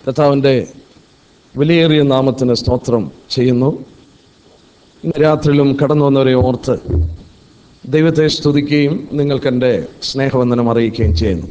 കർത്താവിൻ്റെ വിലയേറിയ നാമത്തിന് സ്തോത്രം ചെയ്യുന്നു ഇന്ന് രാത്രിയിലും കടന്നു വന്നവരെ ഓർത്ത് ദൈവത്തെ സ്തുതിക്കുകയും നിങ്ങൾക്കെൻ്റെ സ്നേഹവന്ദനം അറിയിക്കുകയും ചെയ്യുന്നു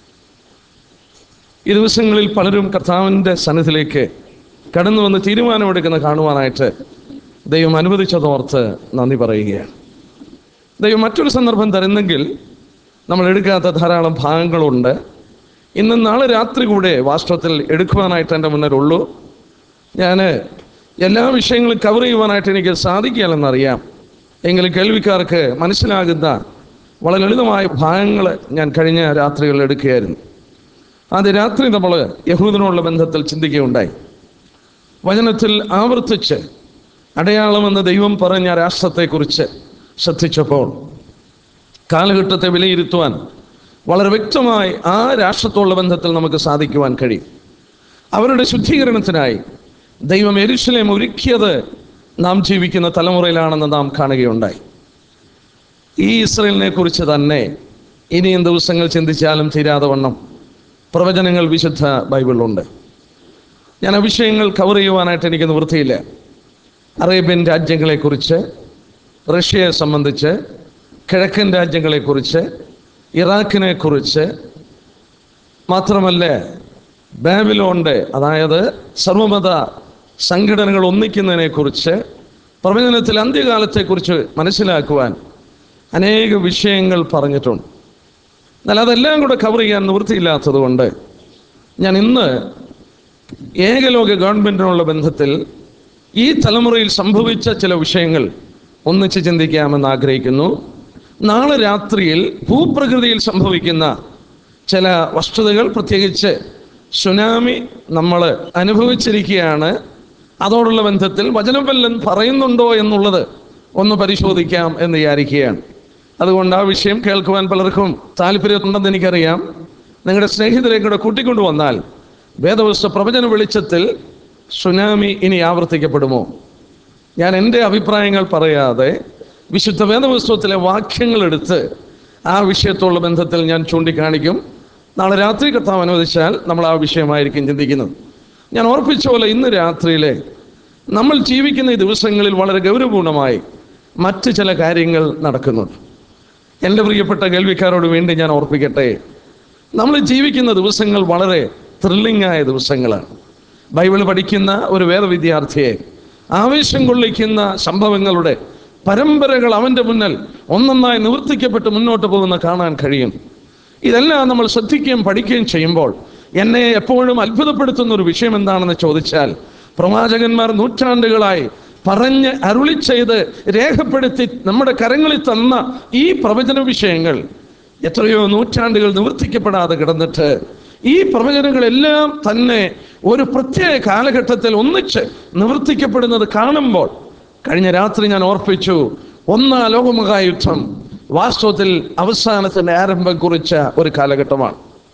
ഈ ദിവസങ്ങളിൽ പലരും കർത്താവിൻ്റെ സന്നിധിയിലേക്ക് കടന്നു വന്ന് തീരുമാനമെടുക്കുന്ന കാണുവാനായിട്ട് ദൈവം അനുവദിച്ചതോർത്ത് നന്ദി പറയുകയാണ് ദൈവം മറ്റൊരു സന്ദർഭം തരുന്നെങ്കിൽ നമ്മൾ എടുക്കാത്ത ധാരാളം ഭാഗങ്ങളുണ്ട് ഇന്ന് നാളെ രാത്രി കൂടെ വാസ്തവത്തിൽ എടുക്കുവാനായിട്ട് എൻ്റെ മുന്നിലുള്ളൂ ഞാൻ എല്ലാ വിഷയങ്ങളും കവർ ചെയ്യുവാനായിട്ട് എനിക്ക് സാധിക്കില്ലെന്നറിയാം എങ്കിലും കേൾവിക്കാർക്ക് മനസ്സിലാകുന്ന വളരെ ലളിതമായ ഭാഗങ്ങൾ ഞാൻ കഴിഞ്ഞ രാത്രികളിൽ എടുക്കുകയായിരുന്നു ആദ്യ രാത്രി നമ്മൾ യഹൂദനോടുള്ള ബന്ധത്തിൽ ചിന്തിക്കുകയുണ്ടായി വചനത്തിൽ ആവർത്തിച്ച് അടയാളമെന്ന് ദൈവം പറഞ്ഞ രാഷ്ട്രത്തെക്കുറിച്ച് ശ്രദ്ധിച്ചപ്പോൾ കാലഘട്ടത്തെ വിലയിരുത്തുവാൻ വളരെ വ്യക്തമായി ആ രാഷ്ട്രത്തോടുള്ള ബന്ധത്തിൽ നമുക്ക് സാധിക്കുവാൻ കഴിയും അവരുടെ ശുദ്ധീകരണത്തിനായി ദൈവം എരുശലേം ഒരുക്കിയത് നാം ജീവിക്കുന്ന തലമുറയിലാണെന്ന് നാം കാണുകയുണ്ടായി ഈ ഇസ്രയേലിനെ കുറിച്ച് തന്നെ ഇനിയും ദിവസങ്ങൾ ചിന്തിച്ചാലും തീരാതെ വണ്ണം പ്രവചനങ്ങൾ വിശുദ്ധ ബൈബിളിലുണ്ട് ഞാൻ ആ വിഷയങ്ങൾ കവർ ചെയ്യുവാനായിട്ട് എനിക്ക് നിവൃത്തിയില്ല അറേബ്യൻ രാജ്യങ്ങളെക്കുറിച്ച് റഷ്യയെ സംബന്ധിച്ച് കിഴക്കൻ രാജ്യങ്ങളെക്കുറിച്ച് ഇറാഖിനെ കുറിച്ച് മാത്രമല്ല ബാബിലോണ്ട് അതായത് സർവമത സംഘടനകൾ ഒന്നിക്കുന്നതിനെ കുറിച്ച് പ്രവചനത്തിൽ അന്ത്യകാലത്തെക്കുറിച്ച് മനസ്സിലാക്കുവാൻ അനേക വിഷയങ്ങൾ പറഞ്ഞിട്ടുണ്ട് എന്നാൽ അതെല്ലാം കൂടെ കവർ ചെയ്യാൻ നിവൃത്തിയില്ലാത്തത് കൊണ്ട് ഞാൻ ഇന്ന് ഏകലോക ഗവൺമെൻറ്റിനുള്ള ബന്ധത്തിൽ ഈ തലമുറയിൽ സംഭവിച്ച ചില വിഷയങ്ങൾ ഒന്നിച്ച് ചിന്തിക്കാമെന്ന് ആഗ്രഹിക്കുന്നു നാളെ രാത്രിയിൽ ഭൂപ്രകൃതിയിൽ സംഭവിക്കുന്ന ചില വസ്തുതകൾ പ്രത്യേകിച്ച് സുനാമി നമ്മൾ അനുഭവിച്ചിരിക്കുകയാണ് അതോടുള്ള ബന്ധത്തിൽ വചനം വല്ലൻ പറയുന്നുണ്ടോ എന്നുള്ളത് ഒന്ന് പരിശോധിക്കാം എന്ന് വിചാരിക്കുകയാണ് അതുകൊണ്ട് ആ വിഷയം കേൾക്കുവാൻ പലർക്കും താല്പര്യമുണ്ടെന്ന് എനിക്കറിയാം നിങ്ങളുടെ സ്നേഹിതരെ കൂടെ കൂട്ടിക്കൊണ്ടു വന്നാൽ വേദവസ്തു പ്രവചന വെളിച്ചത്തിൽ സുനാമി ഇനി ആവർത്തിക്കപ്പെടുമോ ഞാൻ എൻ്റെ അഭിപ്രായങ്ങൾ പറയാതെ വിശുദ്ധ വേദപുസ്തകത്തിലെ വാക്യങ്ങൾ എടുത്ത് ആ വിഷയത്തോടുള്ള ബന്ധത്തിൽ ഞാൻ ചൂണ്ടിക്കാണിക്കും നാളെ രാത്രി കർത്താവ് അനുവദിച്ചാൽ നമ്മൾ ആ വിഷയമായിരിക്കും ചിന്തിക്കുന്നത് ഞാൻ ഓർപ്പിച്ച പോലെ ഇന്ന് രാത്രിയിലെ നമ്മൾ ജീവിക്കുന്ന ഈ ദിവസങ്ങളിൽ വളരെ ഗൗരവപൂർണമായി മറ്റ് ചില കാര്യങ്ങൾ നടക്കുന്നുണ്ട് എൻ്റെ പ്രിയപ്പെട്ട കേൾവിക്കാരോട് വേണ്ടി ഞാൻ ഓർപ്പിക്കട്ടെ നമ്മൾ ജീവിക്കുന്ന ദിവസങ്ങൾ വളരെ ത്രില്ലിംഗ് ആയ ദിവസങ്ങളാണ് ബൈബിൾ പഠിക്കുന്ന ഒരു വേദവിദ്യാർത്ഥിയെ ആവേശം കൊള്ളിക്കുന്ന സംഭവങ്ങളുടെ പരമ്പരകൾ അവൻ്റെ മുന്നിൽ ഒന്നൊന്നായി നിവർത്തിക്കപ്പെട്ട് മുന്നോട്ട് പോകുന്ന കാണാൻ കഴിയും ഇതെല്ലാം നമ്മൾ ശ്രദ്ധിക്കുകയും പഠിക്കുകയും ചെയ്യുമ്പോൾ എന്നെ എപ്പോഴും അത്ഭുതപ്പെടുത്തുന്ന ഒരു വിഷയം എന്താണെന്ന് ചോദിച്ചാൽ പ്രവാചകന്മാർ നൂറ്റാണ്ടുകളായി പറഞ്ഞ് അരുളി ചെയ്ത് രേഖപ്പെടുത്തി നമ്മുടെ കരങ്ങളിൽ തന്ന ഈ പ്രവചന വിഷയങ്ങൾ എത്രയോ നൂറ്റാണ്ടുകൾ നിവർത്തിക്കപ്പെടാതെ കിടന്നിട്ട് ഈ പ്രവചനങ്ങളെല്ലാം തന്നെ ഒരു പ്രത്യേക കാലഘട്ടത്തിൽ ഒന്നിച്ച് നിവർത്തിക്കപ്പെടുന്നത് കാണുമ്പോൾ കഴിഞ്ഞ രാത്രി ഞാൻ ഓർപ്പിച്ചു ഒന്നാം ലോകമഹായുദ്ധം വാസ്തവത്തിൽ അവസാനത്തിന്റെ ആരംഭം കുറിച്ച ഒരു കാലഘട്ടമാണ്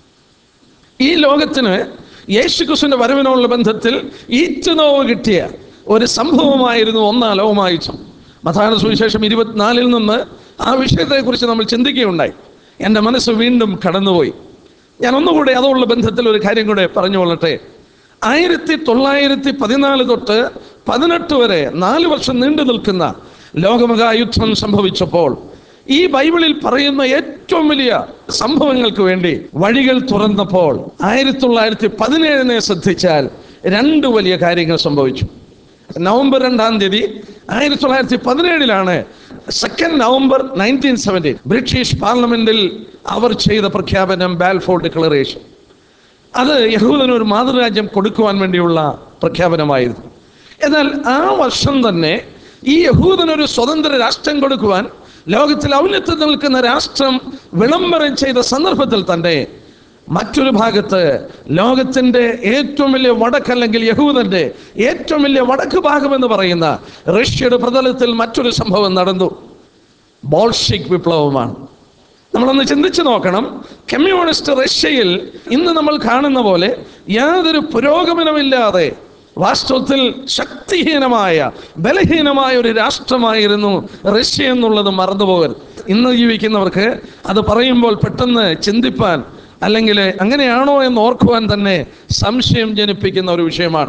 ഈ ലോകത്തിന് യേശുക്രിസ്തുവിന്റെ വരവിനോടുള്ള ബന്ധത്തിൽ ഈറ്റുനോവ് കിട്ടിയ ഒരു സംഭവമായിരുന്നു ഒന്നാം ലോകമായുദ്ധം മഥാന സുവിശേഷം ഇരുപത്തിനാലിൽ നിന്ന് ആ വിഷയത്തെക്കുറിച്ച് നമ്മൾ ചിന്തിക്കുകയുണ്ടായി എൻ്റെ മനസ്സ് വീണ്ടും കടന്നുപോയി ഞാൻ ഒന്നുകൂടെ അതോടുള്ള ബന്ധത്തിൽ ഒരു കാര്യം കൂടെ പറഞ്ഞുകൊള്ളട്ടെ ആയിരത്തി തൊള്ളായിരത്തി പതിനാല് തൊട്ട് പതിനെട്ട് വരെ നാല് വർഷം നീണ്ടു നിൽക്കുന്ന ലോകമഹായുദ്ധം സംഭവിച്ചപ്പോൾ ഈ ബൈബിളിൽ പറയുന്ന ഏറ്റവും വലിയ സംഭവങ്ങൾക്ക് വേണ്ടി വഴികൾ തുറന്നപ്പോൾ ആയിരത്തി തൊള്ളായിരത്തി പതിനേഴിനെ ശ്രദ്ധിച്ചാൽ രണ്ട് വലിയ കാര്യങ്ങൾ സംഭവിച്ചു നവംബർ രണ്ടാം തീയതി ആയിരത്തി തൊള്ളായിരത്തി പതിനേഴിലാണ് second November nineteen seventy British പാർലമെന്റിൽ അവർ ചെയ്ത പ്രഖ്യാപനം ബാൽഫോർ ഡിക്ലറേഷൻ അത് യഹൂദന് ഒരു മാതൃരാജ്യം കൊടുക്കുവാൻ വേണ്ടിയുള്ള പ്രഖ്യാപനമായിരുന്നു എന്നാൽ ആ വർഷം തന്നെ ഈ യഹൂദനൊരു സ്വതന്ത്ര രാഷ്ട്രം കൊടുക്കുവാൻ ലോകത്തിൽ ഔന്നത്യത്തിൽ നിൽക്കുന്ന രാഷ്ട്രം വിളംബരം ചെയ്ത സന്ദർഭത്തിൽ തന്നെ മറ്റൊരു ഭാഗത്ത് ലോകത്തിന്റെ ഏറ്റവും വലിയ വടക്ക് അല്ലെങ്കിൽ യഹൂദന്റെ ഏറ്റവും വലിയ വടക്ക് ഭാഗം എന്ന് പറയുന്ന റഷ്യയുടെ പ്രതലത്തിൽ മറ്റൊരു സംഭവം നടന്നു ബോൾഷിക് വിപ്ലവമാണ് നമ്മളൊന്ന് ചിന്തിച്ചു നോക്കണം കമ്മ്യൂണിസ്റ്റ് റഷ്യയിൽ ഇന്ന് നമ്മൾ കാണുന്ന പോലെ യാതൊരു പുരോഗമനമില്ലാതെ വാസ്തവത്തിൽ ശക്തിഹീനമായ ബലഹീനമായ ഒരു രാഷ്ട്രമായിരുന്നു റഷ്യ എന്നുള്ളത് മറന്നുപോകരുത് ഇന്ന് ജീവിക്കുന്നവർക്ക് അത് പറയുമ്പോൾ പെട്ടെന്ന് ചിന്തിപ്പാൻ അല്ലെങ്കിൽ അങ്ങനെയാണോ എന്ന് ഓർക്കുവാൻ തന്നെ സംശയം ജനിപ്പിക്കുന്ന ഒരു വിഷയമാണ്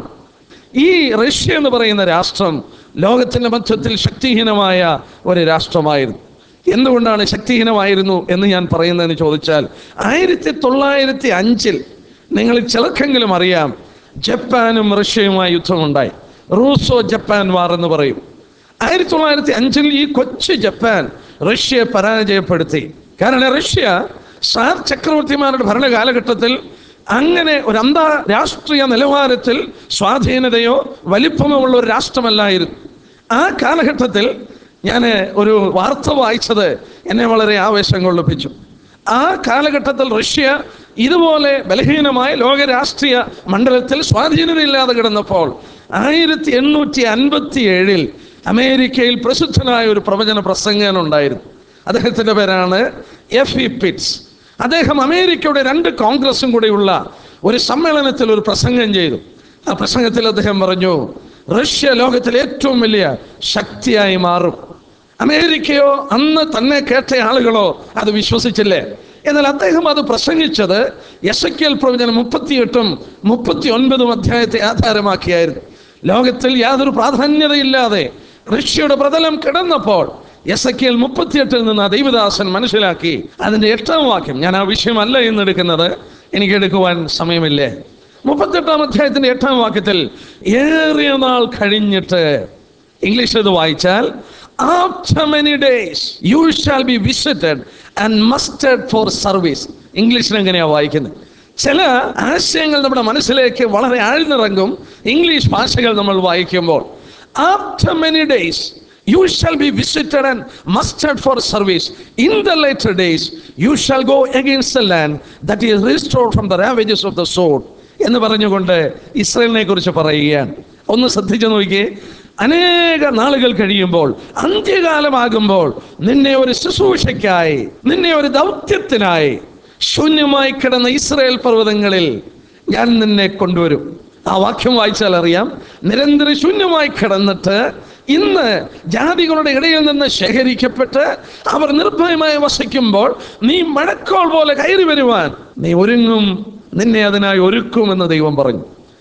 ഈ റഷ്യ എന്ന് പറയുന്ന രാഷ്ട്രം ലോകത്തിന്റെ മധ്യത്തിൽ ശക്തിഹീനമായ ഒരു രാഷ്ട്രമായിരുന്നു എന്തുകൊണ്ടാണ് ശക്തിഹീനമായിരുന്നു എന്ന് ഞാൻ പറയുന്നതെന്ന് ചോദിച്ചാൽ ആയിരത്തി തൊള്ളായിരത്തി അഞ്ചിൽ നിങ്ങൾ ചിലർക്കെങ്കിലും അറിയാം ജപ്പാനും റഷ്യയുമായി യുദ്ധമുണ്ടായി റൂസോ ജപ്പാൻ വാർ എന്ന് പറയും ആയിരത്തി തൊള്ളായിരത്തി അഞ്ചിൽ ഈ കൊച്ചു ജപ്പാൻ റഷ്യയെ പരാജയപ്പെടുത്തി കാരണം റഷ്യ സാർ ചക്രവർത്തിമാരുടെ ഭരണകാലഘട്ടത്തിൽ അങ്ങനെ ഒരു അന്താരാഷ്ട്രീയ നിലവാരത്തിൽ സ്വാധീനതയോ വലിപ്പമോ ഉള്ള ഒരു രാഷ്ട്രമല്ലായിരുന്നു ആ കാലഘട്ടത്തിൽ ഞാൻ ഒരു വാർത്ത വായിച്ചത് എന്നെ വളരെ ആവേശം കൊള്ളിപ്പിച്ചു ആ കാലഘട്ടത്തിൽ റഷ്യ ഇതുപോലെ ബലഹീനമായ ലോക രാഷ്ട്രീയ മണ്ഡലത്തിൽ സ്വാധീനതയില്ലാതെ കിടന്നപ്പോൾ ആയിരത്തി എണ്ണൂറ്റി അൻപത്തി ഏഴിൽ അമേരിക്കയിൽ പ്രസിദ്ധനായ ഒരു പ്രവചന പ്രസംഗൻ ഉണ്ടായിരുന്നു അദ്ദേഹത്തിന്റെ പേരാണ് എഫ് ഇ പിറ്റ്സ് അദ്ദേഹം അമേരിക്കയുടെ രണ്ട് കോൺഗ്രസും കൂടെയുള്ള ഒരു സമ്മേളനത്തിൽ ഒരു പ്രസംഗം ചെയ്തു ആ പ്രസംഗത്തിൽ അദ്ദേഹം പറഞ്ഞു റഷ്യ ലോകത്തിലെ ഏറ്റവും വലിയ ശക്തിയായി മാറും അമേരിക്കയോ അന്ന് തന്നെ കേട്ട ആളുകളോ അത് വിശ്വസിച്ചില്ലേ എന്നാൽ അദ്ദേഹം അത് പ്രസംഗിച്ചത് എസക്കിയൽ പ്രവചനം മുപ്പത്തിയെട്ടും മുപ്പത്തി ഒൻപതും അധ്യായത്തെ ആധാരമാക്കിയായിരുന്നു ലോകത്തിൽ യാതൊരു പ്രാധാന്യതയില്ലാതെ റഷ്യയുടെ പ്രതലം കിടന്നപ്പോൾ എസക്കിയൽ മുപ്പത്തിയെട്ടിൽ നിന്ന് ആ ദൈവദാസൻ മനസ്സിലാക്കി അതിന്റെ എട്ടാം വാക്യം ഞാൻ ആ വിഷയമല്ല ഇന്ന് എടുക്കുന്നത് എനിക്ക് എടുക്കുവാൻ സമയമില്ലേ മുപ്പത്തെട്ടാം അധ്യായത്തിന്റെ എട്ടാം വാക്യത്തിൽ ഏറിയ നാൾ കഴിഞ്ഞിട്ട് ഇംഗ്ലീഷിൽ ഇത് വായിച്ചാൽ after many days you shall be visited and mustered for service ഇംഗ്ലീഷിൽ എങ്ങനെയാ വായിക്കുന്നത് ചില ആശയങ്ങൾ നമ്മുടെ മനസ്സിലേക്ക് വളരെ ആഴ്ന്നിറങ്ങും ഇംഗ്ലീഷ് ഭാഷകൾ നമ്മൾ വായിക്കുമ്പോൾ after many days you shall be visited and mustered for service in the later days you shall go against the land that is restored from the ravages of the sword എന്ന് പറഞ്ഞുകൊണ്ട് ഇസ്രയേലിനെ കുറിച്ച് പറയുകയാണ് ഒന്ന് ശ്രദ്ധിച്ചു നോക്കിയേ അനേക നാളുകൾ കഴിയുമ്പോൾ അന്ത്യകാലമാകുമ്പോൾ നിന്നെ ഒരു ശുശ്രൂഷയ്ക്കായി നിന്നെ ഒരു ദൗത്യത്തിനായി ശൂന്യമായി കിടന്ന ഇസ്രയേൽ പർവ്വതങ്ങളിൽ ഞാൻ നിന്നെ കൊണ്ടുവരും ആ വാക്യം വായിച്ചാൽ അറിയാം നിരന്തര ശൂന്യമായി കിടന്നിട്ട് ഇന്ന് ജാതികളുടെ ഇടയിൽ നിന്ന് ശേഖരിക്കപ്പെട്ട് അവർ നിർഭയമായി വസിക്കുമ്പോൾ നീ മഴക്കോൾ പോലെ കയറി വരുവാൻ നീ ഒരുങ്ങും നിന്നെ അതിനായി ഒരുക്കുമെന്ന് ദൈവം പറഞ്ഞു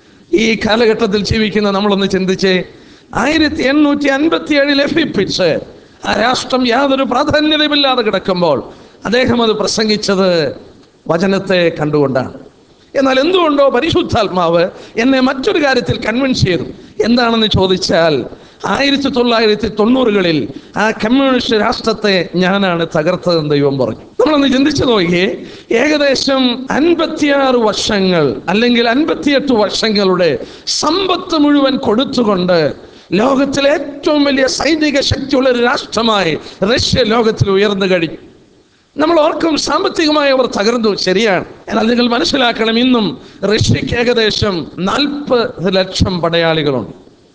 ഈ കാലഘട്ടത്തിൽ ജീവിക്കുന്ന നമ്മളൊന്ന് ചിന്തിച്ചേ ആയിരത്തി എണ്ണൂറ്റി അൻപത്തി ഏഴിൽ എഫിപ്പിച്ച് ആ രാഷ്ട്രം യാതൊരു പ്രാധാന്യതയുമില്ലാതെ കിടക്കുമ്പോൾ അദ്ദേഹം അത് പ്രസംഗിച്ചത് വചനത്തെ കണ്ടുകൊണ്ടാണ് എന്നാൽ എന്തുകൊണ്ടോ പരിശുദ്ധാത്മാവ് എന്നെ മറ്റൊരു കാര്യത്തിൽ കൺവിൻസ് ചെയ്തു എന്താണെന്ന് ചോദിച്ചാൽ ആയിരത്തി തൊള്ളായിരത്തി തൊണ്ണൂറുകളിൽ ആ കമ്മ്യൂണിസ്റ്റ് രാഷ്ട്രത്തെ ഞാനാണ് തകർത്തതെന്ന് ദൈവം പറഞ്ഞു നമ്മളൊന്ന് ചിന്തിച്ചു നോക്കിയേ ഏകദേശം അൻപത്തിയാറ് വർഷങ്ങൾ അല്ലെങ്കിൽ അൻപത്തിയെട്ട് വർഷങ്ങളുടെ സമ്പത്ത് മുഴുവൻ കൊടുത്തുകൊണ്ട് ലോകത്തിലെ ഏറ്റവും വലിയ സൈനിക ശക്തിയുള്ള ഒരു രാഷ്ട്രമായി റഷ്യ ലോകത്തിൽ ഉയർന്നു കഴിഞ്ഞു നമ്മൾ ഓർക്കും സാമ്പത്തികമായി അവർ തകർന്നു ശരിയാണ് എന്നാൽ നിങ്ങൾ മനസ്സിലാക്കണം ഇന്നും റഷ്യക്ക് ഏകദേശം നാൽപ്പത് ലക്ഷം പടയാളികളുണ്ട്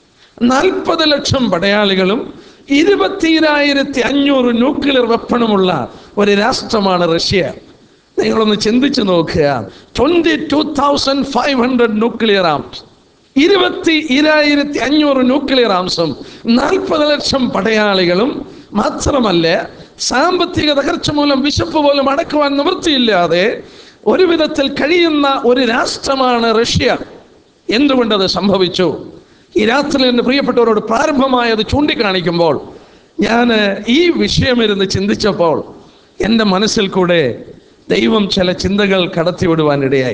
നാൽപ്പത് ലക്ഷം പടയാളികളും ഇരുപത്തിരായിരത്തി അഞ്ഞൂറ് ന്യൂക്ലിയർ വെപ്പണുമുള്ള ഒരു രാഷ്ട്രമാണ് റഷ്യ നിങ്ങളൊന്ന് ചിന്തിച്ചു നോക്കുക twenty two thousand five hundred nuclear arms ഇരുപത്തി ഇരായിരത്തി അഞ്ഞൂറ് ന്യൂക്ലിയർ ആംസും നാൽപ്പത് ലക്ഷം പടയാളികളും മാത്രമല്ല സാമ്പത്തിക തകർച്ച മൂലം വിശപ്പ് പോലും അടക്കുവാൻ നിവൃത്തിയില്ലാതെ ഒരു വിധത്തിൽ കഴിയുന്ന ഒരു രാഷ്ട്രമാണ് റഷ്യ എന്തുകൊണ്ടത് സംഭവിച്ചു ഈ രാത്രി എൻ്റെ പ്രിയപ്പെട്ടവരോട് പ്രാരംഭമായത് ചൂണ്ടിക്കാണിക്കുമ്പോൾ ഞാൻ ഈ വിഷയമിരുന്ന് ചിന്തിച്ചപ്പോൾ എൻ്റെ മനസ്സിൽ കൂടെ ദൈവം ചില ചിന്തകൾ കടത്തിവിടുവാനിടയായി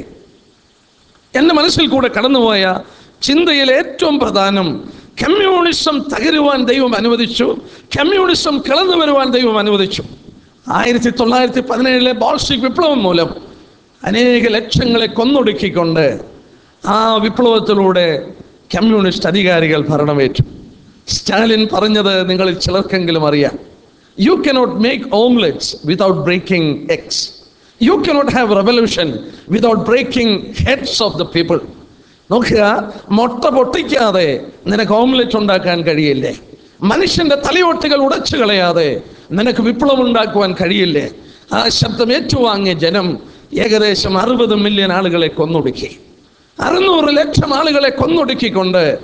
എൻ്റെ മനസ്സിൽ കൂടെ കടന്നുപോയ ചിന്തയിൽ ഏറ്റവും പ്രധാനം കമ്മ്യൂണിസം തകരുവാൻ ദൈവം അനുവദിച്ചു കമ്മ്യൂണിസം കിളന്നു വരുവാൻ ദൈവം അനുവദിച്ചു ആയിരത്തി തൊള്ളായിരത്തി പതിനേഴിലെ ബോൾഷിക് വിപ്ലവം മൂലം അനേക ലക്ഷങ്ങളെ കൊന്നൊടുക്കിക്കൊണ്ട് ആ വിപ്ലവത്തിലൂടെ കമ്മ്യൂണിസ്റ്റ് അധികാരികൾ ഭരണമേറ്റു സ്റ്റാലിൻ പറഞ്ഞത് നിങ്ങളിൽ ചിലർക്കെങ്കിലും അറിയാം you cannot make omelettes without breaking eggs you cannot have revolution without breaking heads of the people നോക്കുക മുട്ട പൊട്ടിക്കാതെ നിനക്ക് ഓംലെറ്റ് ഉണ്ടാക്കാൻ കഴിയില്ലേ മനുഷ്യന്റെ തലയോട്ടുകൾ ഉടച്ചു കളയാതെ നിനക്ക് വിപ്ലവം ഉണ്ടാക്കുവാൻ കഴിയില്ലേ ആ ശബ്ദം ഏറ്റുവാങ്ങിയ ജനം ഏകദേശം അറുപത് മില്യൺ ആളുകളെ കൊന്നൊടുക്കി അറുന്നൂറ് ലക്ഷം ആളുകളെ കൊന്നൊടുക്കിക്കൊണ്ട്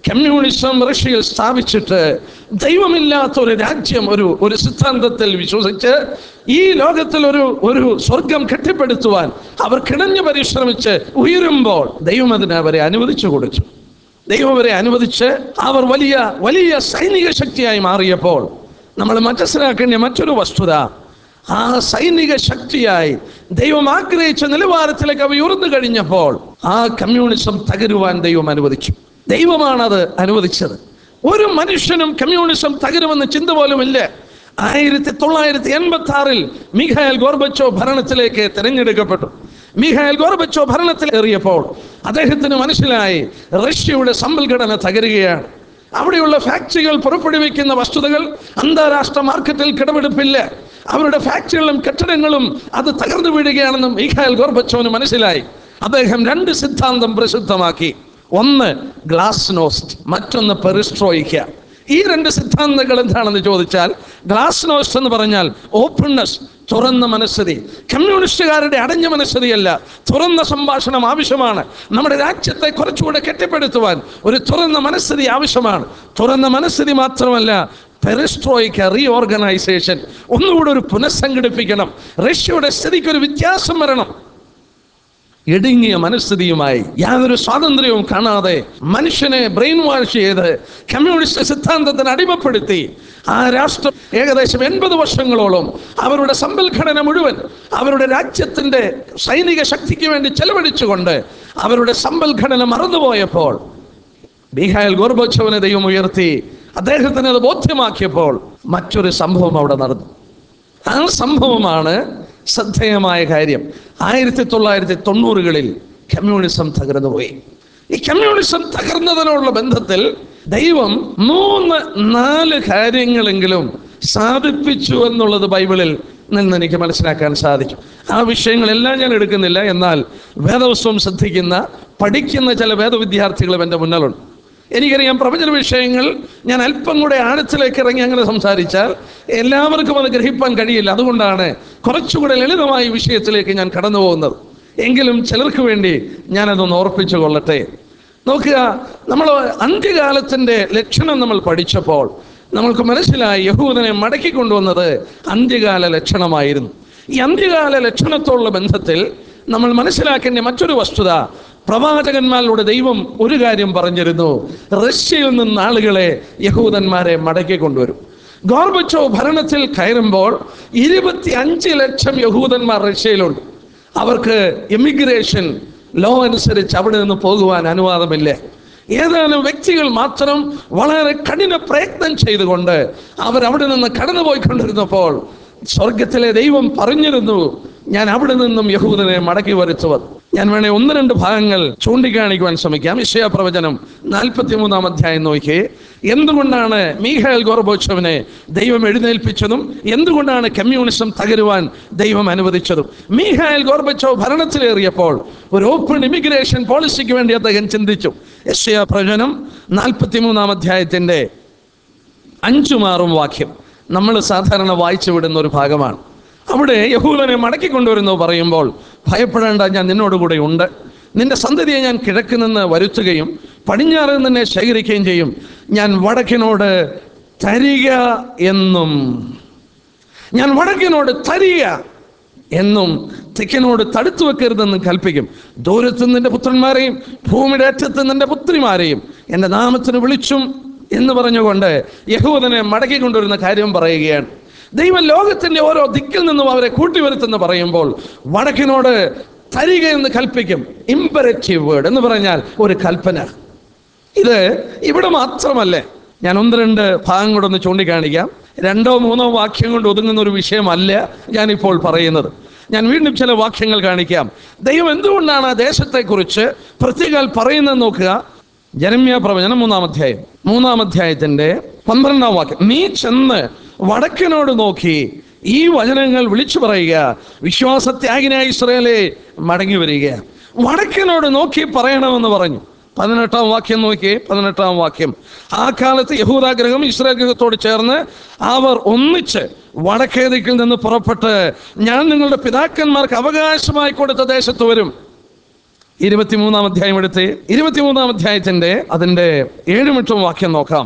കമ്മ്യൂണിസം റഷ്യയിൽ സ്ഥാപിച്ചിട്ട് ദൈവമില്ലാത്ത ഒരു രാജ്യം ഒരു ഒരു സിദ്ധാന്തത്തിൽ വിശ്വസിച്ച് ഈ ലോകത്തിൽ ഒരു ഒരു സ്വർഗം കെട്ടിപ്പടുത്തുവാൻ അവർ കിണഞ്ഞു പരിശ്രമിച്ച് ഉയരുമ്പോൾ ദൈവം അതിനെ അവരെ അനുവദിച്ചു കൊടുത്തു ദൈവം അവരെ അനുവദിച്ച് അവർ വലിയ വലിയ സൈനിക ശക്തിയായി മാറിയപ്പോൾ നമ്മൾ മനസ്സിലാക്കേണ്ട മറ്റൊരു വസ്തുത ആ സൈനിക ശക്തിയായി ദൈവം ആഗ്രഹിച്ച നിലവാരത്തിലേക്ക് അവ ഉയർന്നു കഴിഞ്ഞപ്പോൾ ആ കമ്മ്യൂണിസം തകരുവാൻ ദൈവം അനുവദിച്ചു ദൈവമാണത് അനുവദിച്ചത് ഒരു മനുഷ്യനും കമ്മ്യൂണിസം തകരുമെന്ന് ചിന്ത പോലുമില്ല ആയിരത്തി തൊള്ളായിരത്തി എൺപത്തി ആറിൽ മിഖായൽ ഗോർബച്ചോ ഭരണത്തിലേക്ക് തിരഞ്ഞെടുക്കപ്പെട്ടു മിഖായൽ ഗോർബച്ചോ ഭരണത്തിൽ ഏറിയപ്പോൾ അദ്ദേഹത്തിന് മനസ്സിലായി റഷ്യയുടെ സമ്പൽഘടന തകരുകയാണ് അവിടെയുള്ള ഫാക്ടറികൾ പുറപ്പെടുവിക്കുന്ന വസ്തുതകൾ അന്താരാഷ്ട്ര മാർക്കറ്റിൽ കിടമെടുപ്പില്ല അവരുടെ ഫാക്ടറികളും കെട്ടിടങ്ങളും അത് തകർന്നു വീഴുകയാണെന്നും മിഖായൽ ഗോർബച്ചോന് മനസ്സിലായി അദ്ദേഹം രണ്ട് സിദ്ധാന്തം പ്രസിദ്ധമാക്കി ഒന്ന് ഗ്ലാസ് നോസ്റ്റ് മറ്റൊന്ന് പെറിസ്ട്രോയിക്ക ഈ രണ്ട് സിദ്ധാന്തങ്ങൾ എന്താണെന്ന് ചോദിച്ചാൽ ഗ്ലാസ് നോസ്റ്റ് എന്ന് പറഞ്ഞാൽ ഓപ്പൺനെസ് തുറന്ന മനസ്ഥിതി കമ്മ്യൂണിസ്റ്റുകാരുടെ അടഞ്ഞ മനസ്ഥിതിയല്ല തുറന്ന സംഭാഷണം ആവശ്യമാണ് നമ്മുടെ രാജ്യത്തെ കുറച്ചുകൂടെ കെട്ടിപ്പടുത്തുവാൻ ഒരു തുറന്ന മനസ്ഥിതി ആവശ്യമാണ് തുറന്ന മനസ്ഥിതി മാത്രമല്ല പെരിസ്ട്രോയിക്ക റീ ഓർഗനൈസേഷൻ ഒന്നുകൂടെ ഒരു പുനഃസംഘടിപ്പിക്കണം റഷ്യയുടെ സ്ഥിതിക്ക് ഒരു വ്യത്യാസം വരണം ഇടുങ്ങിയ മനസ്ഥിതിയുമായി യാതൊരു സ്വാതന്ത്ര്യവും കാണാതെ മനുഷ്യനെ ബ്രെയിൻ വാഷ് ചെയ്ത് കമ്മ്യൂണിസ്റ്റ് സിദ്ധാന്തത്തിന് അടിമപ്പെടുത്തി ആ രാഷ്ട്രം ഏകദേശം എൺപത് വർഷങ്ങളോളം അവരുടെ സമ്പൽഘടന മുഴുവൻ അവരുടെ രാജ്യത്തിന്റെ സൈനിക ശക്തിക്ക് വേണ്ടി ചെലവഴിച്ചുകൊണ്ട് അവരുടെ സമ്പൽഘടന മറന്നുപോയപ്പോൾ ബീഹായൽ ഗോർബച്ചവനെ ദൈവം ഉയർത്തി അദ്ദേഹത്തിന് അത് ബോധ്യമാക്കിയപ്പോൾ മറ്റൊരു സംഭവം അവിടെ നടന്നു ആ സംഭവമാണ് ശ്രദ്ധേയമായ കാര്യം ആയിരത്തി തൊള്ളായിരത്തി തൊണ്ണൂറുകളിൽ കമ്മ്യൂണിസം തകർന്നുപോയി ഈ കമ്മ്യൂണിസം തകർന്നതിനുള്ള ബന്ധത്തിൽ ദൈവം മൂന്ന് നാല് കാര്യങ്ങളെങ്കിലും സാധിപ്പിച്ചു എന്നുള്ളത് ബൈബിളിൽ നിന്ന് എനിക്ക് മനസ്സിലാക്കാൻ സാധിച്ചു ആ വിഷയങ്ങളെല്ലാം ഞാൻ എടുക്കുന്നില്ല എന്നാൽ വേദവസ്വം ശ്രദ്ധിക്കുന്ന പഠിക്കുന്ന ചില വേദവിദ്യാർത്ഥികളും എൻ്റെ മുന്നിലുണ്ട് എനിക്കറിയാം പ്രവചന വിഷയങ്ങൾ ഞാൻ അല്പം കൂടെ ആഴത്തിലേക്ക് ഇറങ്ങി അങ്ങനെ സംസാരിച്ചാൽ എല്ലാവർക്കും അത് ഗ്രഹിപ്പാൻ കഴിയില്ല അതുകൊണ്ടാണ് കുറച്ചുകൂടെ ലളിതമായ ഈ വിഷയത്തിലേക്ക് ഞാൻ കടന്നു പോകുന്നത് എങ്കിലും ചിലർക്ക് വേണ്ടി ഞാനതൊന്ന് ഓർപ്പിച്ചു കൊള്ളട്ടെ നോക്കുക നമ്മൾ അന്ത്യകാലത്തിൻ്റെ ലക്ഷണം നമ്മൾ പഠിച്ചപ്പോൾ നമ്മൾക്ക് മനസ്സിലായി യഹൂദനെ മടക്കി കൊണ്ടുവന്നത് അന്ത്യകാല ലക്ഷണമായിരുന്നു ഈ അന്ത്യകാല ലക്ഷണത്തോടുള്ള ബന്ധത്തിൽ നമ്മൾ മനസ്സിലാക്കേണ്ട മറ്റൊരു വസ്തുത പ്രവാചകന്മാരിലൂടെ ദൈവം ഒരു കാര്യം പറഞ്ഞിരുന്നു റഷ്യയിൽ നിന്ന് ആളുകളെ യഹൂദന്മാരെ മടക്കി കൊണ്ടുവരും ഗോർബച്ചോ ഭരണത്തിൽ കയറുമ്പോൾ ഇരുപത്തി അഞ്ച് ലക്ഷം യഹൂദന്മാർ റഷ്യയിലുണ്ട് അവർക്ക് ഇമിഗ്രേഷൻ ലോ അനുസരിച്ച് അവിടെ നിന്ന് പോകുവാൻ അനുവാദമില്ല ഏതാനും വ്യക്തികൾ മാത്രം വളരെ കഠിന പ്രയത്നം ചെയ്തുകൊണ്ട് അവർ അവിടെ നിന്ന് കടന്നുപോയിക്കൊണ്ടിരുന്നപ്പോൾ സ്വർഗത്തിലെ ദൈവം പറഞ്ഞിരുന്നു ഞാൻ അവിടെ നിന്നും യഹൂദനെ മടക്കി വരുത്തുവത് ഞാൻ വേണേ ഒന്ന് രണ്ട് ഭാഗങ്ങൾ ചൂണ്ടിക്കാണിക്കുവാൻ ശ്രമിക്കാം ഇഷയ പ്രവചനം നാൽപ്പത്തി മൂന്നാം അധ്യായം നോക്കി എന്തുകൊണ്ടാണ് മീഹാൽ ഗോർബോച്ചവിനെ ദൈവം എഴുന്നേൽപ്പിച്ചതും എന്തുകൊണ്ടാണ് കമ്മ്യൂണിസം തകരുവാൻ ദൈവം അനുവദിച്ചതും മീഹാൽ ഗോർബച്ചോ ഭരണത്തിലേറിയപ്പോൾ ഒരു ഓപ്പൺ ഇമിഗ്രേഷൻ പോളിസിക്ക് വേണ്ടി അദ്ദേഹം ചിന്തിച്ചു യശയ പ്രവചനം നാൽപ്പത്തി മൂന്നാം അധ്യായത്തിൻ്റെ അഞ്ചുമാറും വാക്യം നമ്മൾ സാധാരണ വായിച്ചു വിടുന്ന ഒരു ഭാഗമാണ് അവിടെ യഹൂദനെ മടക്കി കൊണ്ടുവരുന്നു പറയുമ്പോൾ ഭയപ്പെടേണ്ട ഞാൻ നിന്നോടുകൂടെ ഉണ്ട് നിന്റെ സന്തതിയെ ഞാൻ കിഴക്ക് നിന്ന് വരുത്തുകയും പടിഞ്ഞാറ് നിന്നെ ശേഖരിക്കുകയും ചെയ്യും ഞാൻ വടക്കിനോട് തരിക എന്നും ഞാൻ വടക്കിനോട് തരിക എന്നും തെക്കിനോട് തടുത്തു വെക്കരുതെന്നും കൽപ്പിക്കും ദൂരത്തു നിന്റെ പുത്രന്മാരെയും ഭൂമിയുടെ അറ്റത്ത് നിന്റെ പുത്രിമാരെയും എൻ്റെ നാമത്തിന് വിളിച്ചും എന്ന് പറഞ്ഞുകൊണ്ട് യഹൂദനെ മടക്കി കൊണ്ടുവരുന്ന കാര്യം പറയുകയാണ് ദൈവം ലോകത്തിന്റെ ഓരോ ദിക്കിൽ നിന്നും അവരെ കൂട്ടിവരുത്തെന്ന് പറയുമ്പോൾ വടക്കിനോട് തരിക എന്ന് കൽപ്പിക്കും ഇമ്പരറ്റീവ് വേർഡ് എന്ന് പറഞ്ഞാൽ ഒരു കൽപ്പന ഇത് ഇവിടെ മാത്രമല്ലേ ഞാൻ ഒന്ന് രണ്ട് ഭാഗം കൂടെ ഒന്ന് ചൂണ്ടിക്കാണിക്കാം രണ്ടോ മൂന്നോ വാക്യം കൊണ്ട് ഒതുങ്ങുന്ന ഒരു വിഷയമല്ല ഞാനിപ്പോൾ പറയുന്നത് ഞാൻ വീണ്ടും ചില വാക്യങ്ങൾ കാണിക്കാം ദൈവം എന്തുകൊണ്ടാണ് ആ ദേശത്തെക്കുറിച്ച് പ്രത്യേക പറയുന്നത് നോക്കുക ജനമ്യ പ്രവചനം മൂന്നാം അധ്യായം മൂന്നാം അധ്യായത്തിന്റെ പന്ത്രണ്ടാം വാക്യം നീ ചെന്ന് വടക്കിനോട് നോക്കി ഈ വചനങ്ങൾ വിളിച്ചു പറയുക വിശ്വാസത്യാഗിനായ ഇസ്രയേലെ മടങ്ങി വരിക വടക്കിനോട് നോക്കി പറയണമെന്ന് പറഞ്ഞു പതിനെട്ടാം വാക്യം നോക്കി പതിനെട്ടാം വാക്യം ആ കാലത്ത് യഹൂദാഗ്രഹം ഇസ്രായേൽ ഗ്രഹത്തോട് ചേർന്ന് അവർ ഒന്നിച്ച് വടക്കേ ദിക്കിൽ നിന്ന് പുറപ്പെട്ട് ഞാൻ നിങ്ങളുടെ പിതാക്കന്മാർക്ക് അവകാശമായി കൊടുത്ത ദേശത്ത് വരും ഇരുപത്തിമൂന്നാം അധ്യായം എടുത്ത് ഇരുപത്തിമൂന്നാം അധ്യായത്തിന്റെ അതിന്റെ ഏഴുമെട്ടും വാക്യം നോക്കാം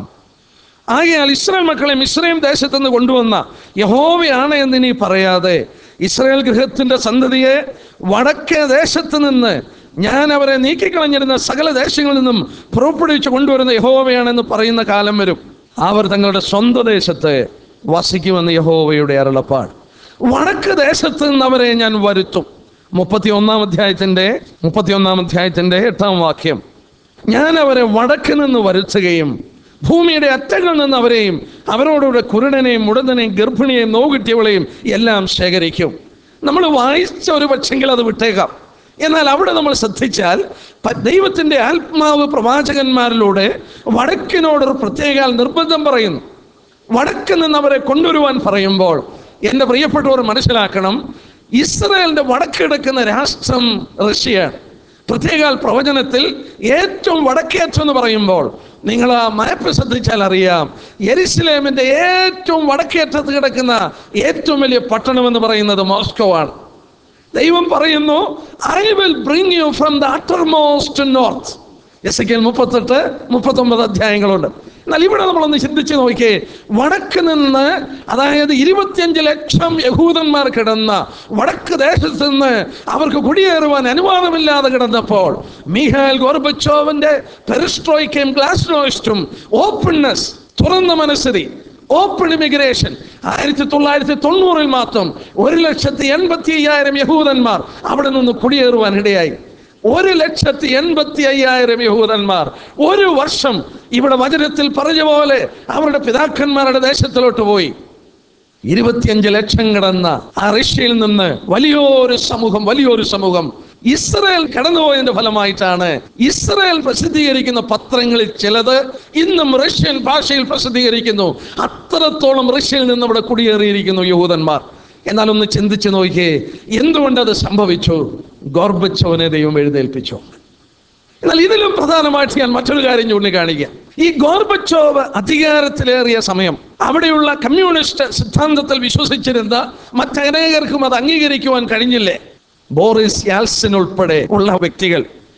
ആകയാൽ ഇസ്രായേൽ മക്കളെ മിശ്രയും ദേശത്തു നിന്ന് കൊണ്ടുവന്ന യഹോവയാണ് എന്ന് നീ പറയാതെ ഇസ്രായേൽ ഗൃഹത്തിന്റെ സന്തതിയെ വടക്കേ ദേശത്ത് നിന്ന് ഞാൻ അവരെ നീക്കിക്കളഞ്ഞിരുന്ന സകല ദേശങ്ങളിൽ നിന്നും പുറപ്പെടുവിച്ച് കൊണ്ടുവരുന്ന യഹോവയാണെന്ന് പറയുന്ന കാലം വരും അവർ തങ്ങളുടെ സ്വന്തം ദേശത്ത് വസിക്കുമെന്ന് യഹോവയുടെ അരുളപ്പാട് വടക്ക് ദേശത്ത് നിന്ന് അവരെ ഞാൻ വരുത്തും മുപ്പത്തി ഒന്നാം അധ്യായത്തിന്റെ മുപ്പത്തി ഒന്നാം അധ്യായത്തിന്റെ എട്ടാം വാക്യം ഞാൻ അവരെ വടക്ക് നിന്ന് വരുത്തുകയും ഭൂമിയുടെ അറ്റങ്ങളിൽ നിന്ന് അവരെയും അവരോടുകൂടെ കുരുടനെയും മുടന്തനെയും ഗർഭിണിയെയും നോകിട്ടിയവളെയും എല്ലാം ശേഖരിക്കും നമ്മൾ വായിച്ച ഒരു പക്ഷെങ്കിൽ അത് വിട്ടേക്കാം എന്നാൽ അവിടെ നമ്മൾ ശ്രദ്ധിച്ചാൽ പ- ദൈവത്തിന്റെ ആത്മാവ് പ്രവാചകന്മാരിലൂടെ വടക്കിനോടൊരു പ്രത്യേക നിർബന്ധം പറയുന്നു വടക്ക് നിന്ന് അവരെ കൊണ്ടുവരുവാൻ പറയുമ്പോൾ എൻ്റെ പ്രിയപ്പെട്ടവർ മനസ്സിലാക്കണം ഇസ്രായേലിന്റെ വടക്ക് കിടക്കുന്ന രാഷ്ട്രം റഷ്യയാണ് പ്രത്യേകാൽ പ്രവചനത്തിൽ ഏറ്റവും വടക്കേറ്റം എന്ന് പറയുമ്പോൾ നിങ്ങൾ ആ മാപ്പ് ശ്രദ്ധിച്ചാൽ അറിയാം യെരുസലേമിന്റെ ഏറ്റവും വടക്കേറ്റത്ത് കിടക്കുന്ന ഏറ്റവും വലിയ പട്ടണം എന്ന് പറയുന്നത് മോസ്കോ ആണ് ദൈവം പറയുന്നു I will bring you from the uttermost north S A മുപ്പത്തെട്ട് മുപ്പത്തൊമ്പത് അധ്യായങ്ങളുണ്ട് എന്നാൽ ഇവിടെ നമ്മളൊന്ന് ചിന്തിച്ച് നോക്കിയേ വടക്ക് നിന്ന് അതായത് ഇരുപത്തിയഞ്ച് ലക്ഷം യഹൂദന്മാർ കിടന്ന വടക്ക് ദേശത്ത് നിന്ന് അവർക്ക് കുടിയേറുവാൻ അനുവാദമില്ലാതെ കിടന്നപ്പോൾ മിഹാൽ ഗോർബച്ചോവിന്റെ പെരിസ്ട്രോയ്ക്കും ഗ്ലാസ്നോയിസ്റ്റും ഓപ്പൺനെസ് തുറന്ന മനസ്ഥിതി ഓപ്പൺ ഇമിഗ്രേഷൻ ആയിരത്തി തൊള്ളായിരത്തി തൊണ്ണൂറിൽ മാത്രം ഒരു ലക്ഷത്തി എൺപത്തി അയ്യായിരം യഹൂദന്മാർ അവിടെ നിന്ന് കുടിയേറുവാൻ ഇടയായി ഒരു ലക്ഷത്തി എൺപത്തി അയ്യായിരം യഹൂദന്മാർ ഒരു വർഷം ഇവിടെ വചനത്തിൽ പറഞ്ഞ പോലെ അവരുടെ പിതാക്കന്മാരുടെ ദേശത്തിലോട്ട് പോയി ഇരുപത്തിയഞ്ച് ലക്ഷം കിടന്ന ആ റഷ്യയിൽ നിന്ന് വലിയൊരു സമൂഹം വലിയൊരു സമൂഹം ഇസ്രയേൽ കടന്നുപോയതിന്റെ ഫലമായിട്ടാണ് ഇസ്രയേൽ പ്രസിദ്ധീകരിക്കുന്ന പത്രങ്ങളിൽ ചിലത് ഇന്നും റഷ്യൻ ഭാഷയിൽ പ്രസിദ്ധീകരിക്കുന്നു അത്രത്തോളം റഷ്യയിൽ നിന്ന് ഇവിടെ കുടിയേറിയിരിക്കുന്നു യഹൂദന്മാർ എന്നാൽ ഒന്ന് ചിന്തിച്ചു നോക്കിയേ എന്തുകൊണ്ട് അത് സംഭവിച്ചു ഗോർബച്ചോനെ ദൈവം എഴുന്നേൽപ്പിച്ചു എന്നാൽ ഇതിലും പ്രധാനമായിട്ട് ഞാൻ മറ്റൊരു കാര്യം ചൂണ്ടിക്കാണിക്കുക ഈ ഗോർബച്ചോവ് അധികാരത്തിലേറിയ സമയം അവിടെയുള്ള കമ്മ്യൂണിസ്റ്റ് സിദ്ധാന്തത്തിൽ വിശ്വസിച്ചിരുന്ന മറ്റനേകർക്കും അത് അംഗീകരിക്കുവാൻ കഴിഞ്ഞില്ലേ ബോറിസ് യാൽസിൻ ഉൾപ്പെടെ ഉള്ള വ്യക്തികൾ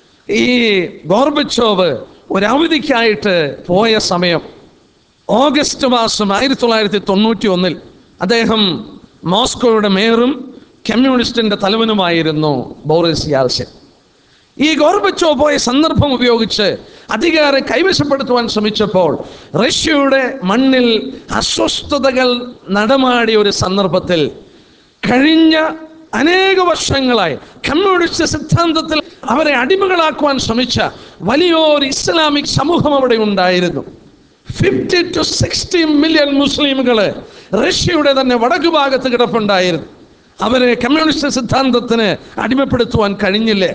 ഈ ഗോർബച്ചോവ് ഒരു അവധിക്കായിട്ട് പോയ സമയം ഓഗസ്റ്റ് മാസം ആയിരത്തി തൊള്ളായിരത്തി തൊണ്ണൂറ്റി ഒന്നിൽ അദ്ദേഹം മോസ്കോയുടെ മേയറും കമ്മ്യൂണിസ്റ്റിന്റെ തലവനുമായിരുന്നു ബോറിസ് യാൽസിൻ ഈ ഗോർബച്ചോ പോയ സന്ദർഭം ഉപയോഗിച്ച് അധികാരം കൈവശപ്പെടുത്തുവാൻ ശ്രമിച്ചപ്പോൾ റഷ്യയുടെ മണ്ണിൽ അസ്വസ്ഥതകൾ നടമാടിയ ഒരു സന്ദർഭത്തിൽ കഴിഞ്ഞ അനേക വർഷങ്ങളായി കമ്മ്യൂണിസ്റ്റ് സിദ്ധാന്തത്തിൽ അവരെ അടിമകളാക്കുവാൻ ശ്രമിച്ച വലിയൊരു ഇസ്ലാമിക് സമൂഹം അവിടെ ഉണ്ടായിരുന്നു ഫിഫ്റ്റി ടു സിക്സ്റ്റി മില്യൺ മുസ്ലിമുകൾ റഷ്യയുടെ തന്നെ വടക്കു ഭാഗത്ത് കിടപ്പുണ്ടായിരുന്നു അവരെ കമ്മ്യൂണിസ്റ്റ് സിദ്ധാന്തത്തിന് അടിമപ്പെടുത്തുവാൻ കഴിഞ്ഞില്ലേ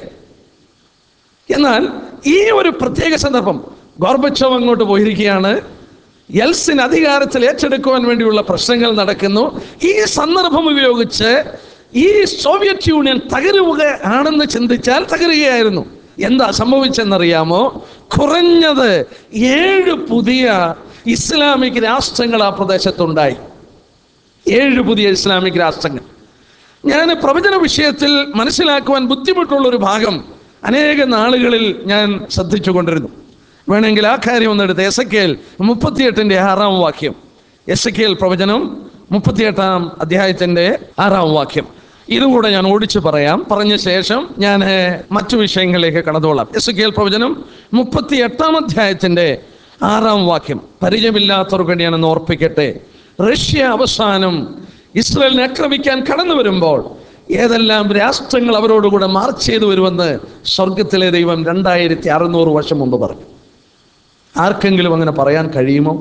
എന്നാൽ ഈ ഒരു പ്രത്യേക സന്ദർഭം ഗോർബച്ചോവ് അങ്ങോട്ട് പോയിരിക്കുകയാണ് എൽസിൻ അധികാരത്തിൽ ഏറ്റെടുക്കുവാൻ വേണ്ടിയുള്ള പ്രശ്നങ്ങൾ നടക്കുന്നു ഈ സന്ദർഭം ഉപയോഗിച്ച് ഈ സോവിയറ്റ് യൂണിയൻ തകരുക ആണെന്ന് ചിന്തിച്ചാൽ തകരുകയായിരുന്നു എന്താ സംഭവിച്ചെന്നറിയാമോ കുറഞ്ഞത് ഏഴ് പുതിയ ഇസ്ലാമിക് രാഷ്ട്രങ്ങൾ ആ പ്രദേശത്തുണ്ടായി ഏഴ് പുതിയ ഇസ്ലാമിക് രാഷ്ട്രങ്ങൾ ഞാൻ പ്രവചന വിഷയത്തിൽ മനസ്സിലാക്കുവാൻ ബുദ്ധിമുട്ടുള്ള ഒരു ഭാഗം അനേക നാളുകളിൽ ഞാൻ ശ്രദ്ധിച്ചു കൊണ്ടിരുന്നു വേണമെങ്കിൽ ആ കാര്യം ഒന്നെടുത്ത് എസ് എ മുപ്പത്തിയെട്ടിൻ്റെ ആറാം വാക്യം എസ് എ പ്രവചനം മുപ്പത്തിയെട്ടാം അധ്യായത്തിൻ്റെ ആറാം വാക്യം ഇതുകൂടെ ഞാൻ ഓടിച്ചു പറയാം പറഞ്ഞ ശേഷം ഞാൻ ഏർ, മറ്റു വിഷയങ്ങളിലേക്ക് കടന്നുകൊള്ളാം എസ് കെ പ്രവചനം മുപ്പത്തി എട്ടാം അധ്യായത്തിൻ്റെ ആറാം വാക്യം പരിചയമില്ലാത്തവർക്ക് ഞാനൊന്ന് ഓർപ്പിക്കട്ടെ റഷ്യ അവസാനം ഇസ്രയേലിനെ ആക്രമിക്കാൻ കടന്നു വരുമ്പോൾ ഏതെല്ലാം രാഷ്ട്രങ്ങൾ അവരോടുകൂടെ മാർച്ച് ചെയ്തു വരുമെന്ന് സ്വർഗത്തിലെ ദൈവം രണ്ടായിരത്തി അറുന്നൂറ് വർഷം മുമ്പ് പറഞ്ഞു ആർക്കെങ്കിലും അങ്ങനെ പറയാൻ കഴിയുമോ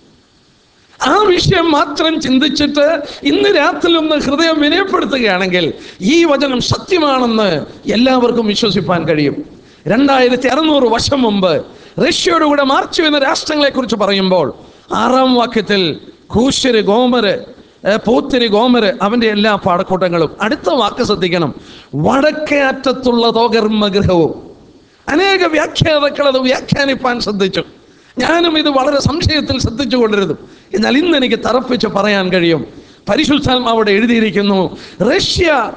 ആ വിഷയം മാത്രം ചിന്തിച്ചിട്ട് ഇന്ന് രാത്രി ഒന്ന് ഹൃദയം വിനയപ്പെടുത്തുകയാണെങ്കിൽ ഈ വചനം സത്യമാണെന്ന് എല്ലാവർക്കും വിശ്വസിപ്പാൻ കഴിയും രണ്ടായിരത്തി അറുന്നൂറ് വർഷം മുമ്പ് റഷ്യയുടെ കൂടെ മാർച്ച് ചെയ്യുന്ന രാഷ്ട്രങ്ങളെ കുറിച്ച് പറയുമ്പോൾ ആറാം വാക്യത്തിൽ കൂശ്യര് ഗോമര് ഏ, പൂത്തിരി ഗോമര് അവന്റെ എല്ലാ പാടക്കൂട്ടങ്ങളും അടുത്ത വാക്ക് ശ്രദ്ധിക്കണം വടക്കേ അറ്റത്തുള്ള തോകർമ്മഗ്രഹവും അനേക വ്യാഖ്യാതാക്കൾ അത് വ്യാഖ്യാനിപ്പാൻ ശ്രദ്ധിച്ചു ഞാനും ഇത് വളരെ സംശയത്തിൽ ശ്രദ്ധിച്ചു കൊണ്ടിരുന്നു എന്നാൽ ഇന്ന് എനിക്ക് തറപ്പിച്ച് പറയാൻ കഴിയും പരിശുദ്ധാത്മാ അവിടെ എഴുതിയിരിക്കുന്നു റഷ്യ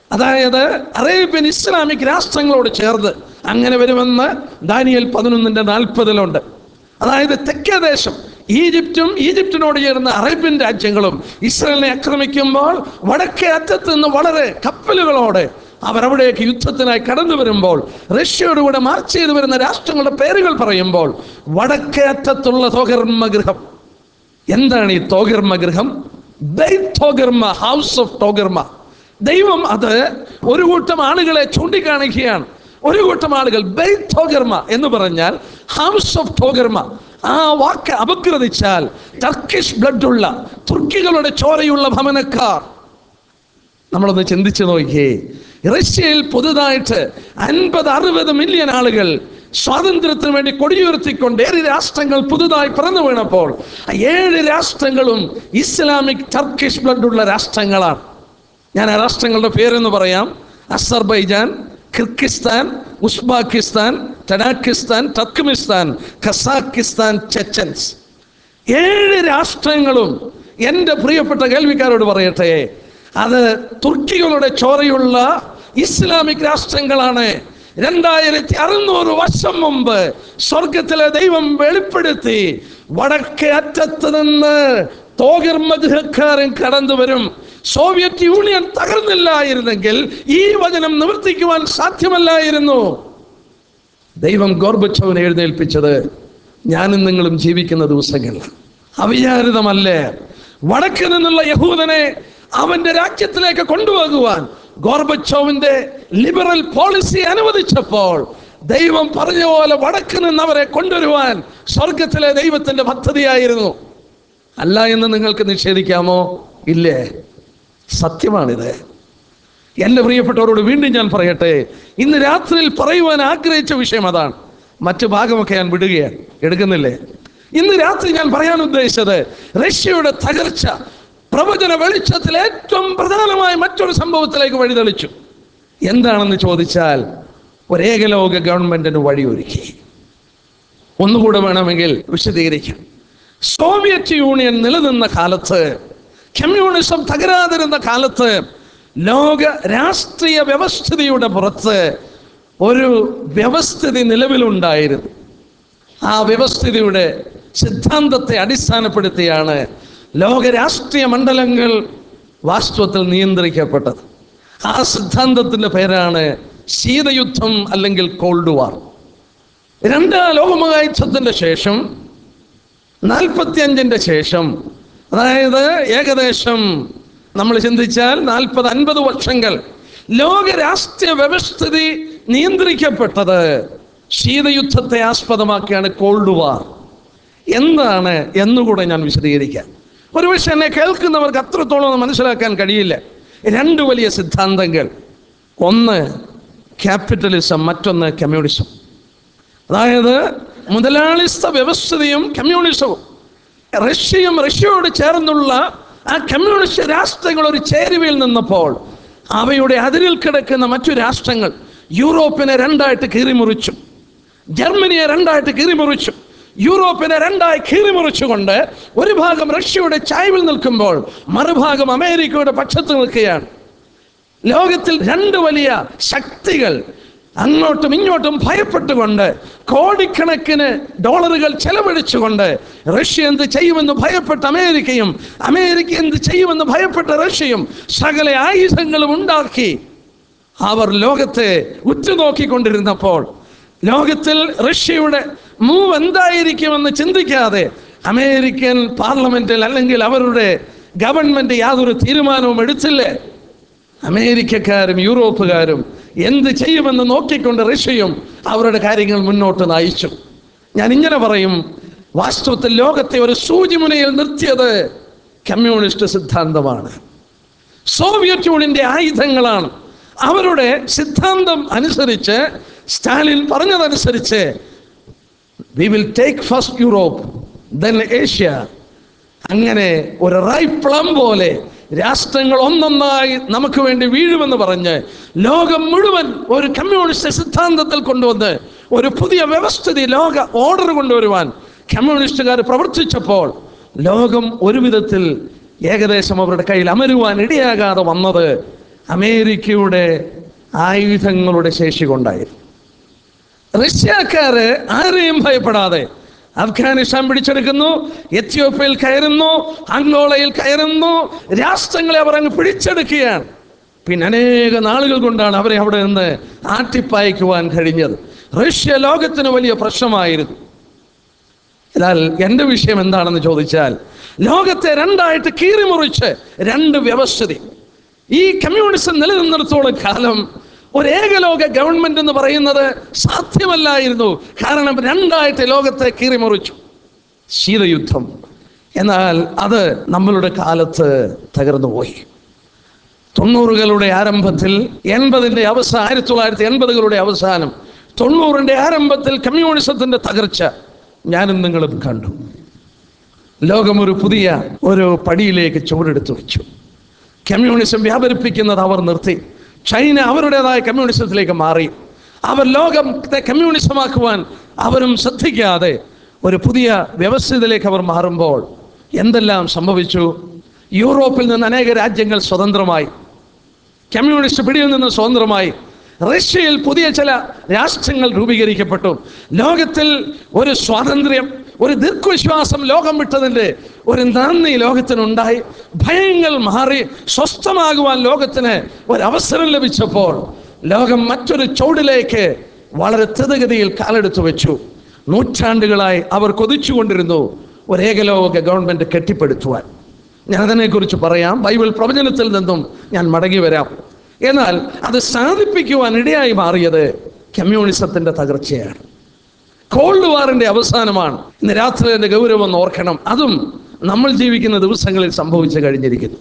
അതായത് അറേബ്യൻ ഇസ്ലാമിക് രാഷ്ട്രങ്ങളോട് ചേർന്ന് അങ്ങനെ വരുമെന്ന് ദാനിയൽ പതിനൊന്നിന്റെ നാൽപ്പതിലുണ്ട് അതായത് തെക്കേ ദേശം ഈജിപ്തും ഈജിപ്തിനോട് ചേർന്ന അറേബ്യൻ രാജ്യങ്ങളും ഇസ്രായേലിനെ ആക്രമിക്കുമ്പോൾ വടക്കേ അറ്റത്ത് നിന്ന് വളരെ കപ്പലുകളോടെ അവരവിടേക്ക് യുദ്ധത്തിനായി കടന്നു വരുമ്പോൾ റഷ്യയുടെ കൂടെ മാർച്ച് ചെയ്തു വരുന്ന രാഷ്ട്രങ്ങളുടെ പേരുകൾ പറയുമ്പോൾ വടക്കേ അറ്റത്തുള്ള തോകർമ്മ ഗൃഹം എന്താണ് ഈ തോഗർമ്മ ഗൃഹം തോഗർമ്മ ഹൗസ് ഓഫ് തോഗർമ്മ ദൈവം അത് ഒരു കൂട്ടം ആളുകളെ ചൂണ്ടിക്കാണിക്കുകയാണ് ഒരു കൂട്ടം ആളുകൾ തോഗർമ്മ എന്ന് പറഞ്ഞാൽ ഹൗസ് ഓഫ് തോഗർമ്മ ആ വാക്ക് അപഗ്രഥിച്ചാൽ ടർക്കിഷ് ബ്ലഡ് ഉള്ള തുർക്കികളുടെ ചോരയുള്ള ഭവനക്കാർ നമ്മളൊന്ന് ചിന്തിച്ചു നോക്കിയേ റഷ്യയിൽ പുതുതായിട്ട് അൻപത് അറുപത് മില്യൺ ആളുകൾ സ്വാതന്ത്ര്യത്തിന് വേണ്ടി കൊടിയുയർത്തിക്കൊണ്ട് ഏഴ് രാഷ്ട്രങ്ങൾ പുതുതായി പിറന്നു വീണപ്പോൾ ആ ഏഴ് രാഷ്ട്രങ്ങളും ഇസ്ലാമിക് ടർക്കിഷ് ബ്ലഡ് ഉള്ള രാഷ്ട്രങ്ങളാണ് ഞാൻ ആ രാഷ്ട്രങ്ങളുടെ പേരെന്ന് പറയാം Azerbaijan Kyrgyzstan Uzbekistan Tajikistan Turkmenistan Kazakhstan Chechens ഏഴ് രാഷ്ട്രങ്ങളും എൻ്റെ പ്രിയപ്പെട്ട കേൾവിക്കാരോട് പറയട്ടെ അത് തുർക്കികളുടെ ചോരയുള്ള ഇസ്ലാമിക് രാഷ്ട്രങ്ങളാണ് രണ്ടായിരത്തി അറുന്നൂറ് വർഷം മുമ്പ് സ്വർഗത്തിലെ ദൈവം വെളിപ്പെടുത്തി വടക്കേ അറ്റത്ത് നിന്ന് തോഗർ മധുരക്കാരൻ കടന്നു വരും സോവിയറ്റ് യൂണിയൻ തകർന്നില്ലായിരുന്നെങ്കിൽ ഈ വചനം നിവർത്തിക്കുവാൻ സാധ്യമല്ലായിരുന്നു ദൈവം ഗോർബച്ചവനെ എഴുന്നേൽപ്പിച്ചത് ഞാനും നിങ്ങളും ജീവിക്കുന്ന ദിവസങ്ങളിൽ അവിചാരിതമല്ലേ വടക്ക് നിന്നുള്ള യഹൂദനെ അവന്റെ രാജ്യത്തിലേക്ക് കൊണ്ടുപോകുവാൻ ഗോർബച്ചോവിന്റെ ലിബറൽ പോളിസി അനുവദിച്ചപ്പോൾ ദൈവം പറഞ്ഞ പോലെ വടക്ക് നിന്ന് അവരെ കൊണ്ടുവരുവാൻ സ്വർഗത്തിലെ ദൈവത്തിന്റെ പദ്ധതിയായിരുന്നു അല്ല എന്ന് നിങ്ങൾക്ക് നിഷേധിക്കാമോ ഇല്ലേ സത്യമാണിത് എൻ്റെ പ്രിയപ്പെട്ടവരോട് വീണ്ടും ഞാൻ പറയട്ടെ ഇന്ന് രാത്രിയിൽ പറയുവാൻ ആഗ്രഹിച്ച വിഷയം അതാണ് മറ്റു ഭാഗമൊക്കെ ഞാൻ വിടുകയാണ് എടുക്കുന്നില്ലേ ഇന്ന് രാത്രി ഞാൻ പറയാൻ ഉദ്ദേശിച്ചത് റഷ്യയുടെ തകർച്ച പ്രവചന വെളിച്ചത്തിൽ ഏറ്റവും പ്രധാനമായ മറ്റൊരു സംഭവത്തിലേക്ക് വഴിതെളിച്ചു എന്താണെന്ന് ചോദിച്ചാൽ ഒരേകലോക ഗവൺമെന്റിന് വഴിയൊരുക്കി ഒന്നുകൂടെ വേണമെങ്കിൽ വിശദീകരിക്കാം സോവിയറ്റ് യൂണിയൻ നിലനിന്ന കാലത്ത് കമ്മ്യൂണിസം തകരാതിരുന്ന കാലത്ത് ലോക രാഷ്ട്രീയ വ്യവസ്ഥിതിയുടെ പുറത്ത് ഒരു വ്യവസ്ഥിതി നിലവിലുണ്ടായിരുന്നു ആ വ്യവസ്ഥിതിയുടെ സിദ്ധാന്തത്തെ അടിസ്ഥാനപ്പെടുത്തിയാണ് ലോക രാഷ്ട്രീയ മണ്ഡലങ്ങൾ വാസ്തവത്തിൽ നിയന്ത്രിക്കപ്പെട്ടത് ആ സിദ്ധാന്തത്തിന്റെ പേരാണ് ശീതയുദ്ധം അല്ലെങ്കിൽ കോൾഡ് വാർ രണ്ടാം ലോകമഹായുദ്ധത്തിന്റെ ശേഷം നാൽപ്പത്തി അഞ്ചിന്റെ ശേഷം അതായത് ഏകദേശം നമ്മൾ ചിന്തിച്ചാൽ നാൽപ്പത് അൻപത് വർഷങ്ങൾ ലോക രാഷ്ട്രീയ വ്യവസ്ഥിതി നിയന്ത്രിക്കപ്പെട്ടത് ശീതയുദ്ധത്തെ ആസ്പദമാക്കിയാണ് കോൾഡ് വാർ എന്താണ് എന്നുകൂടെ ഞാൻ വിശദീകരിക്കാം ഒരുപക്ഷെ എന്നെ കേൾക്കുന്നവർക്ക് അത്രത്തോളം ഒന്ന് മനസ്സിലാക്കാൻ കഴിയില്ല രണ്ട് വലിയ സിദ്ധാന്തങ്ങൾ ഒന്ന് ക്യാപിറ്റലിസം മറ്റൊന്ന് കമ്മ്യൂണിസം അതായത് മുതലാളിത്ത വ്യവസ്ഥതയും കമ്മ്യൂണിസവും റഷ്യയും റഷ്യയോട് ചേർന്നുള്ള ആ കമ്മ്യൂണിസ്റ്റ് രാഷ്ട്രങ്ങൾ ഒരു ചേരുവയിൽ നിന്നപ്പോൾ അവയുടെ അതിരിൽ കിടക്കുന്ന മറ്റു രാഷ്ട്രങ്ങൾ യൂറോപ്പിനെ രണ്ടായിട്ട് കീറിമുറിച്ചു ജർമ്മനിയെ രണ്ടായിട്ട് കീറിമുറിച്ചു യൂറോപ്പിനെ രണ്ടായി കീറിമുറിച്ചുകൊണ്ട് ഒരു ഭാഗം റഷ്യയുടെ ചായ്വിൽ നിൽക്കുമ്പോൾ മറുഭാഗം അമേരിക്കയുടെ പക്ഷത്ത് നിൽക്കുകയാണ് ലോകത്തിൽ രണ്ട് വലിയ ശക്തികൾ അങ്ങോട്ടും ഇങ്ങോട്ടും ഭയപ്പെട്ടുകൊണ്ട് കോടിക്കണക്കിന് ഡോളറുകൾ ചെലവഴിച്ചുകൊണ്ട് റഷ്യ എന്ത് ചെയ്യുമെന്ന് ഭയപ്പെട്ട അമേരിക്കയും അമേരിക്ക എന്ത് ചെയ്യുമെന്ന് ഭയപ്പെട്ട റഷ്യയും സകല ആയുധങ്ങളും ഉണ്ടാക്കി അവർ ലോകത്തെ ഉറ്റുനോക്കിക്കൊണ്ടിരുന്നപ്പോൾ ലോകത്തിൽ റഷ്യയുടെ മൂവ് എന്തായിരിക്കുമെന്ന് ചിന്തിക്കാതെ അമേരിക്കൻ പാർലമെന്റിൽ അല്ലെങ്കിൽ അവരുടെ ഗവൺമെന്റ് യാതൊരു തീരുമാനവും എടുത്തില്ലേ അമേരിക്കക്കാരും യൂറോപ്പുകാരും എന്ത് ചെയ്യുമെന്ന് നോക്കിക്കൊണ്ട് റഷ്യയും അവരുടെ കാര്യങ്ങൾ മുന്നോട്ട് നയിച്ചു ഞാൻ ഇങ്ങനെ പറയും വാസ്തവത്തിൽ ലോകത്തെ ഒരു സൂചിമുനയിൽ നിർത്തിയത് കമ്മ്യൂണിസ്റ്റ് സിദ്ധാന്തമാണ് സോവിയറ്റ് യൂണിയന്റെ ആയുധങ്ങളാണ് അവരുടെ സിദ്ധാന്തം അനുസരിച്ച് സ്റ്റാലിൻ പറഞ്ഞതനുസരിച്ച് we will take first Europe then Asia അങ്ങനെ ഒരു റൈപ്ലം പോലെ രാഷ്ട്രങ്ങൾ ഒന്നൊന്നായി നമുക്ക് വേണ്ടി വീഴുമെന്ന് പറഞ്ഞ് ലോകം മുഴുവൻ ഒരു കമ്മ്യൂണിസ്റ്റ് സിദ്ധാന്തത്തിൽ കൊണ്ടുവന്ന് ഒരു പുതിയ വ്യവസ്ഥിതി ലോക ഓർഡർ കൊണ്ടുവരുവാൻ കമ്മ്യൂണിസ്റ്റുകാർ പ്രവർത്തിച്ചപ്പോൾ ലോകം ഒരു വിധത്തിൽ ഏകദേശം അവരുടെ കയ്യിൽ അമരുവാൻ ഇടയാകാതെ വന്നത് അമേരിക്കയുടെ ആയുധങ്ങളുടെ ശേഷി കൊണ്ടായിരുന്നു റഷ്യക്കാര് ആരെയും ഭയപ്പെടാതെ അഫ്ഗാനിസ്ഥാൻ പിടിച്ചെടുക്കുന്നു എത്യോപ്യയിൽ കയറുന്നു അങ്കോളയിൽ കയറുന്നു രാഷ്ട്രങ്ങളെ അവർ അങ്ങ് പിടിച്ചെടുക്കുകയാണ് പിന്നെ അനേക നാളുകൾ കൊണ്ടാണ് അവരെ അവിടെ നിന്ന് ആട്ടിപ്പായിക്കുവാൻ കഴിഞ്ഞത് റഷ്യ ലോകത്തിന് വലിയ പ്രശ്നമായിരുന്നു എന്നാൽ എൻ്റെ വിഷയം എന്താണെന്ന് ചോദിച്ചാൽ ലോകത്തെ രണ്ടായിട്ട് കീറിമുറിച്ച് രണ്ട് വ്യവസ്ഥിതി ഈ കമ്മ്യൂണിസം നിലനിന്നിടത്തോളം കാലം ഒരു ഏകലോക ഗവൺമെന്റ് എന്ന് പറയുന്നത് സാധ്യമല്ലായിരുന്നു കാരണം രണ്ടായിട്ട് ലോകത്തെ കീറിമുറിച്ചു ശീതയുദ്ധം എന്നാൽ അത് നമ്മളുടെ കാലത്ത് തകർന്നുപോയി തൊണ്ണൂറുകളുടെ ആരംഭത്തിൽ എൺപതിൻ്റെ അവസാനം ആയിരത്തി തൊള്ളായിരത്തി എൺപതുകളുടെ അവസാനം തൊണ്ണൂറിൻ്റെ ആരംഭത്തിൽ കമ്മ്യൂണിസത്തിന്റെ തകർച്ച ഞാനും നിങ്ങളും കണ്ടു ലോകം ഒരു പുതിയ ഒരു പടിയിലേക്ക് ചുവടെടുത്തു വെച്ചു കമ്മ്യൂണിസം വ്യാപരിപ്പിക്കുന്നത് അവർ നിർത്തി ചൈന അവരുടേതായ കമ്മ്യൂണിസത്തിലേക്ക് മാറി അവർ ലോകത്തെ കമ്മ്യൂണിസമാക്കുവാൻ അവരും ശ്രദ്ധിക്കാതെ ഒരു പുതിയ വ്യവസ്ഥയിലേക്ക് അവർ മാറുമ്പോൾ എന്തെല്ലാം സംഭവിച്ചു യൂറോപ്പിൽ നിന്ന് അനേക രാജ്യങ്ങൾ സ്വതന്ത്രമായി കമ്മ്യൂണിസ്റ്റ് പിടിയിൽ നിന്ന് സ്വതന്ത്രമായി റഷ്യയിൽ പുതിയ ചില രാഷ്ട്രങ്ങൾ രൂപീകരിക്കപ്പെട്ടു ലോകത്തിൽ ഒരു സ്വാതന്ത്ര്യം ഒരു ദീർഘവിശ്വാസം ലോകം വിട്ടതിൻ്റെ ഒരു നന്ദി ലോകത്തിനുണ്ടായി ഭയങ്ങൾ മാറി സ്വസ്ഥമാകുവാൻ ലോകത്തിന് ഒരവസരം ലഭിച്ചപ്പോൾ ലോകം മറ്റൊരു ചുവടിലേക്ക് വളരെ ത്രിതഗതിയിൽ കാലെടുത്തു വെച്ചു നൂറ്റാണ്ടുകളായി അവർ കൊതിച്ചുകൊണ്ടിരുന്നു ഒരു ഏകലോക ഗവൺമെന്റ് കെട്ടിപ്പടുത്തുവാൻ ഞാൻ അതിനെക്കുറിച്ച് പറയാം ബൈബിൾ പ്രവചനത്തിൽ നിന്നും ഞാൻ മടങ്ങി വരാം എന്നാൽ അത് സാധിപ്പിക്കുവാൻ ഇടയായി മാറിയത് കമ്മ്യൂണിസത്തിന്റെ തകർച്ചയാണ് കോൾഡ് വാറിന്റെ അവസാനമാണ് ഇന്ന് രാത്രി എൻ്റെ ഗൗരവം ഒന്ന് ഓർക്കണം അതും നമ്മൾ ജീവിക്കുന്ന ദിവസങ്ങളിൽ സംഭവിച്ചു കഴിഞ്ഞിരിക്കുന്നു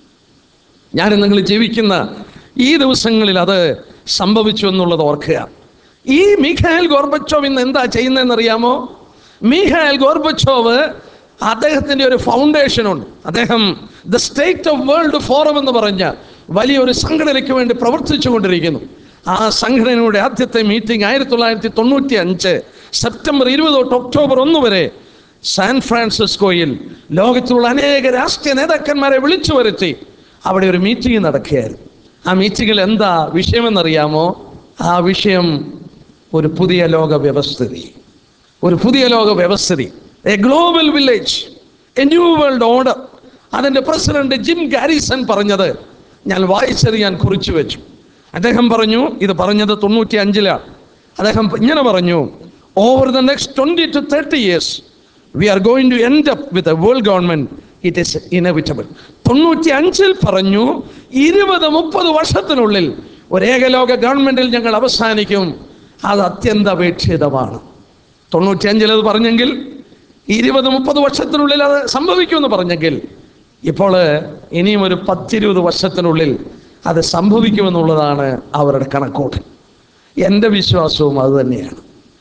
ഞാൻ നിങ്ങൾ ജീവിക്കുന്ന ഈ ദിവസങ്ങളിൽ അത് സംഭവിച്ചു എന്നുള്ളത് ഓർക്കുക ഈ മിഖായൽ ഗോർബച്ചോവ് ഇന്ന് എന്താ ചെയ്യുന്നതെന്ന് അറിയാമോ മിഖായൽ ഗോർബച്ചോവ് അദ്ദേഹത്തിന്റെ ഒരു ഫൗണ്ടേഷൻ ഉണ്ട് അദ്ദേഹം the state of world forum എന്ന് പറഞ്ഞ വലിയൊരു സംഘടനയ്ക്ക് വേണ്ടി പ്രവർത്തിച്ചു കൊണ്ടിരിക്കുന്നു ആ സംഘടനയുടെ ആദ്യത്തെ മീറ്റിംഗ് ആയിരത്തി തൊള്ളായിരത്തി തൊണ്ണൂറ്റി അഞ്ച് സെപ്റ്റംബർ ഇരുപത് തൊട്ട് ഒക്ടോബർ ഒന്ന് വരെ സാൻ ഫ്രാൻസിസ്കോയിൽ ലോകത്തിലുള്ള അനേക രാഷ്ട്രീയ നേതാക്കന്മാരെ വിളിച്ചു വരുത്തി അവിടെ ഒരു മീറ്റിംഗ് നടക്കുകയായിരുന്നു ആ മീറ്റിങ്ങിൽ എന്താ വിഷയമെന്നറിയാമോ ആ വിഷയം ഒരു പുതിയ ലോക വ്യവസ്ഥിതി ഒരു പുതിയ ലോക വ്യവസ്ഥിതി a global village a new world order അതിൻ്റെ പ്രസിഡന്റ് ജിം ഗാരിസൺ പറഞ്ഞത് ഞാൻ വായിച്ചത് ഞാൻ കുറിച്ചു വെച്ചു അദ്ദേഹം പറഞ്ഞു ഇത് പറഞ്ഞത് തൊണ്ണൂറ്റി അഞ്ചിലാണ് അദ്ദേഹം ഇങ്ങനെ പറഞ്ഞു over the next twenty to thirty years we are going to end up with a world government it is inevitable തൊണ്ണൂറ്റി അഞ്ചിൽ പറഞ്ഞു ഇരുപത് മുപ്പത് വർഷത്തിനുള്ളിൽ ഒരു ഏകലോക ഗവൺമെന്റിൽ ഞങ്ങൾ അവസാനിക്കും അത് അത്യന്തപേക്ഷിതമാണ് തൊണ്ണൂറ്റി അഞ്ചിൽ അത് പറഞ്ഞെങ്കിൽ ഇരുപത് മുപ്പത് വർഷത്തിനുള്ളിൽ അത് സംഭവിക്കുമെന്ന് പറഞ്ഞെങ്കിൽ ഇപ്പോൾ ഇനിയും ഒരു പത്തിരുപത് വർഷത്തിനുള്ളിൽ അത് സംഭവിക്കുമെന്നുള്ളതാണ് അവരുടെ കണക്കോട്ട് എൻ്റെ വിശ്വാസവും അത് തന്നെയാണ്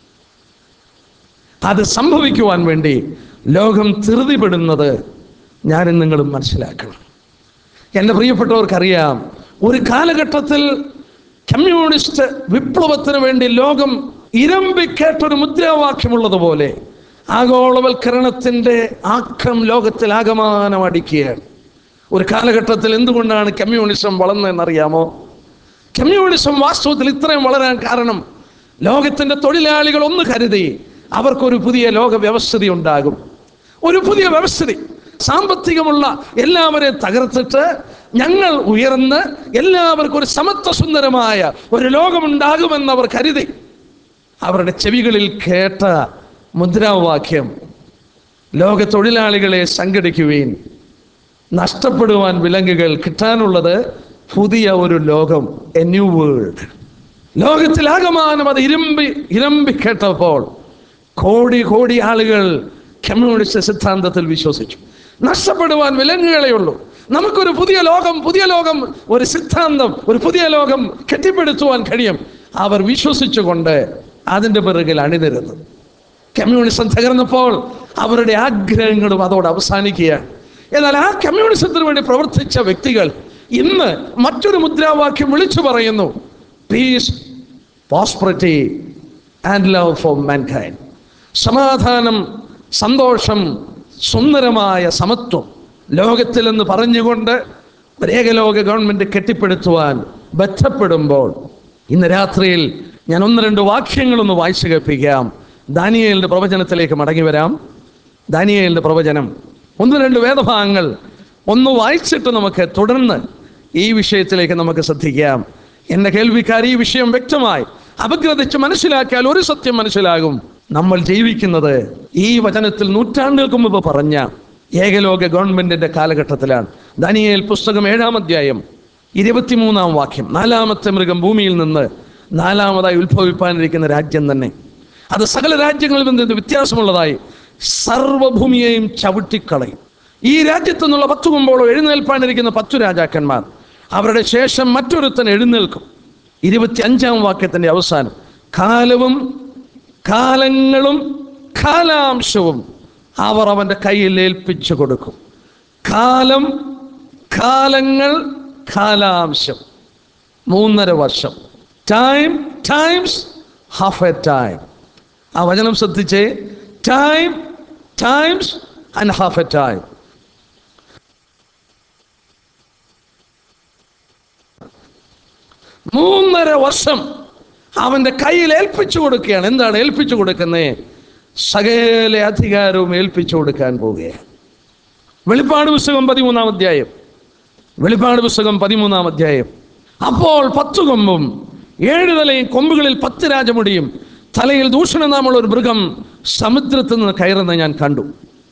അത് സംഭവിക്കുവാൻ വേണ്ടി ലോകം ധൃതിപ്പെടുന്നത് ഞാനും നിങ്ങളും മനസ്സിലാക്കണം എൻ്റെ പ്രിയപ്പെട്ടവർക്കറിയാം ഒരു കാലഘട്ടത്തിൽ കമ്മ്യൂണിസ്റ്റ് വിപ്ലവത്തിന് വേണ്ടി ലോകം ഇരമ്പിക്കേട്ടൊരു മുദ്രാവാക്യമുള്ളതുപോലെ ആഗോളവൽക്കരണത്തിൻ്റെ ആക്രം ലോകത്തിൽ ആകമാനം അടിക്കുകയാണ് ഒരു കാലഘട്ടത്തിൽ എന്തുകൊണ്ടാണ് കമ്മ്യൂണിസം വളർന്നതെന്നറിയാമോ കമ്മ്യൂണിസം വാസ്തവത്തിൽ ഇത്രയും വളരാൻ കാരണം ലോകത്തിൻ്റെ തൊഴിലാളികൾ ഒന്ന് കരുതി അവർക്കൊരു പുതിയ ലോക വ്യവസ്ഥിതി ഉണ്ടാകും ഒരു പുതിയ വ്യവസ്ഥിതി സാമ്പത്തികമുള്ള എല്ലാവരെയും തകർത്തിട്ട് ഞങ്ങൾ ഉയർന്ന് എല്ലാവർക്കും ഒരു സമത്വ സുന്ദരമായ ഒരു ലോകമുണ്ടാകുമെന്ന് അവർ കരുതി അവരുടെ ചെവികളിൽ കേട്ട മുദ്രാവാക്യം ലോക തൊഴിലാളികളെ സംഘടിക്കുവീൻ നഷ്ടപ്പെടുവാൻ വിലങ്ങുകൾ കിട്ടാനുള്ളത് പുതിയ ഒരു ലോകം എ ന്യൂ വേൾഡ് ലോകത്തിലാകമാനം അത് ഇരുമ്പി ഇരമ്പി കേട്ടപ്പോൾ കോടി കോടി ആളുകൾ കമ്മ്യൂണിസ്റ്റ് സിദ്ധാന്തത്തിൽ വിശ്വസിച്ചു നഷ്ടപ്പെടുവാൻ വിലങ്ങുകളേ ഉള്ളൂ നമുക്കൊരു പുതിയ ലോകം പുതിയ ലോകം ഒരു സിദ്ധാന്തം ഒരു പുതിയ ലോകം കെട്ടിപ്പടുത്തുവാൻ കഴിയും അവർ വിശ്വസിച്ചുകൊണ്ട് അതിൻ്റെ പിറകിൽ അണിനിരുന്നു കമ്മ്യൂണിസം തകർന്നപ്പോൾ അവരുടെ ആഗ്രഹങ്ങളും അതോടെ അവസാനിക്കുകയാണ് എന്നാൽ ആ കമ്മ്യൂണിസത്തിന് വേണ്ടി പ്രവർത്തിച്ച വ്യക്തികൾ ഇന്ന് മറ്റൊരു മുദ്രാവാക്യം വിളിച്ചു പറയുന്നു peace prosperity and love for mankind സമാധാനം സന്തോഷം സുന്ദരമായ സമത്വം ലോകത്തിൽ എന്ന് പറഞ്ഞുകൊണ്ട് ഒരു ഏകലോക ഗവൺമെന്റ് കെട്ടിപ്പടുത്തുവാൻ ബന്ധപ്പെടുമ്പോൾ ഇന്ന് രാത്രിയിൽ ഞാൻ ഒന്ന് രണ്ട് വാക്യങ്ങളൊന്ന് വായിച്ചു കേൾപ്പിക്കാം ദാനിയേലിന്റെ പ്രവചനത്തിലേക്ക് മടങ്ങി വരാം ദാനിയേലിന്റെ പ്രവചനം ഒന്ന് രണ്ട് വേദഭാഗങ്ങൾ ഒന്ന് വായിച്ചിട്ട് നമുക്ക് തുടർന്ന് ഈ വിഷയത്തിലേക്ക് നമുക്ക് ശ്രദ്ധിക്കാം എൻ്റെ കേൾവിക്കാർ ഈ വിഷയം വ്യക്തമായി അപഗ്രഥിച്ച് മനസ്സിലാക്കിയാൽ ഒരു സത്യം മനസ്സിലാകും നമ്മൾ ജീവിക്കുന്നത് ഈ വചനത്തിൽ നൂറ്റാണ്ടുകൾക്ക് മുമ്പ് പറഞ്ഞ ഏകലോക ഗവൺമെന്റിന്റെ കാലഘട്ടത്തിലാണ് ദാനിയേൽ പുസ്തകം ഏഴാം അധ്യായം ഇരുപത്തിമൂന്നാം വാക്യം നാലാമത്തെ മൃഗം ഭൂമിയിൽ നിന്ന് നാലാമതായി ഉത്ഭവിപ്പാനിരിക്കുന്ന രാജ്യം തന്നെ അത് സകല രാജ്യങ്ങളിൽ നിന്ന് വ്യത്യാസമുള്ളതായി സർവഭൂമിയെയും ചവിട്ടിക്കളയും ഈ രാജ്യത്തു നിന്നുള്ള പത്തു കൊമ്പോളോ എഴുന്നേൽപ്പാനിരിക്കുന്ന പത്തു രാജാക്കന്മാർ അവരുടെ ശേഷം മറ്റൊരുത്തൻ എഴുന്നേൽക്കും ഇരുപത്തി അഞ്ചാം വാക്യത്തിന്റെ അവസാനം കാലവും കാലങ്ങളും കാലാംശവും അവർ അവന്റെ കയ്യിൽ ഏൽപ്പിച്ചു കൊടുക്കും കാലം കാലങ്ങൾ കാലാംശം മൂന്നര വർഷം time times half a time ആ വചനം ശ്രദ്ധിച്ചേ time times and half a time മൂന്നര വർഷം അവന്റെ കയ്യിൽ ഏൽപ്പിച്ചു കൊടുക്കുകയാണ് എന്താണ് ഏൽപ്പിച്ചു കൊടുക്കുന്നത് സകല അധികാരവും ഏൽപ്പിച്ചു കൊടുക്കാൻ പോവുകയാണ് വെളിപ്പാട് പുസ്തകം പതിമൂന്നാം അധ്യായം വെളിപ്പാട് പുസ്തകം പതിമൂന്നാം അധ്യായം അപ്പോൾ പത്തു കൊമ്പും ഏഴ് തലയും കൊമ്പുകളിൽ പത്ത് രാജമുടിയും തലയിൽ ദൂഷണനാമുള്ള ഒരു മൃഗം സമുദ്രത്തിൽ നിന്ന് കയറുന്നത് ഞാൻ കണ്ടു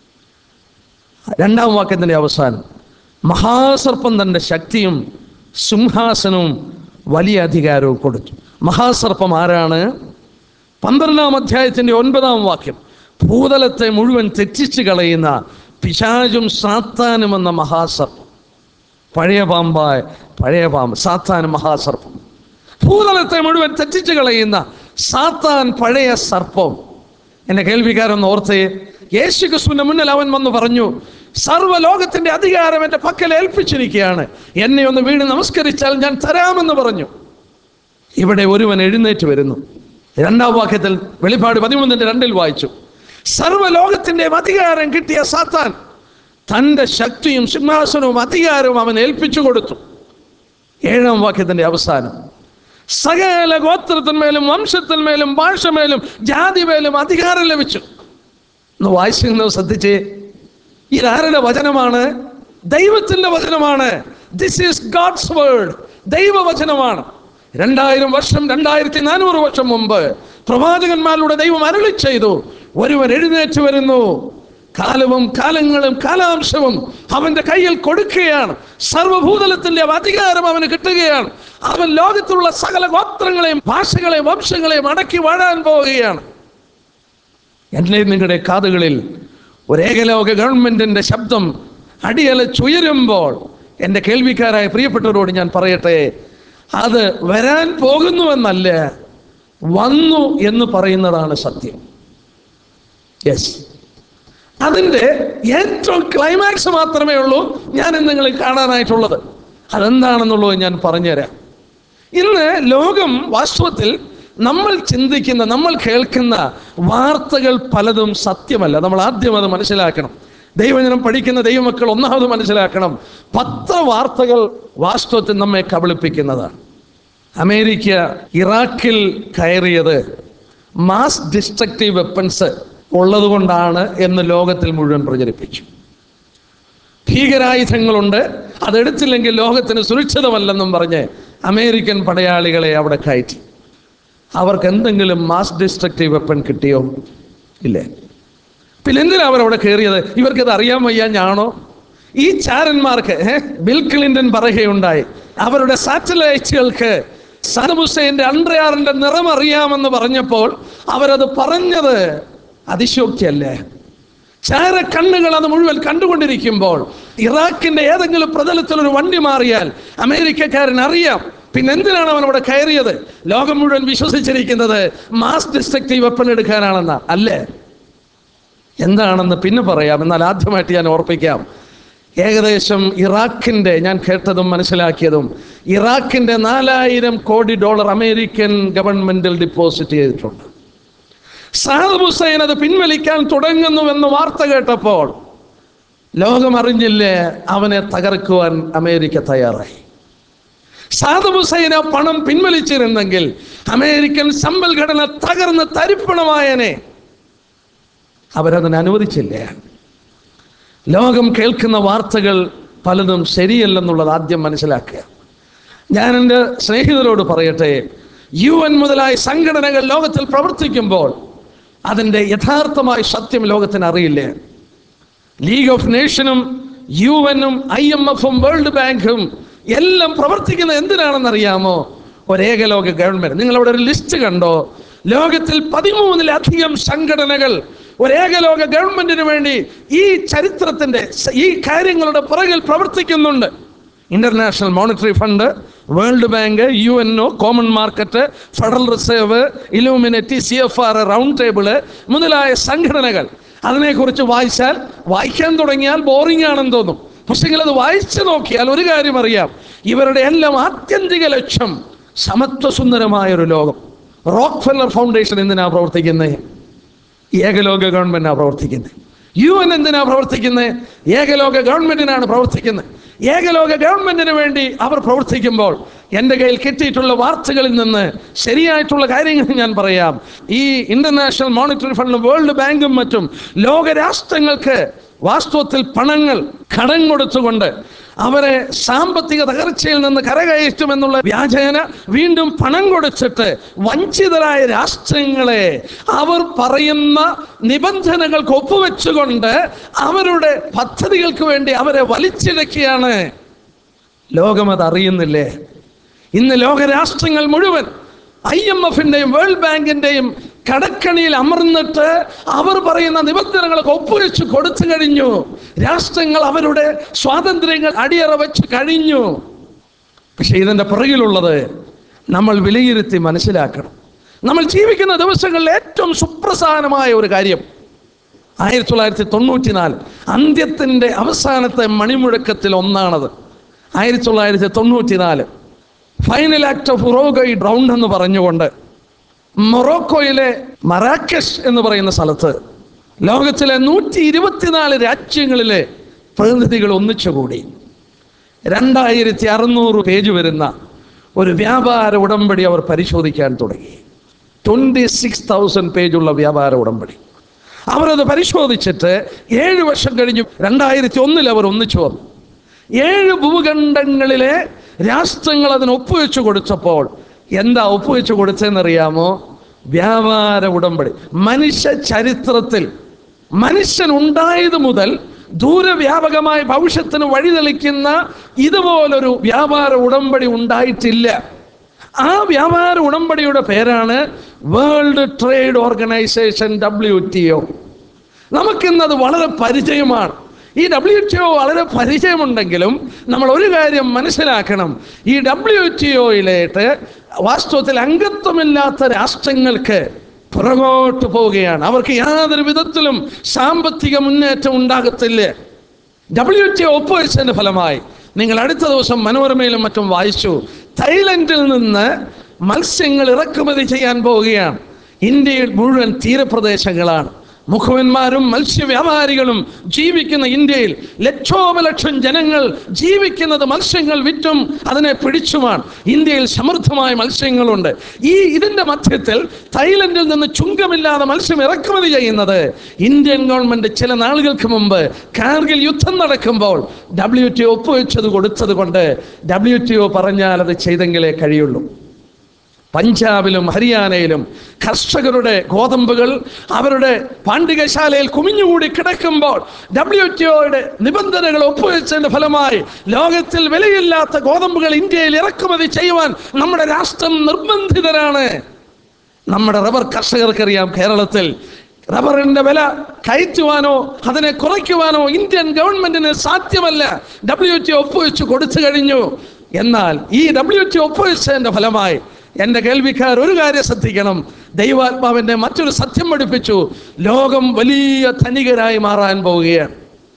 രണ്ടാം വാക്യത്തിന്റെ അവസാനം മഹാസർപ്പം തന്റെ ശക്തിയും സിംഹാസനവും വലിയ അധികാരവും കൊടുത്തു മഹാസർപ്പം ആരാണ് പന്ത്രണ്ടാം അധ്യായത്തിന്റെ ഒൻപതാം വാക്യം ഭൂതലത്തെ മുഴുവൻ തെറ്റിച്ചു കളയുന്ന പിശാചും സാത്താനും എന്ന മഹാസർപ്പം പഴയ പാമ്പായ പഴയ പാമ്പ് സാത്താൻ മഹാസർപ്പം ഭൂതലത്തെ മുഴുവൻ തെറ്റിച്ചു കളയുന്ന സാത്താൻ പഴയ സർപ്പം എന്നെ കേൾവിക്കാരൊന്ന് ഓർത്തേ യേശു ക്രിസ്തുവിന്റെ മുന്നിൽ അവൻ വന്ന് പറഞ്ഞു സർവ്വലോകത്തിന്റെ അധികാരം എൻ്റെ പക്കൽ ഏൽപ്പിച്ചിരിക്കുകയാണ് എന്നെ ഒന്ന് വീണ് നമസ്കരിച്ചാൽ ഞാൻ തരാമെന്ന് പറഞ്ഞു ഇവിടെ ഒരുവൻ എഴുന്നേറ്റ് വരുന്നു രണ്ടാം വാക്യത്തിൽ വെളിപ്പാട് പതിമൂന്നിന്റെ രണ്ടിൽ വായിച്ചു സർവ്വലോകത്തിന്റെ അധികാരം കിട്ടിയ സാത്താൻ തൻ്റെ ശക്തിയും സിംഹാസനവും അധികാരവും അവൻ ഏൽപ്പിച്ചു കൊടുത്തു ഏഴാം വാക്യത്തിന്റെ അവസാനം സകല ഗോത്രത്തിന്മേലും വംശത്തിന്മേലും ഭാഷമേലും ജാതിമേലും അധികാരം ലഭിച്ചു ഒന്ന് വായിച്ചിരുന്നത് ശ്രദ്ധിച്ചേ ഇതാരുടെ വചനമാണ് ദൈവത്തിന്റെ വചനമാണ് ദിസ് ഈസ് ഗാഡ്സ് വേർഡ് ദൈവവചനമാണ് രണ്ടായിരം വർഷം രണ്ടായിരത്തി നാനൂറ് വർഷം മുമ്പ് പ്രവാചകന്മാരുടെ ദൈവം അരുളി ചെയ്തു ഒരുവൻ എഴുന്നേറ്റ് വരുന്നു കാലവും കാലങ്ങളും കാലാംശവും അവന്റെ കയ്യിൽ കൊടുക്കുകയാണ് സർവഭൂതലത്തിന്റെ അധികാരം അവന് കിട്ടുകയാണ് അവൻ ലോകത്തിലുള്ള സകല ഗോത്രങ്ങളെയും ഭാഷകളെയും വംശങ്ങളെയും അടക്കി വാഴാൻ പോവുകയാണ് എൻ്റെ നിങ്ങളുടെ കാതുകളിൽ ഒരു ഏകലോക ഗവൺമെന്റിന്റെ ശബ്ദം അടിയലച്ചുയരുമ്പോൾ എൻ്റെ കേൾവിക്കാരായ പ്രിയപ്പെട്ടവരോട് ഞാൻ പറയട്ടെ അത് വരാൻ പോകുന്നുവെന്നല്ല വന്നു എന്ന് പറയുന്നതാണ് സത്യം യെസ് അതിൻ്റെ ഏറ്റവും ക്ലൈമാക്സ് മാത്രമേ ഉള്ളൂ ഞാൻ ഇന്ന് നിങ്ങളിൽ കാണാനായിട്ടുള്ളത് അതെന്താണെന്നുള്ളത് ഞാൻ പറഞ്ഞുതരാം ഇന്ന് ലോകം വാസ്തവത്തിൽ നമ്മൾ ചിന്തിക്കുന്ന നമ്മൾ കേൾക്കുന്ന വാർത്തകൾ പലതും സത്യമല്ല നമ്മൾ ആദ്യം അത് മനസ്സിലാക്കണം ദൈവജനം പഠിക്കുന്ന ദൈവമക്കൾ ഒന്നാമത് മനസ്സിലാക്കണം പത്ര വാർത്തകൾ വാസ്തവത്തിൽ നമ്മെ കബളിപ്പിക്കുന്നതാണ് അമേരിക്ക ഇറാഖിൽ കയറിയത് മാസ് ഡിസ്ട്രക്റ്റീവ് വെപ്പൺസ് ഉള്ളതുകൊണ്ടാണ് എന്ന് ലോകത്തിൽ മുഴുവൻ പ്രചരിപ്പിച്ചു ഭീകരായുധങ്ങളുണ്ട് അതെടുത്തില്ലെങ്കിൽ ലോകത്തിന് സുരക്ഷിതമല്ലെന്നും പറഞ്ഞ് അമേരിക്കൻ പടയാളികളെ അവിടെ കയറ്റി അവർക്ക് എന്തെങ്കിലും മാസ് ഡിസ്ട്രക്റ്റീവ് വെപ്പൺ കിട്ടിയോ ഇല്ലേ പിന്നെ എന്തിനാ അവരവിടെ കയറിയത് ഇവർക്കത് അറിയാൻ വയ്യാഞ്ഞാണോ ഈ ചാരന്മാർക്ക് ഏ, ബിൽ ക്ലിന്റൺ പറയുകയുണ്ടായി അവരുടെ സാറ്റലൈറ്റുകൾക്ക് സദം ഹുസൈൻ്റെ അണ്ടർയാറിന്റെ നിറം അറിയാമെന്ന് പറഞ്ഞപ്പോൾ അവരത് പറഞ്ഞത് അതിശോക്തിയല്ലേ ചാര കണ്ണുകൾ അത് മുഴുവൻ കണ്ടുകൊണ്ടിരിക്കുമ്പോൾ ഇറാഖിന്റെ ഏതെങ്കിലും പ്രതലത്തിൽ ഒരു വണ്ടി മാറിയാൽ അമേരിക്കക്കാരൻ അറിയാം പിന്നെ എന്തിനാണ് അവൻ അവിടെ കയറിയത് ലോകം മുഴുവൻ വിശ്വസിച്ചിരിക്കുന്നത് മാസ് ഡിസ്ട്രക്റ്റീവ് വെപ്പൺ എടുക്കാനാണെന്ന അല്ലേ എന്താണെന്ന് പിന്നെ പറയാം എന്നാൽ ആദ്യമായിട്ട് ഞാൻ ഓർപ്പിക്കാം ഏകദേശം ഇറാഖിൻ്റെ ഞാൻ കേട്ടതും മനസ്സിലാക്കിയതും ഇറാഖിൻ്റെ നാലായിരം കോടി ഡോളർ അമേരിക്കൻ ഗവൺമെന്റിൽ ഡിപ്പോസിറ്റ് ചെയ്തിട്ടുണ്ട് സാദം ഹുസൈൻ അത് പിൻവലിക്കാൻ തുടങ്ങുന്നുവെന്ന് വാർത്ത കേട്ടപ്പോൾ ലോകം അറിഞ്ഞില്ലേ അവനെ തകർക്കുവാൻ അമേരിക്ക തയ്യാറായി സാദം ഹുസൈൻ ആ പണം പിൻവലിച്ചിരുന്നെങ്കിൽ അമേരിക്കൻ സമ്പൽഘടന തകർന്ന് തരിപ്പണമായനെ അവരതിന് അനുവദിച്ചില്ല ലോകം കേൾക്കുന്ന വാർത്തകൾ പലതും ശരിയല്ലെന്നുള്ളത് ആദ്യം മനസ്സിലാക്കുക ഞാൻ എൻ്റെ സ്നേഹിതരോട് പറയട്ടെ യു എൻ മുതലായ സംഘടനകൾ ലോകത്തിൽ പ്രവർത്തിക്കുമ്പോൾ അതിൻ്റെ യഥാർത്ഥമായ സത്യം ലോകത്തിന് അറിയില്ലേ ലീഗ് ഓഫ് നേഷനും യു എനും ഐ എം എഫും വേൾഡ് ബാങ്കും എല്ലാം പ്രവർത്തിക്കുന്നത് എന്തിനാണെന്ന് അറിയാമോ ഒരേകലോക ഗവൺമെന്റ് നിങ്ങൾ അവിടെ ഒരു ലിസ്റ്റ് കണ്ടോ ലോകത്തിൽ പതിമൂന്നിലധികം സംഘടനകൾ ഒരേകലോക ഗവൺമെന്റിന് വേണ്ടി ഈ ചരിത്രത്തിന്റെ സ- ഈ കാര്യങ്ങളുടെ പുറകിൽ പ്രവർത്തിക്കുന്നുണ്ട് international monetary fund world bank U N O common market federal reserve Illuminati C F R round table മുതലായ സംഘടനകൾ അതിനെക്കുറിച്ച് വായിച്ചാൽ വായിക്കാൻ തുടങ്ങിയാൽ ബോറിംഗ് ആണെന്ന് തോന്നും പക്ഷെങ്കിൽ അത് വായിച്ചു നോക്കിയാൽ ഒരു കാര്യം അറിയാം ഇവരുടെ എല്ലാം ആത്യന്തിക ലക്ഷ്യം സമത്വസുന്ദരമായ ഒരു ലോകം റോക്ക് ഫെല്ലർ ഫൗണ്ടേഷൻ എന്തിനാ പ്രവർത്തിക്കുന്നത് ഏകലോക ഗവൺമെന്റാണ് പ്രവർത്തിക്കുന്നത് യു എൻ എന്തിനാ പ്രവർത്തിക്കുന്നത് ഏകലോക ഗവൺമെന്റിനാണ് പ്രവർത്തിക്കുന്നത് ഏകലോക ഗവൺമെന്റിന് വേണ്ടി അവർ പ്രവർത്തിക്കുമ്പോൾ എൻ്റെ കയ്യിൽ കിട്ടിയിട്ടുള്ള വാർത്തകളിൽ നിന്ന് ശരിയായിട്ടുള്ള കാര്യങ്ങൾ ഞാൻ പറയാം ഈ ഇന്റർനാഷണൽ മോണിറ്ററി ഫണ്ടും വേൾഡ് ബാങ്കും മറ്റും ലോകരാഷ്ട്രങ്ങൾക്ക് വാസ്തവത്തിൽ പണങ്ങൾ കടം കൊടുത്തുകൊണ്ട് അവരെ സാമ്പത്തിക തകർച്ചയിൽ നിന്ന് കരകയറ്റുമെന്നുള്ള വ്യാജേന വീണ്ടും പണം കൊടുത്തിട്ട് വഞ്ചിതരായ രാഷ്ട്രങ്ങളെ അവർ പറയുന്ന നിബന്ധനകൾക്ക് ഒപ്പുവെച്ചുകൊണ്ട് അവരുടെ പദ്ധതികൾക്ക് വേണ്ടി അവരെ വലിച്ചിഴക്കുകയാണ് ലോകം അത് അറിയുന്നില്ലേ ഇന്ന് ലോകരാഷ്ട്രങ്ങൾ മുഴുവൻ ഐ എം എഫിന്റെയും വേൾഡ് ബാങ്കിന്റെയും കടക്കണിയിൽ അമർന്നിട്ട് അവർ പറയുന്ന നിബന്ധനകളൊക്കെ ഒപ്പുവെച്ച് കൊടുത്തു കഴിഞ്ഞു രാഷ്ട്രങ്ങൾ അവരുടെ സ്വാതന്ത്ര്യങ്ങൾ അടിയറ വെച്ച് കഴിഞ്ഞു പക്ഷെ ഇതിൻ്റെ പുറകിലുള്ളത് നമ്മൾ വിലയിരുത്തി മനസ്സിലാക്കണം നമ്മൾ ജീവിക്കുന്ന ദിവസങ്ങളിൽ ഏറ്റവും സുപ്രധാനമായ ഒരു കാര്യം ആയിരത്തി തൊള്ളായിരത്തി തൊണ്ണൂറ്റി നാല് അന്ത്യത്തിൻ്റെ അവസാനത്തെ മണിമുഴക്കത്തിൽ ഒന്നാണത് ആയിരത്തി തൊള്ളായിരത്തി തൊണ്ണൂറ്റി നാല് final act of Uruguay round എന്ന് പറഞ്ഞുകൊണ്ട് മൊറോക്കോയിലെ മറാക്കഷ് എന്ന് പറയുന്ന സ്ഥലത്ത് ലോകത്തിലെ നൂറ്റി ഇരുപത്തിനാല് രാജ്യങ്ങളിലെ പ്രതിനിധികൾ ഒന്നിച്ചുകൂടി രണ്ടായിരത്തി അറുന്നൂറ് പേജ് വരുന്ന ഒരു വ്യാപാര ഉടമ്പടി അവർ പരിശോധിക്കാൻ തുടങ്ങി ട്വൻറ്റി സിക്സ് തൗസൻഡ് പേജുള്ള വ്യാപാര ഉടമ്പടി അവരത് പരിശോധിച്ചിട്ട് ഏഴ് വർഷം കഴിഞ്ഞു രണ്ടായിരത്തി ഒന്നിൽ അവർ ഒന്നിച്ചു വന്നു ഏഴ് ഭൂഖണ്ഡങ്ങളിലെ രാഷ്ട്രങ്ങൾ അതിന് ഒപ്പുവെച്ചു കൊടുത്തപ്പോൾ എന്താ ഒപ്പുവെച്ചു കൊടുത്തതെന്നറിയാമോ വ്യാപാര ഉടമ്പടി മനുഷ്യ ചരിത്രത്തിൽ മനുഷ്യൻ ഉണ്ടായത് മുതൽ ദൂരവ്യാപകമായ ഭവിഷ്യത്തിന് വഴിതെളിക്കുന്ന ഇതുപോലൊരു വ്യാപാര ഉടമ്പടി ഉണ്ടായിട്ടില്ല ആ വ്യാപാര ഉടമ്പടിയുടെ പേരാണ് world trade organization W T O നമുക്കിന്നത് വളരെ പരിചയമാണ് ഈ ഡബ്ല്യു ടി ഒ വളരെ പരിചയമുണ്ടെങ്കിലും നമ്മൾ ഒരു കാര്യം മനസ്സിലാക്കണം ഈ ഡബ്ല്യു ടി ഒയിലേട്ട് വാസ്തവത്തിൽ അംഗത്വമില്ലാത്ത രാഷ്ട്രങ്ങൾക്ക് പുറകോട്ട് പോവുകയാണ് അവർക്ക് യാതൊരു വിധത്തിലും സാമ്പത്തിക മുന്നേറ്റം ഉണ്ടാകത്തില്ല ഡബ്ല്യു ടി ഒപ്പുവെച്ചതിന്റെ ഫലമായി നിങ്ങൾ അടുത്ത ദിവസം മനോരമയിലും മറ്റും വായിച്ചു തൈലൻഡിൽ നിന്ന് മത്സ്യങ്ങൾ ഇറക്കുമതി ചെയ്യാൻ പോവുകയാണ് ഇന്ത്യയിൽ മുഴുവൻ തീരപ്രദേശങ്ങളാണ് മുഖവന്മാരും മത്സ്യവ്യാപാരികളും ജീവിക്കുന്ന ഇന്ത്യയിൽ ലക്ഷോപലക്ഷം ജനങ്ങൾ ജീവിക്കുന്നത് മത്സ്യങ്ങൾ വിറ്റും അതിനെ പിടിച്ചുമാണ് ഇന്ത്യയിൽ സമൃദ്ധമായ മത്സ്യങ്ങളുണ്ട് ഈ ഇതിന്റെ മധ്യത്തിൽ തൈലൻഡിൽ നിന്ന് ചുങ്കമില്ലാതെ മത്സ്യം ഇറക്കുമതി ചെയ്യുന്നത് ഇന്ത്യൻ ഗവൺമെന്റ് ചില നാളുകൾക്ക് മുമ്പ് കാർഗിൽ യുദ്ധം നടക്കുമ്പോൾ ഡബ്ല്യു ടി ഒപ്പുവെച്ചത് കൊടുത്തത് കൊണ്ട് ഡബ്ല്യു ടി ഒ പറഞ്ഞാൽ അത് ചെയ്തെങ്കിലേ കഴിയുള്ളൂ പഞ്ചാബിലും ഹരിയാനയിലും കർഷകരുടെ ഗോതമ്പുകൾ അവരുടെ പാണ്ഡികശാലയിൽ കുമിഞ്ഞുകൂടി കിടക്കുമ്പോൾ ഡബ്ല്യു ടി ഒയുടെ നിബന്ധനകൾ ഒപ്പുവെച്ചതിന്റെ ഫലമായി ലോകത്തിൽ വിലയില്ലാത്ത ഗോതമ്പുകൾ ഇന്ത്യയിൽ ഇറക്കുമതി ചെയ്യുവാൻ നമ്മുടെ രാഷ്ട്രം നിർബന്ധിതരാണ് നമ്മുടെ റബ്ബർ കർഷകർക്കറിയാം കേരളത്തിൽ റബ്ബറിന്റെ വില കയറ്റുവാനോ അതിനെ കുറയ്ക്കുവാനോ ഇന്ത്യൻ ഗവൺമെന്റിന് സാധ്യമല്ല ഡബ്ല്യു ടി ഒപ്പുവെച്ച് കൊടുത്തു കഴിഞ്ഞു എന്നാൽ ഈ ഡബ്ല്യു ടി ഒപ്പുവെച്ചതിന്റെ ഫലമായി എൻ്റെ കേൾവിക്കാർ ഒരു കാര്യം ശ്രദ്ധിക്കണം ദൈവാത്മാവിൻ്റെ മറ്റൊരു സത്യം പഠിപ്പിച്ചു ലോകം വലിയ ധനികരായി മാറാൻ പോവുകയാണ്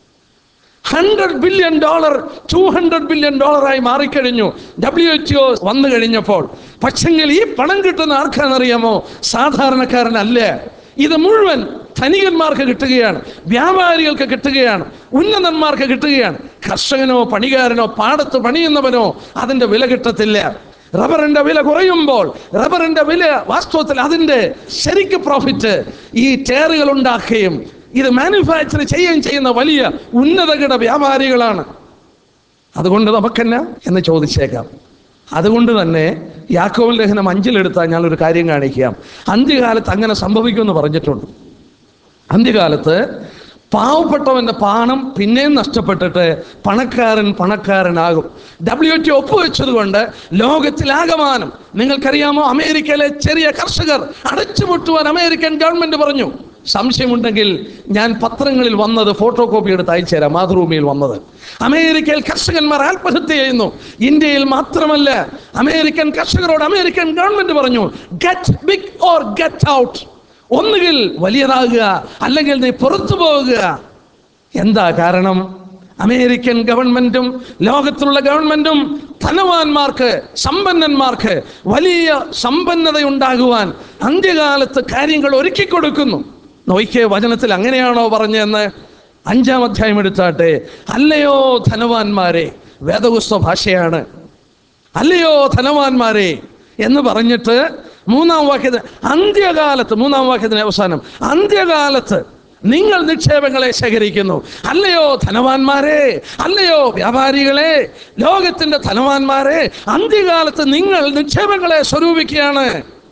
hundred billion dollar two hundred billion ഡോളറായി മാറിക്കഴിഞ്ഞു ഡബ്ല്യു എച്ച് ഒ വന്നു കഴിഞ്ഞപ്പോൾ പക്ഷെങ്കിൽ ഈ പണം കിട്ടുന്ന ആർക്കാണെന്നറിയാമോ സാധാരണക്കാരനല്ല ഇത് മുഴുവൻ ധനികന്മാർക്ക് കിട്ടുകയാണ് വ്യാപാരികൾക്ക് കിട്ടുകയാണ് ഉന്നതന്മാർക്ക് കിട്ടുകയാണ് കർഷകനോ പണികാരനോ പാടത്ത് പണിയുന്നവനോ അതിന്റെ വില കിട്ടത്തില്ല റബ്ബറിന്റെ വില കുറയുമ്പോൾ റബ്ബറിന്റെ വില വാസ്തവത്തിൽ അതിന്റെ ശരിക്ക് പ്രോഫിറ്റ് ഈ ടയറുകൾ ഉണ്ടാക്കുകയും ഇത് മാനുഫാക്ചർ ചെയ്യുകയും ചെയ്യുന്ന വലിയ ഉന്നതകിട വ്യാപാരികളാണ് അതുകൊണ്ട് നമുക്കെന്നാ എന്ന് ചോദിച്ചേക്കാം അതുകൊണ്ട് തന്നെ യാക്കോബ് ലേഖനം അഞ്ചിലെടുത്താൽ ഞാൻ ഒരു കാര്യം കാണിക്കാം അന്ത്യകാലത്ത് അങ്ങനെ സംഭവിക്കുമെന്ന് പറഞ്ഞിട്ടുണ്ട് അന്ത്യകാലത്ത് പാവപ്പെട്ടവന്റെ പാണം പിന്നെയും നഷ്ടപ്പെട്ടിട്ട് പണക്കാരൻ പണക്കാരനാകും ഡബ്ല്യു ടി ഒപ്പുവെച്ചത് കൊണ്ട് ലോകത്തിലാകമാനം നിങ്ങൾക്കറിയാമോ അമേരിക്കയിലെ ചെറിയ കർഷകർ അടച്ചുപൂട്ടുവാൻ അമേരിക്കൻ ഗവൺമെന്റ് പറഞ്ഞു സംശയമുണ്ടെങ്കിൽ ഞാൻ പത്രങ്ങളിൽ വന്നത് ഫോട്ടോ കോപ്പി എടുത്ത് അയച്ചു തരാം മാതൃഭൂമിയിൽ വന്നത് അമേരിക്കയിൽ കർഷകന്മാർ ആത്മഹത്യ ചെയ്യുന്നു ഇന്ത്യയിൽ മാത്രമല്ല അമേരിക്കൻ കർഷകരോട് അമേരിക്കൻ ഗവൺമെന്റ് പറഞ്ഞു get big or get out ഒന്നുകിൽ വലിയതാകുക അല്ലെങ്കിൽ നീ പുറത്തു പോകുക എന്താ കാരണം അമേരിക്കൻ ഗവൺമെന്റും ലോകത്തിലുള്ള ഗവൺമെന്റും ധനവാന്മാർക്ക് സമ്പന്നന്മാർക്ക് വലിയ സമ്പന്നതയുണ്ടാകുവാൻ അന്ത്യകാലത്ത് കാര്യങ്ങൾ ഒരുക്കി കൊടുക്കുന്നു നോക്കിയ വചനത്തിൽ അങ്ങനെയാണോ പറഞ്ഞതെന്ന് അഞ്ചാം അധ്യായം എടുത്താട്ടെ അല്ലയോ ധനവാന്മാരെ വേദപുസ്തക ഭാഷയാണ് അല്ലയോ ധനവാന്മാരെ എന്ന് പറഞ്ഞിട്ട് മൂന്നാം വാക്യത്തിന് അന്ത്യകാലത്ത് മൂന്നാം വാക്യത്തിന് അവസാനം അന്ത്യകാലത്ത് നിങ്ങൾ നിക്ഷേപങ്ങളെ ശേഖരിക്കുന്നു അല്ലയോ ധനവാന്മാരെ അല്ലയോ വ്യാപാരികളെ ലോകത്തിന്റെ ധനവാന്മാരെ അന്ത്യകാലത്ത് നിങ്ങൾ നിക്ഷേപങ്ങളെ സ്വരൂപിക്കുകയാണ്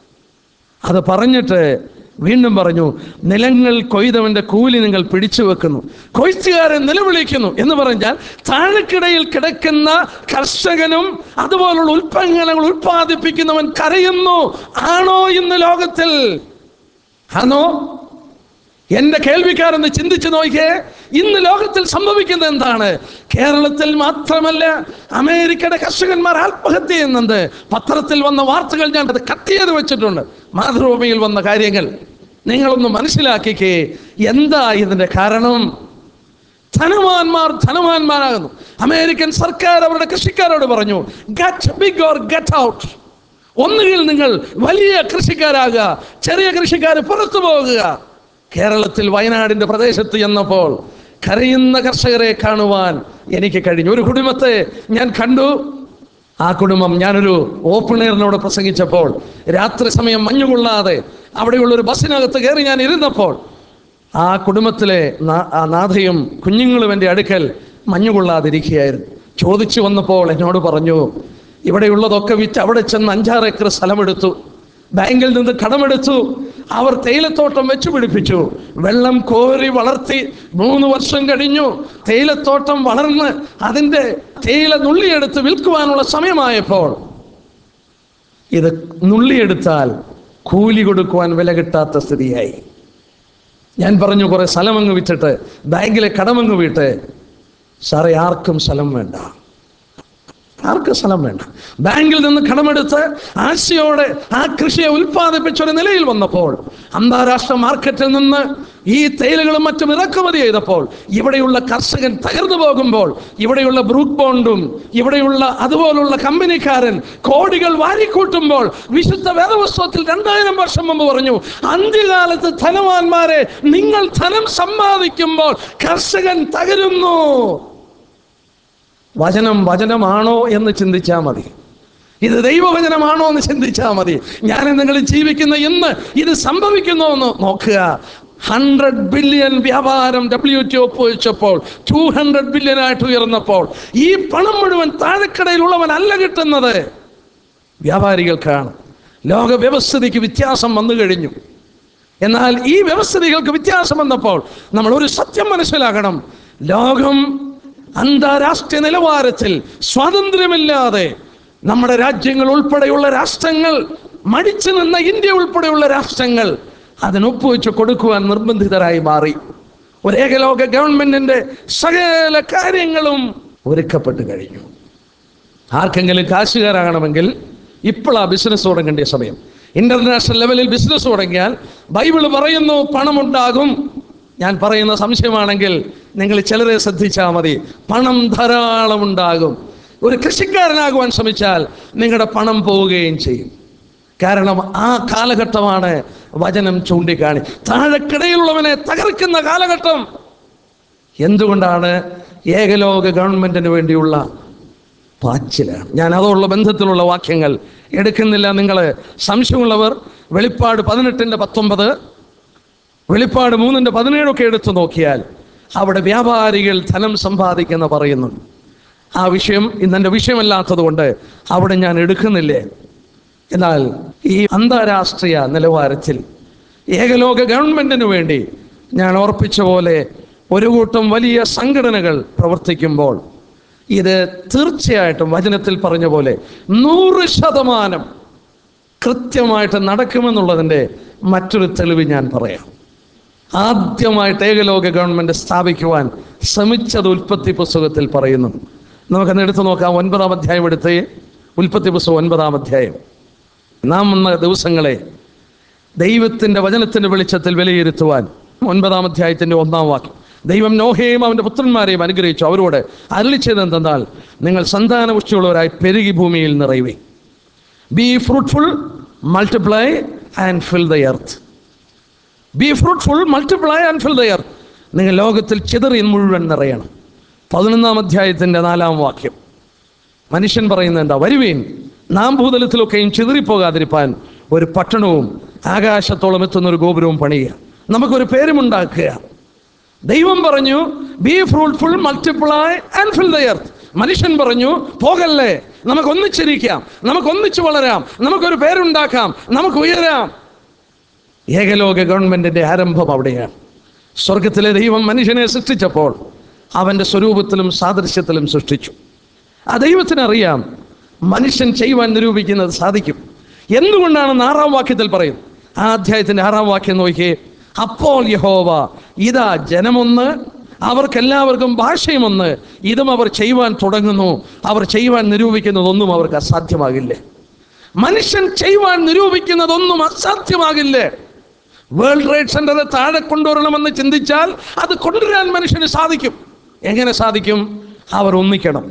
അത് പറഞ്ഞിട്ട് വീണ്ടും പറഞ്ഞു നിലങ്ങൾ കൊയ്തവന്റെ കൂലി നിങ്ങൾ പിടിച്ചു വെക്കുന്നു കൊയ്ത്തുകാരൻ നിലവിളിക്കുന്നു എന്ന് പറഞ്ഞാൽ താഴെക്കിടയിൽ കിടക്കുന്ന കർഷകനും അതുപോലുള്ള ഉൽപ്പന്നങ്ങൾ ഉൽപ്പാദിപ്പിക്കുന്നവൻ കരയുന്നു ആണോ ഇന്ന് ലോകത്തിൽ ആണോ എന്റെ കേൾവിക്കാരെന്ന് ചിന്തിച്ചു നോക്കിയേ ഇന്ന് ലോകത്തിൽ സംഭവിക്കുന്നത് എന്താണ് കേരളത്തിൽ മാത്രമല്ല അമേരിക്കയുടെ കർഷകന്മാർ ആത്മഹത്യ ചെയ്യുന്നുണ്ട് പത്രത്തിൽ വന്ന വാർത്തകൾ ഞാൻ അത് കട്ട് ചെയ്ത് വെച്ചിട്ടുണ്ട് മാതൃഭൂമിയിൽ വന്ന കാര്യങ്ങൾ നിങ്ങളൊന്ന് മനസ്സിലാക്കിക്കേ എന്താ ഇതിന്റെ കാരണം ധനവാന്മാർ ധനവാന്മാരാകുന്നു അമേരിക്കൻ സർക്കാർ അവരുടെ കൃഷിക്കാരോട് പറഞ്ഞു get big or get out ഒന്നുകിൽ നിങ്ങൾ വലിയ കൃഷിക്കാരാകുക ചെറിയ കൃഷിക്കാർ പുറത്തു പോകുക കേരളത്തിൽ വയനാടിന്റെ പ്രദേശത്ത് ചെന്നപ്പോൾ കരയുന്ന കർഷകരെ കാണുവാൻ എനിക്ക് കഴിഞ്ഞു ഒരു കുടുംബത്തെ ഞാൻ കണ്ടു ആ കുടുംബം ഞാനൊരു ഓപ്പൺ എയറിനോട് പ്രസംഗിച്ചപ്പോൾ രാത്രി സമയം മഞ്ഞുകൊള്ളാതെ അവിടെയുള്ള ഒരു ബസ്സിനകത്ത് കയറി ഞാൻ ഇരുന്നപ്പോൾ ആ കുടുംബത്തിലെ നാ- ആ നാഥയും കുഞ്ഞുങ്ങളും എൻ്റെ അടുക്കൽ മഞ്ഞുകൊള്ളാതിരിക്കുകയായിരുന്നു ചോദിച്ചു വന്നപ്പോൾ എന്നോട് പറഞ്ഞു ഇവിടെയുള്ളതൊക്കെ വിറ്റ് അവിടെ ചെന്ന് അഞ്ചാറ് ഏക്കർ സ്ഥലമെടുത്തു ബാങ്കിൽ നിന്ന് കടമെടുത്തു അവർ തേയിലത്തോട്ടം വെച്ചു പിടിപ്പിച്ചു വെള്ളം കോരി വളർത്തി മൂന്ന് വർഷം കഴിഞ്ഞു തേയിലത്തോട്ടം വളർന്ന് അതിൻ്റെ തേയില നുള്ളിയെടുത്ത് വിൽക്കുവാനുള്ള സമയമായപ്പോൾ ഇത് നുള്ളിയെടുത്താൽ കൂലി കൊടുക്കുവാൻ വില കിട്ടാത്ത സ്ഥിതിയായി ഞാൻ പറഞ്ഞു കുറെ സ്ഥലം അങ്ങ് വിറ്റിട്ട് ബാങ്കിലെ കടമങ്ങ് വീട്ട് സാറേ ആർക്കും സ്ഥലം വേണ്ട ആർക്കും സ്ഥലം വേണ്ട ബാങ്കിൽ നിന്ന് കടമെടുത്ത് ആശയോടെ ആ കൃഷിയെ ഉൽപ്പാദിപ്പിച്ച ഒരു നിലയിൽ വന്നപ്പോൾ അന്താരാഷ്ട്ര മാർക്കറ്റിൽ നിന്ന് ഈ തേയിലകളും മറ്റും ഇറക്കുമതി ചെയ്തപ്പോൾ ഇവിടെയുള്ള കർഷകൻ തകർന്നു പോകുമ്പോൾ ഇവിടെയുള്ള ബ്രൂക്ക് ബോണ്ടും ഇവിടെയുള്ള അതുപോലുള്ള കമ്പനിക്കാരൻ കോടികൾ വാരിക്കൂട്ടുമ്പോൾ വിശുദ്ധ വേദപുസ്തകത്തിൽ രണ്ടായിരം വർഷം മുമ്പ് പറഞ്ഞു അന്ത്യകാലത്ത് ധനവാന്മാരെ നിങ്ങൾ ധനം സമ്പാദിക്കുമ്പോൾ കർഷകൻ തകരുന്നു വചനം വചനമാണോ എന്ന് ചിന്തിച്ചാൽ മതി ഇത് ദൈവവചനമാണോ എന്ന് ചിന്തിച്ചാൽ മതി ഞാൻ നിങ്ങൾ ജീവിക്കുന്ന ഇന്ന് ഇത് സംഭവിക്കുന്നു എന്ന് നോക്കുക ഹൺഡ്രഡ് ബില്യൺ വ്യാപാരം ഡബ്ല്യു ടി ഒപ്പുവെച്ചപ്പോൾ ടു ഹൺഡ്രഡ് ബില്യൺ ആയിട്ട് ഉയർന്നപ്പോൾ ഈ പണം മുഴുവൻ താഴെക്കടയിലുള്ളവനല്ല കിട്ടുന്നത് വ്യാപാരികൾക്കാണ് ലോക വ്യവസ്ഥിതിക്ക് വ്യത്യാസം വന്നു കഴിഞ്ഞു എന്നാൽ ഈ വ്യവസ്ഥിതികൾക്ക് വ്യത്യാസം വന്നപ്പോൾ നമ്മൾ ഒരു സത്യം മനസ്സിലാക്കണം ലോകം അന്താരാഷ്ട്ര നിലവാരത്തിൽ സ്വാതന്ത്ര്യമില്ലാതെ നമ്മുടെ രാജ്യങ്ങൾ ഉൾപ്പെടെയുള്ള രാഷ്ട്രങ്ങൾ മടിച്ചു നിന്ന ഇന്ത്യ ഉൾപ്പെടെയുള്ള രാഷ്ട്രങ്ങൾ അതിനൊപ്പുവെച്ച് കൊടുക്കുവാൻ നിർബന്ധിതരായി മാറി ഒരു ഏകലോക ഗവൺമെന്റിന്റെ സകല കാര്യങ്ങളും ഒരുക്കപ്പെട്ട് കഴിഞ്ഞു ആർക്കെങ്കിലും കാശുകാരാകണമെങ്കിൽ ഇപ്പോഴാ ബിസിനസ് തുടങ്ങേണ്ട സമയം ഇന്റർനാഷണൽ ലെവലിൽ ബിസിനസ് തുടങ്ങിയാൽ ബൈബിൾ പറയുന്നു പണമുണ്ടാകും ഞാൻ പറയുന്ന സംശയമാണെങ്കിൽ നിങ്ങൾ ചിലരെ ശ്രദ്ധിച്ചാൽ മതി പണം ധാരാളം ഉണ്ടാകും ഒരു കൃഷിക്കാരനാകുവാൻ ശ്രമിച്ചാൽ നിങ്ങളുടെ പണം പോവുകയും ചെയ്യും കാരണം ആ കാലഘട്ടമാണ് വചനം ചൂണ്ടിക്കാണി താഴെക്കിടയിലുള്ളവനെ തകർക്കുന്ന കാലഘട്ടം എന്തുകൊണ്ടാണ് ഏകലോക ഗവൺമെന്റിന് വേണ്ടിയുള്ള പാച്ചിലാണ് ഞാൻ അതുള്ള ബന്ധത്തിലുള്ള വാക്യങ്ങൾ എടുക്കുന്നില്ല നിങ്ങൾ സംശയമുള്ളവർ വെളിപ്പാട് പതിനെട്ടിൻ്റെ പത്തൊമ്പത് വെളിപ്പാട് മൂന്നിൻ്റെ പതിനേഴൊക്കെ എടുത്തു നോക്കിയാൽ അവിടെ വ്യാപാരികൾ ധനം സമ്പാദിക്കുന്ന പറയുന്നുണ്ട് ആ വിഷയം ഇന്നെൻ്റെ വിഷയമല്ലാത്തത് കൊണ്ട് അവിടെ ഞാൻ എടുക്കുന്നില്ലേ എന്നാൽ ഈ അന്താരാഷ്ട്രീയ നിലവാരത്തിൽ ഏകലോക ഗവൺമെന്റിന് വേണ്ടി ഞാൻ ഓർപ്പിച്ച പോലെ ഒരു കൂട്ടം വലിയ സംഘടനകൾ പ്രവർത്തിക്കുമ്പോൾ ഇത് തീർച്ചയായിട്ടും വചനത്തിൽ പറഞ്ഞ പോലെ നൂറ് ശതമാനം കൃത്യമായിട്ട് നടക്കുമെന്നുള്ളതിൻ്റെ മറ്റൊരു തെളിവ് ഞാൻ പറയാം ആദ്യമായിട്ട് ഏകലോക ഗവൺമെന്റ് സ്ഥാപിക്കുവാൻ ശ്രമിച്ചത് ഉൽപ്പത്തി പുസ്തകത്തിൽ പറയുന്നു നമുക്കൊന്ന് എടുത്തു നോക്കാം ഒൻപതാം അധ്യായം എടുത്ത് ഉൽപ്പത്തി പുസ്തകം ഒൻപതാം അധ്യായം നാം വന്ന ദിവസങ്ങളെ ദൈവത്തിൻ്റെ വചനത്തിൻ്റെ വെളിച്ചത്തിൽ വിലയിരുത്തുവാൻ ഒൻപതാം അധ്യായത്തിൻ്റെ ഒന്നാം വാക്യം ദൈവം നോഹയെയും അവൻ്റെ പുത്രന്മാരെയും അനുഗ്രഹിച്ചു അവരോട് അരളി ചെയ്തെന്തെന്നാൽ നിങ്ങൾ സന്താനപുഷ്ടിയുള്ളവരായി പെരുകി ഭൂമിയിൽ നിറയുവേ be fruitful multiply and fill the earth be fruitful multiply and fill the earth നിങ്ങൾ ലോകത്തിൽ ചിതറി മുഴുവൻ നിറയണം പതിനൊന്നാം അധ്യായത്തിൻ്റെ നാലാം വാക്യം മനുഷ്യൻ പറയുന്നത് എന്താ വരുവീൻ നാം ഭൂതലത്തിലൊക്കെയും ചിതറിപ്പോകാതിരിപ്പാൻ ഒരു പട്ടണവും ആകാശത്തോളം എത്തുന്ന ഒരു ഗോപുരവും പണിയുക നമുക്കൊരു പേരുമുണ്ടാക്കുക ദൈവം പറഞ്ഞു be fruitful multiply and fill the earth മനുഷ്യൻ പറഞ്ഞു പോകല്ലേ നമുക്ക് ഒന്നിച്ചിരിക്കാം നമുക്ക് ഒന്നിച്ചു വളരാം നമുക്കൊരു പേരുണ്ടാക്കാം നമുക്ക് ഉയരാം ഏകലോക ഗവൺമെന്റിന്റെ ആരംഭം അവിടെയാണ് സ്വർഗത്തിലെ ദൈവം മനുഷ്യനെ സൃഷ്ടിച്ചപ്പോൾ അവന്റെ സ്വരൂപത്തിലും സാദൃശ്യത്തിലും സൃഷ്ടിച്ചു ആ ദൈവത്തിന് അറിയാം മനുഷ്യൻ ചെയ്യുവാൻ നിരൂപിക്കുന്നത് സാധിക്കും എന്തുകൊണ്ടാണെന്ന് ആറാം വാക്യത്തിൽ പറയും ആ അധ്യായത്തിന്റെ ആറാം വാക്യം നോക്കിയേ അപ്പോൾ യഹോവ ഇതാ ജനമൊന്ന് അവർക്കെല്ലാവർക്കും ഭാഷയുമൊന്ന് ഇതും അവർ ചെയ്യുവാൻ തുടങ്ങുന്നു അവർ ചെയ്യുവാൻ നിരൂപിക്കുന്നതൊന്നും അവർക്ക് അസാധ്യമാകില്ലേ മനുഷ്യൻ ചെയ്യുവാൻ നിരൂപിക്കുന്നതൊന്നും അസാധ്യമാകില്ലേ വേൾഡ് ട്രേഡ് സെന്ററെ താഴെ കൊണ്ടുവരണമെന്ന് ചിന്തിച്ചാൽ അത് കൊണ്ടുവരാൻ മനുഷ്യന് സാധിക്കും എങ്ങനെ സാധിക്കും അവർ ഒന്നിക്കണം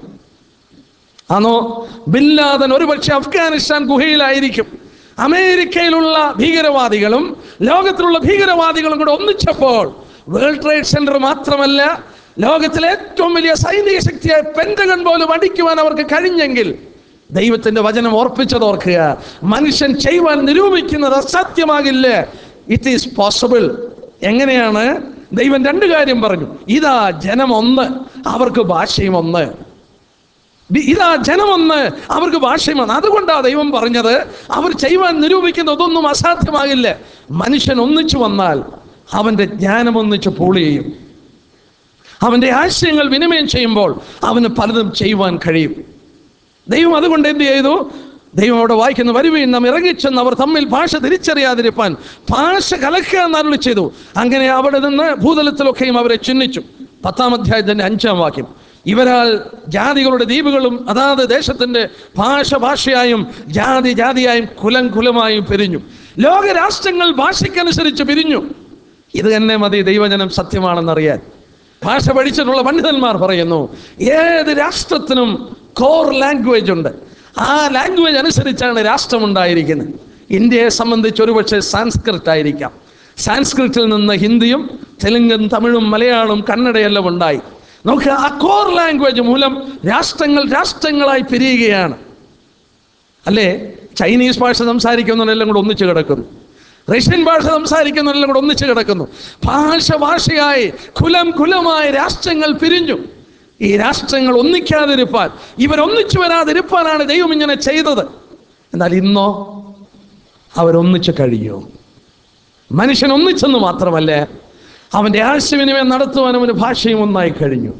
ആണോ ബില്ലാദൻ ഒരുപക്ഷെ അഫ്ഗാനിസ്ഥാൻ ഗുഹയിലായിരിക്കും അമേരിക്കയിലുള്ള ഭീകരവാദികളും ലോകത്തിലുള്ള ഭീകരവാദികളും കൂടെ ഒന്നിച്ചപ്പോൾ വേൾഡ് ട്രേഡ് സെന്റർ മാത്രമല്ല ലോകത്തിലെ ഏറ്റവും വലിയ സൈനിക ശക്തിയായ പെൻറ്റഗൺ പോലും അടിക്കുവാൻ അവർക്ക് കഴിഞ്ഞെങ്കിൽ ദൈവത്തിന്റെ വചനം ഓർപ്പിച്ചത് ഓർക്കുക മനുഷ്യൻ ചെയ്യുവാൻ നിരൂപിക്കുന്നത് അസാധ്യമാകില്ല ഇറ്റ് ഈസ് പോസിബിൾ എങ്ങനെയാണ് ദൈവം രണ്ട് കാര്യം പറഞ്ഞു ഇതാ ജനം ഒന്ന് അവർക്ക് ഭാഷയും ഒന്ന് ബി- ഇതാ ജനമൊന്ന് അവർക്ക് ഭാഷയുമാണ് അതുകൊണ്ടാണ് ദൈവം പറഞ്ഞത് അവർ ചെയ്യുവാൻ നിരൂപിക്കുന്ന അതൊന്നും അസാധ്യമാകില്ല മനുഷ്യൻ ഒന്നിച്ചു വന്നാൽ അവൻ്റെ ജ്ഞാനം ഒന്നിച്ച് പൂൾ ചെയ്യും അവൻ്റെ ആശയങ്ങൾ വിനിമയം ചെയ്യുമ്പോൾ അവന് പലതും ചെയ്യുവാൻ കഴിയും ദൈവം അതുകൊണ്ട് എന്ത് ചെയ്തു ദൈവം അവിടെ വായിക്കുന്ന വരുവീൻ നാം ഇറങ്ങിച്ചെന്ന് അവർ തമ്മിൽ ഭാഷ തിരിച്ചറിയാതിരിപ്പാൻ ഭാഷ കലക്കുക എന്നരുളി ചെയ്തു അങ്ങനെ അവിടെ നിന്ന് ഭൂതലത്തിലൊക്കെയും അവരെ ചിഹ്നിച്ചു പത്താം അധ്യായത്തിന്റെ അഞ്ചാം വാക്യം ഇവരാൽ ജാതികളുടെ ദ്വീപുകളും അതാത് ദേശത്തിന്റെ ഭാഷ ഭാഷയായും ജാതി ജാതിയായും കുലം കുലമായും പിരിഞ്ഞു ലോകരാഷ്ട്രങ്ങൾ ഭാഷയ്ക്കനുസരിച്ച് പിരിഞ്ഞു ഇത് തന്നെ മതി ദൈവജനം സത്യമാണെന്നറിയാൻ ഭാഷ പഠിച്ചിട്ടുള്ള പണ്ഡിതന്മാർ പറയുന്നു ഏത് രാഷ്ട്രത്തിനും കോർ ലാംഗ്വേജ് ഉണ്ട് ആ ലാംഗ്വേജ് അനുസരിച്ചാണ് രാഷ്ട്രം ഉണ്ടായിരിക്കുന്നത് ഇന്ത്യയെ സംബന്ധിച്ച് ഒരുപക്ഷെ സാൻസ്ക്രിറ്റ് ആയിരിക്കാം സാൻസ്ക്രിറ്റിൽ നിന്ന് ഹിന്ദിയും തെലുങ്കും തമിഴും മലയാളവും കന്നഡയെല്ലാം ഉണ്ടായി നമുക്ക് ആ കോർ ലാംഗ്വേജ് മൂലം രാഷ്ട്രങ്ങൾ രാഷ്ട്രങ്ങളായി പിരിയുകയാണ് അല്ലേ ചൈനീസ് ഭാഷ സംസാരിക്കുന്നവരെല്ലാം കൂടെ ഒന്നിച്ച് കിടക്കുന്നു റഷ്യൻ ഭാഷ സംസാരിക്കുന്നവരെല്ലാം കൂടെ ഒന്നിച്ച് കിടക്കുന്നു ഭാഷ ഭാഷയായി കുലം കുലമായി രാഷ്ട്രങ്ങൾ പിരിഞ്ഞു ഈ രാഷ്ട്രങ്ങൾ ഒന്നിക്കാതിരിപ്പാൻ ഇവരൊന്നിച്ചു വരാതിരിപ്പാനാണ് ദൈവം ഇങ്ങനെ ചെയ്തത് എന്നാൽ ഇന്നോ അവരൊന്നിച്ച് കഴിയൂ മനുഷ്യൻ ഒന്നിച്ചെന്ന് മാത്രമല്ല അവൻ്റെ ആശയവിനിമയം നടത്തുവാൻ അവന് ഭാഷയും ഒന്നായി കഴിഞ്ഞു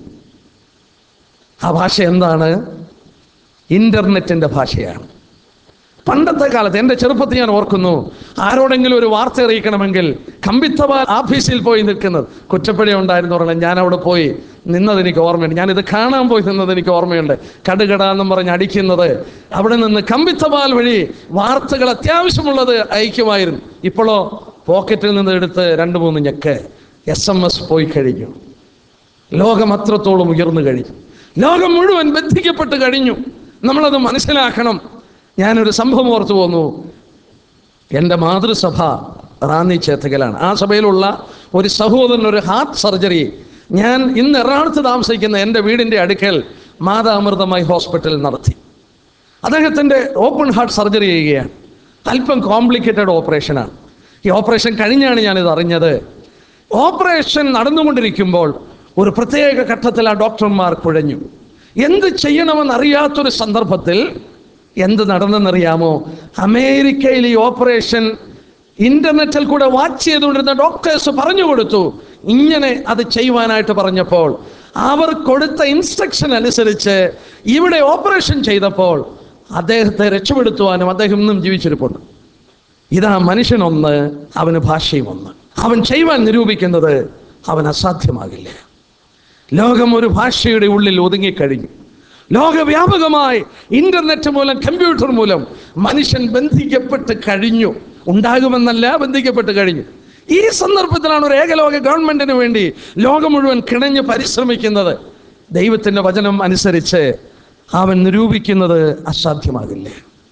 ആ ഭാഷ എന്താണ് ഇൻ്റർനെറ്റിൻ്റെ ഭാഷയാണ് പണ്ടത്തെ കാലത്ത് എൻ്റെ ചെറുപ്പത്തിൽ ഞാൻ ഓർക്കുന്നു ആരോടെങ്കിലും ഒരു വാർത്ത അറിയിക്കണമെങ്കിൽ കമ്പിത്തപാൽ ഓഫീസിൽ പോയി നിൽക്കുന്നത് കുറ്റപ്പടി ഉണ്ടായിരുന്നു പറഞ്ഞാൽ ഞാൻ അവിടെ പോയി നിന്നത് എനിക്ക് ഓർമ്മയുണ്ട് ഞാനിത് കാണാൻ പോയി നിന്നത് എനിക്ക് ഓർമ്മയുണ്ട് കടുകട എന്നും പറഞ്ഞ് അടിക്കുന്നത് അവിടെ നിന്ന് കമ്പിത്തപാൽ വഴി വാർത്തകൾ അത്യാവശ്യമുള്ളത് അയക്കുമായിരുന്നു ഇപ്പോഴോ പോക്കറ്റിൽ നിന്ന് എടുത്ത് രണ്ട് മൂന്ന് ഞെക്ക് എസ് എം എസ് പോയി കഴിഞ്ഞു ലോകം അത്രത്തോളം ഉയർന്നു കഴിഞ്ഞു ലോകം മുഴുവൻ ബന്ധിക്കപ്പെട്ട് കഴിഞ്ഞു നമ്മളത് മനസ്സിലാക്കണം ഞാനൊരു സംഭവം ഓർത്തു പോന്നു എൻ്റെ മാതൃസഭ റാന്നി ചേത്തകലാണ് ആ സഭയിലുള്ള ഒരു സഹോദരൻ ഒരു ഹാർട്ട് സർജറി ഞാൻ ഇന്ന് എറണാകുളത്ത് താമസിക്കുന്ന എൻ്റെ വീടിൻ്റെ അടുക്കൽ മാതാമൃതമായി ഹോസ്പിറ്റലിൽ നടത്തി അദ്ദേഹത്തിൻ്റെ ഓപ്പൺ ഹാർട്ട് സർജറി ചെയ്യുകയാണ് അല്പം കോംപ്ലിക്കേറ്റഡ് ഓപ്പറേഷനാണ് ഈ ഓപ്പറേഷൻ കഴിഞ്ഞാണ് ഞാനിത് അറിഞ്ഞത് ഓപ്പറേഷൻ നടന്നുകൊണ്ടിരിക്കുമ്പോൾ ഒരു പ്രത്യേക ഘട്ടത്തിൽ ആ ഡോക്ടർമാർ കുഴഞ്ഞു എന്ത് ചെയ്യണമെന്നറിയാത്തൊരു സന്ദർഭത്തിൽ എന്ത് നടന്നെന്നറിയാമോ അമേരിക്കയിൽ ഈ ഓപ്പറേഷൻ ഇന്റർനെറ്റിൽ കൂടെ വാച്ച് ചെയ്തുകൊണ്ടിരുന്ന ഡോക്ടേഴ്സ് പറഞ്ഞു കൊടുത്തു ഇങ്ങനെ അത് ചെയ്യുവാനായിട്ട് പറഞ്ഞപ്പോൾ അവർ കൊടുത്ത ഇൻസ്ട്രക്ഷൻ അനുസരിച്ച് ഇവിടെ ഓപ്പറേഷൻ ചെയ്തപ്പോൾ അദ്ദേഹത്തെ രക്ഷപ്പെടുത്തുവാനും അദ്ദേഹം ഇന്നും ജീവിച്ചിരിപ്പുണ്ട് ഇതാ മനുഷ്യനൊന്ന് അവന് ഭാഷയും ഒന്ന് അവൻ ചെയ്യുവാൻ നിരൂപിക്കുന്നത് അവൻ അസാധ്യമാകില്ല ലോകം ഒരു ഭാഷയുടെ ഉള്ളിൽ ഒതുങ്ങിക്കഴിഞ്ഞു ലോകവ്യാപകമായി ഇന്റർനെറ്റ് മൂലം കമ്പ്യൂട്ടർ മൂലം മനുഷ്യൻ ബന്ധിക്കപ്പെട്ട് കഴിഞ്ഞു ഉണ്ടാകുമെന്നല്ല ബന്ധിക്കപ്പെട്ട് കഴിഞ്ഞു ഈ സന്ദർഭത്തിലാണ് ഒരു ഏകലോക ഗവൺമെന്റിന് വേണ്ടി ലോകം മുഴുവൻ കിണഞ്ഞ് പരിശ്രമിക്കുന്നത് ദൈവത്തിന്റെ വചനം അനുസരിച്ച് അവൻ നിരൂപിക്കുന്നത് അസാധ്യമാകില്ല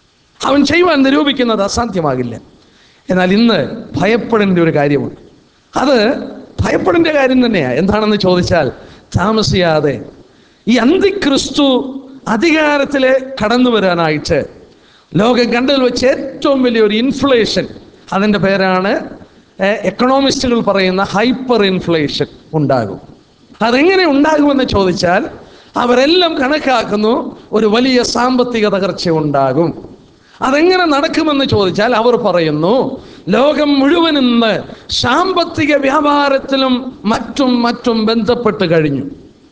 അവൻ ചെയ്യുവാൻ നിരൂപിക്കുന്നത് അസാധ്യമാകില്ല എന്നാൽ ഇന്ന് ഭയപ്പെടേണ്ട ഒരു കാര്യമുണ്ട് അത് ഭയപ്പെടേണ്ട കാര്യം തന്നെയാണ് എന്താണെന്ന് ചോദിച്ചാൽ താമസിയാതെ ഈ അന്തിക്രിസ്തു അധികാരത്തിൽ കടന്നു വരാനായിട്ട് ലോകം കണ്ടതിൽ വെച്ച് ഏറ്റവും വലിയൊരു ഇൻഫ്ലേഷൻ അതിൻ്റെ പേരാണ് എക്കണോമിസ്റ്റുകൾ പറയുന്ന ഹൈപ്പർ ഇൻഫ്ലേഷൻ ഉണ്ടാകും അതെങ്ങനെ ഉണ്ടാകുമെന്ന് ചോദിച്ചാൽ അവരെല്ലാം കണക്കാക്കുന്നു ഒരു വലിയ സാമ്പത്തിക തകർച്ച ഉണ്ടാകും അതെങ്ങനെ നടക്കുമെന്ന് ചോദിച്ചാൽ അവർ പറയുന്നു ലോകം മുഴുവൻ ഇന്ന് സാമ്പത്തിക വ്യാപാരത്തിലും മറ്റും മറ്റും ബന്ധപ്പെട്ട് കഴിഞ്ഞു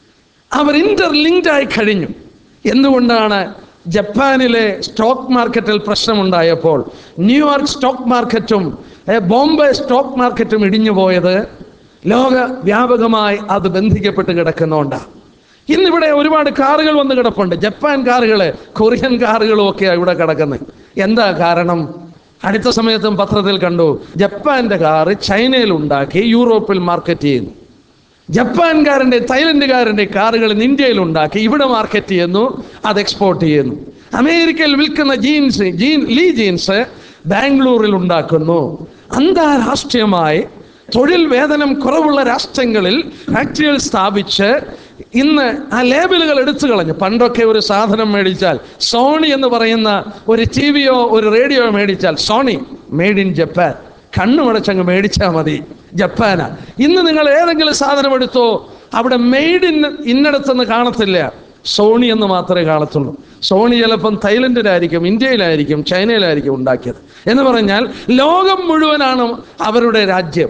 അവർ ഇന്റർലിങ്ക്ഡ് ആയി കഴിഞ്ഞു എന്തുകൊണ്ടാണ് ജപ്പാനിലെ സ്റ്റോക്ക് മാർക്കറ്റിൽ പ്രശ്നമുണ്ടായപ്പോൾ ന്യൂയോർക്ക് സ്റ്റോക്ക് മാർക്കറ്റും ഏ, ബോംബെ സ്റ്റോക്ക് മാർക്കറ്റും ഇടിഞ്ഞു പോയത് ലോക വ്യാപകമായി അത് ബന്ധിക്കപ്പെട്ട് കിടക്കുന്നതുകൊണ്ടാണ് ഇന്നിവിടെ ഒരുപാട് കാറുകൾ വന്ന് കിടപ്പുണ്ട് ജപ്പാൻ കാറുകൾ കൊറിയൻ കാറുകളും ഒക്കെയാണ് ഇവിടെ കിടക്കുന്നത് എന്താ കാരണം അടുത്ത സമയത്തും പത്രത്തിൽ കണ്ടു ജപ്പാന്റെ കാറ് ചൈനയിൽ ഉണ്ടാക്കി യൂറോപ്പിൽ മാർക്കറ്റ് ചെയ്യുന്നു ജപ്പാൻകാരൻ്റെ തൈലൻഡുകാരൻ്റെ കാറുകൾ ഇന്ന് ഇന്ത്യയിൽ ഉണ്ടാക്കി ഇവിടെ മാർക്കറ്റ് ചെയ്യുന്നു അത് എക്സ്പോർട്ട് ചെയ്യുന്നു അമേരിക്കയിൽ വിൽക്കുന്ന ജീൻസ് ജീൻ ലീ ജീൻസ് ബാംഗ്ലൂരിൽ ഉണ്ടാക്കുന്നു അന്താരാഷ്ട്രീയമായി തൊഴിൽ വേതനം കുറവുള്ള രാഷ്ട്രങ്ങളിൽ ഫാക്ടറികൾ സ്ഥാപിച്ച് ഇന്ന് ആ ലേബലുകൾ എടുത്തു കളഞ്ഞു പണ്ടൊക്കെ ഒരു സാധനം മേടിച്ചാൽ സോണി എന്ന് പറയുന്ന ഒരു ടി വിയോ ഒരു റേഡിയോ മേടിച്ചാൽ സോണി മെയ്ഡ് ഇൻ ജപ്പാൻ കണ്ണുമടച്ചങ്ങ് മേടിച്ചാൽ മതി ജപ്പാനാ ഇന്ന് നിങ്ങൾ ഏതെങ്കിലും സാധനം എടുത്തോ അവിടെ മെയ്ഡ് ഇൻ ഇന്നടത്തെന്ന് കാണത്തില്ല സോണി എന്ന് മാത്രമേ കാണത്തുള്ളൂ സോണി ചിലപ്പം തായ്ലൻഡിലായിരിക്കും ഇന്ത്യയിലായിരിക്കും ചൈനയിലായിരിക്കും ഉണ്ടാക്കിയത് എന്ന് പറഞ്ഞാൽ ലോകം മുഴുവനാണ് അവരുടെ രാജ്യം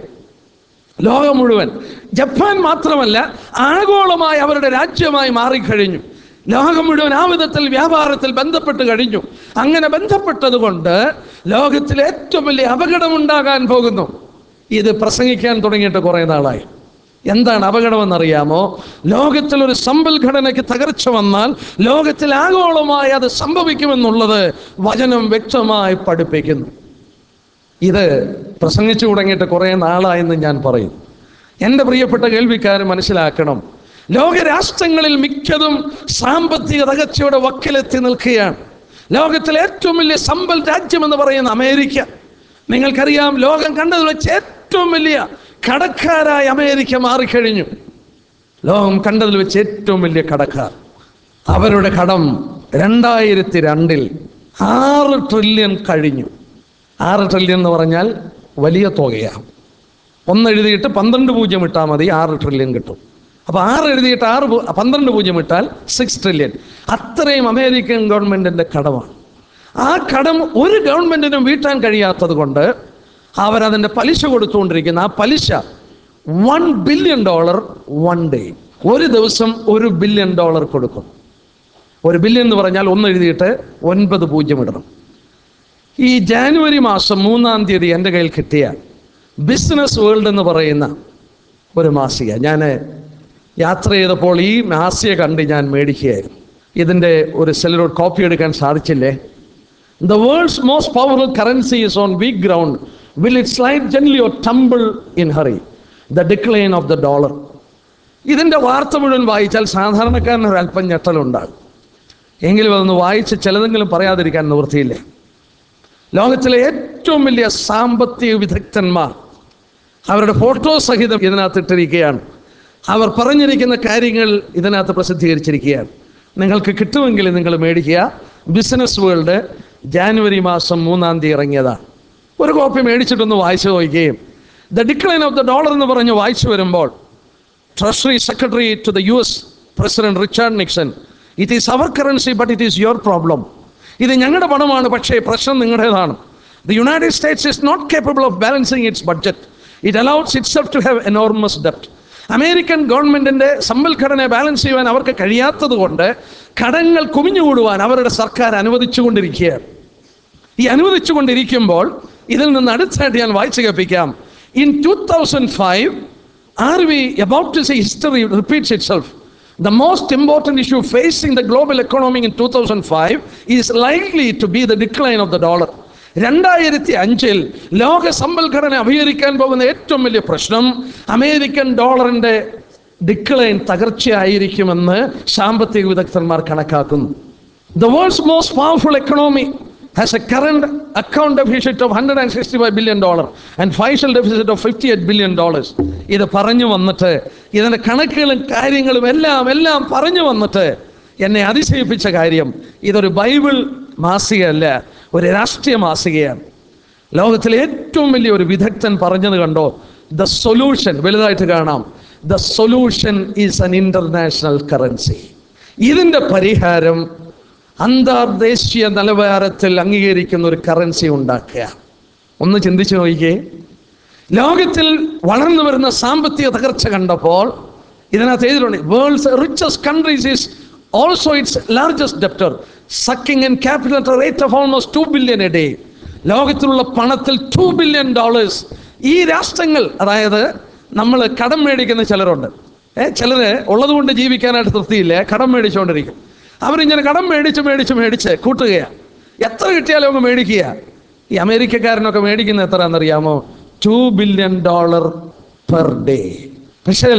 ലോകം മുഴുവൻ ജപ്പാൻ മാത്രമല്ല ആഗോളമായി അവരുടെ രാജ്യമായി മാറിക്കഴിഞ്ഞു ലോകം മുഴുവൻ ആ വിധത്തിൽ വ്യാപാരത്തിൽ ബന്ധപ്പെട്ട് കഴിഞ്ഞു അങ്ങനെ ബന്ധപ്പെട്ടത് കൊണ്ട് ലോകത്തിൽ ഏറ്റവും വലിയ അപകടമുണ്ടാകാൻ പോകുന്നു ഇത് പ്രസംഗിക്കാൻ തുടങ്ങിയിട്ട് കുറേ നാളായി എന്താണ് അപകടമെന്നറിയാമോ ലോകത്തിൽ ഒരു സമ്പൽഘടനയ്ക്ക് തകർച്ച വന്നാൽ ലോകത്തിൽ ആഗോളമായി അത് സംഭവിക്കുമെന്നുള്ളത് വചനം വ്യക്തമായി പഠിപ്പിക്കുന്നു ഇത് പ്രസംഗിച്ചു തുടങ്ങിയിട്ട് കുറേ നാളായെന്ന് ഞാൻ പറയും എൻ്റെ പ്രിയപ്പെട്ട കേൾവിക്കാർ മനസ്സിലാക്കണം ലോകരാഷ്ട്രങ്ങളിൽ മിക്കതും സാമ്പത്തിക തകർച്ചയുടെ വക്കിലെത്തി നിൽക്കുകയാണ് ലോകത്തിലെ ഏറ്റവും വലിയ സമ്പൽ രാജ്യം എന്ന് പറയുന്ന അമേരിക്ക നിങ്ങൾക്കറിയാം ലോകം കണ്ടതിൽ വെച്ച് ഏറ്റവും വലിയ കടക്കാരായ അമേരിക്ക മാറിക്കഴിഞ്ഞു ലോകം കണ്ടതിൽ വെച്ച് ഏറ്റവും വലിയ കടക്കാർ അവരുടെ കടം രണ്ടായിരത്തി രണ്ടിൽ ആറ് ട്രില്യൺ കഴിഞ്ഞു ആറ് ട്രില്യൺ എന്ന് പറഞ്ഞാൽ വലിയ തുകയാണ് ഒന്ന് എഴുതിയിട്ട് പന്ത്രണ്ട് പൂജ്യം ഇട്ടാൽ മതി ആറ് ട്രില്യൺ കിട്ടും അപ്പോൾ ആറ് എഴുതിയിട്ട് ആറ് പൂ- പന്ത്രണ്ട് പൂജ്യം ഇട്ടാൽ സിക്സ് ട്രില്യൺ അത്രയും അമേരിക്കൻ ഗവൺമെൻറ്റിൻ്റെ കടമാണ് ആ കടം ഒരു ഗവൺമെൻറ്റിനും വീട്ടാൻ കഴിയാത്തത് കൊണ്ട് അവരതിൻ്റെ പലിശ കൊടുത്തുകൊണ്ടിരിക്കുന്ന ആ പലിശ one billion dollar one day ഒരു ദിവസം ഒരു ബില്യൺ ഡോളർ കൊടുക്കും ഒരു ബില്യൺ എന്ന് പറഞ്ഞാൽ ഒന്ന് എഴുതിയിട്ട് ഒൻപത് പൂജ്യം ഇടണം ഈ ജാനുവരി മാസം മൂന്നാം തീയതി എൻ്റെ കയ്യിൽ കിട്ടിയ ബിസിനസ് വേൾഡ് എന്ന് പറയുന്ന ഒരു മാസിക ഞാൻ യാത്ര ചെയ്തപ്പോൾ ഈ മാസിക കണ്ട് ഞാൻ മേടിക്കുകയായിരുന്നു ഇതിൻ്റെ ഒരു സെല്ലോട് കോപ്പി എടുക്കാൻ സാധിച്ചില്ലേ the world's most powerful currency is on weak ground will it slide gently or tumble in hurry the decline of the dollar ഇതിൻ്റെ വാർത്ത മുഴുവൻ വായിച്ചാൽ സാധാരണക്കാരന് ഒരു അല്പം ഞെട്ടലുണ്ടാകും എങ്കിലും അതൊന്ന് വായിച്ച് ചിലതെങ്കിലും പറയാതിരിക്കാൻ നിവൃത്തിയില്ല ലോകത്തിലെ ഏറ്റവും വലിയ സാമ്പത്തിക വിദഗ്ധന്മാർ അവരുടെ ഫോട്ടോ സഹിതം ഇതിനകത്ത് ഇട്ടിരിക്കുകയാണ് അവർ പറഞ്ഞിരിക്കുന്ന കാര്യങ്ങൾ ഇതിനകത്ത് പ്രസിദ്ധീകരിച്ചിരിക്കുകയാണ് നിങ്ങൾക്ക് കിട്ടുമെങ്കിൽ നിങ്ങൾ മേടിക്കുക ബിസിനസ് വേൾഡ് ജാനുവരി മാസം മൂന്നാം തീയതി ഇറങ്ങിയതാണ് ഒരു കോപ്പി മേടിച്ചിട്ടൊന്ന് വായിച്ചു നോക്കുകയും the decline of the dollar എന്ന് പറഞ്ഞ് വായിച്ചു വരുമ്പോൾ treasury secretary to the U S president Richard Nixon it is our currency but it is your problem ഇത് ഞങ്ങളുടെ പണമാണ് പക്ഷേ പ്രശ്നം നിങ്ങളുടേതാണ് the United States is not capable of balancing its budget it allows itself to have enormous ഡെപ്റ്റ് American ഗവൺമെന്റിന്റെ സമ്പൽഘടനയെ balance ചെയ്യുവാൻ അവർക്ക് കഴിയാത്തത് കൊണ്ട് കടങ്ങൾ കുമിഞ്ഞുകൂടുവാൻ അവരുടെ സർക്കാർ അനുവദിച്ചുകൊണ്ടിരിക്കുകയാണ് ഈ അനുവദിച്ചുകൊണ്ടിരിക്കുമ്പോൾ ഇതിൽ നിന്ന് അടുത്തായിട്ട് ഞാൻ വായിച്ചു കേൾപ്പിക്കാം in two thousand five are we about to see history repeats itself the most important issue facing the global economy in two thousand five is likely to be the decline of the dollar രണ്ടായിരത്തി അഞ്ചിൽ ലോക സമ്പൽഘടന അഭിഹരിക്കാൻ പോകുന്ന ഏറ്റവും വലിയ പ്രശ്നം American ഡോളറിന്റെ decline തകർച്ചയായിരിക്കുമെന്ന് സാമ്പത്തിക വിദഗ്ധന്മാർ കണക്കാക്കുന്നു the world's most powerful economy has a current account deficit of 165 billion dollar and financial deficit of 58 billion dollars ഇത് പറഞ്ഞു വന്നിട്ട് ഇതിന്റെ കണക്കുകളും കാര്യങ്ങളും എല്ലാം എല്ലാം പറഞ്ഞു വന്നിട്ട് എന്നെ അതിശയിപ്പിച്ച കാര്യം ഇതൊരു ബൈബിൾ മാസികയല്ല ഒരു രാഷ്ട്രീയ മാസികയാണ് ലോകത്തിലെ ഏറ്റവും വലിയ ഒരു വിദഗ്ധൻ പറഞ്ഞത് കണ്ടോ ദ സൊല്യൂഷൻ വലുതായിട്ട് കാണാം the solution is an international currency ഇതിന്റെ പരിഹാരം അന്തർദേശീയ നിലവാരത്തിൽ അംഗീകരിക്കുന്ന ഒരു കറൻസി ഉണ്ടാക്കുക ഒന്ന് ചിന്തിച്ചു നോക്കിക്കേ ലോകത്തിൽ വളർന്നു വരുന്ന സാമ്പത്തിക തകർച്ച കണ്ടപ്പോൾ ഇതിനകത്ത് എഴുതിയിട്ടുണ്ട് world's richest countries is also its largest debtor sucking and capital rate of almost two billion a day ലോകത്തിലുള്ള പണത്തിൽ ടു ബില്യൺ ഡോളേഴ്സ് ഈ രാഷ്ട്രങ്ങൾ അതായത് നമ്മൾ കടം മേടിക്കുന്ന ചിലരുണ്ട് ഏ ചിലര് ഉള്ളത് കൊണ്ട് ജീവിക്കാനായിട്ട് തൃപ്തിയില്ല കടം മേടിച്ചുകൊണ്ടിരിക്കും അവരിങ്ങനെ കടം മേടിച്ച് മേടിച്ച് മേടിച്ച് കൂട്ടുകയാണ് എത്ര കിട്ടിയാലും അങ്ങ് മേടിക്കുക ഈ അമേരിക്കക്കാരനൊക്കെ മേടിക്കുന്ന എത്രയാണെന്നറിയാമോ two billion dollar per day പക്ഷേ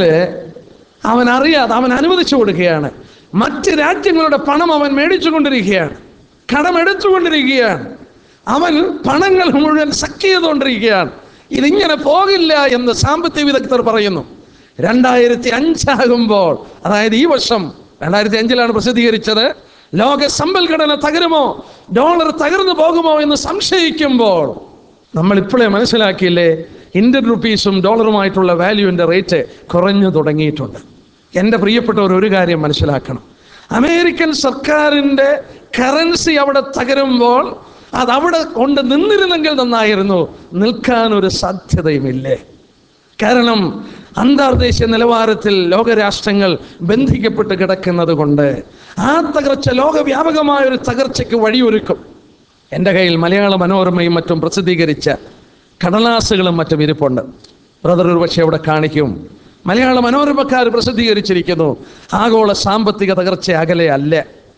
അവൻ അറിയാതെ അവൻ അനുവദിച്ചു കൊടുക്കുകയാണ് മറ്റ് രാജ്യങ്ങളുടെ പണം അവൻ മേടിച്ചുകൊണ്ടിരിക്കുകയാണ് കടം എടുത്തുകൊണ്ടിരിക്കുകയാണ് അവൻ പണങ്ങൾ മുഴുവൻ സഖ് ചെയ്തുകൊണ്ടിരിക്കുകയാണ് ഇതിങ്ങനെ പോകില്ല എന്ന് സാമ്പത്തിക വിദഗ്ധർ പറയുന്നു രണ്ടായിരത്തി അഞ്ചാകുമ്പോൾ അതായത് ഈ വർഷം രണ്ടായിരത്തി അഞ്ചിലാണ് പ്രസിദ്ധീകരിച്ചത് ലോക സമ്പൽഘടന തകരുമോ ഡോളർ തകർന്നു പോകുമോ എന്ന് സംശയിക്കുമ്പോൾ നമ്മൾ ഇപ്പോഴേ മനസ്സിലാക്കിയില്ലേ ഇന്ത്യൻ റുപ്പീസും ഡോളറുമായിട്ടുള്ള വാല്യൂവിൻ്റെ റേറ്റ് കുറഞ്ഞു തുടങ്ങിയിട്ടുണ്ട് എൻ്റെ പ്രിയപ്പെട്ടവർ ഒരു കാര്യം മനസ്സിലാക്കണം അമേരിക്കൻ സർക്കാരിൻ്റെ കറൻസി അവിടെ തകരുമ്പോൾ അത് അവിടെ കൊണ്ട് നിന്നിരുന്നെങ്കിൽ നന്നായിരുന്നു നിൽക്കാൻ ഒരു സാധ്യതയുമില്ലേ കാരണം അന്തർദേശീയ നിലവാരത്തിൽ ലോകരാഷ്ട്രങ്ങൾ ബന്ധിക്കപ്പെട്ട് കിടക്കുന്നത് കൊണ്ട് ആ തകർച്ച ലോകവ്യാപകമായ ഒരു തകർച്ചയ്ക്ക് വഴിയൊരുക്കും എൻ്റെ കയ്യിൽ മലയാള മനോരമയും മറ്റും പ്രസിദ്ധീകരിച്ച കടലാസുകളും മറ്റും ഇരിപ്പുണ്ട് ബ്രദർ ഒരു പക്ഷേ അവിടെ കാണിക്കും മലയാള മനോരമക്കാർ പ്രസിദ്ധീകരിച്ചിരിക്കുന്നു ആഗോള സാമ്പത്തിക തകർച്ച അകലെ അല്ല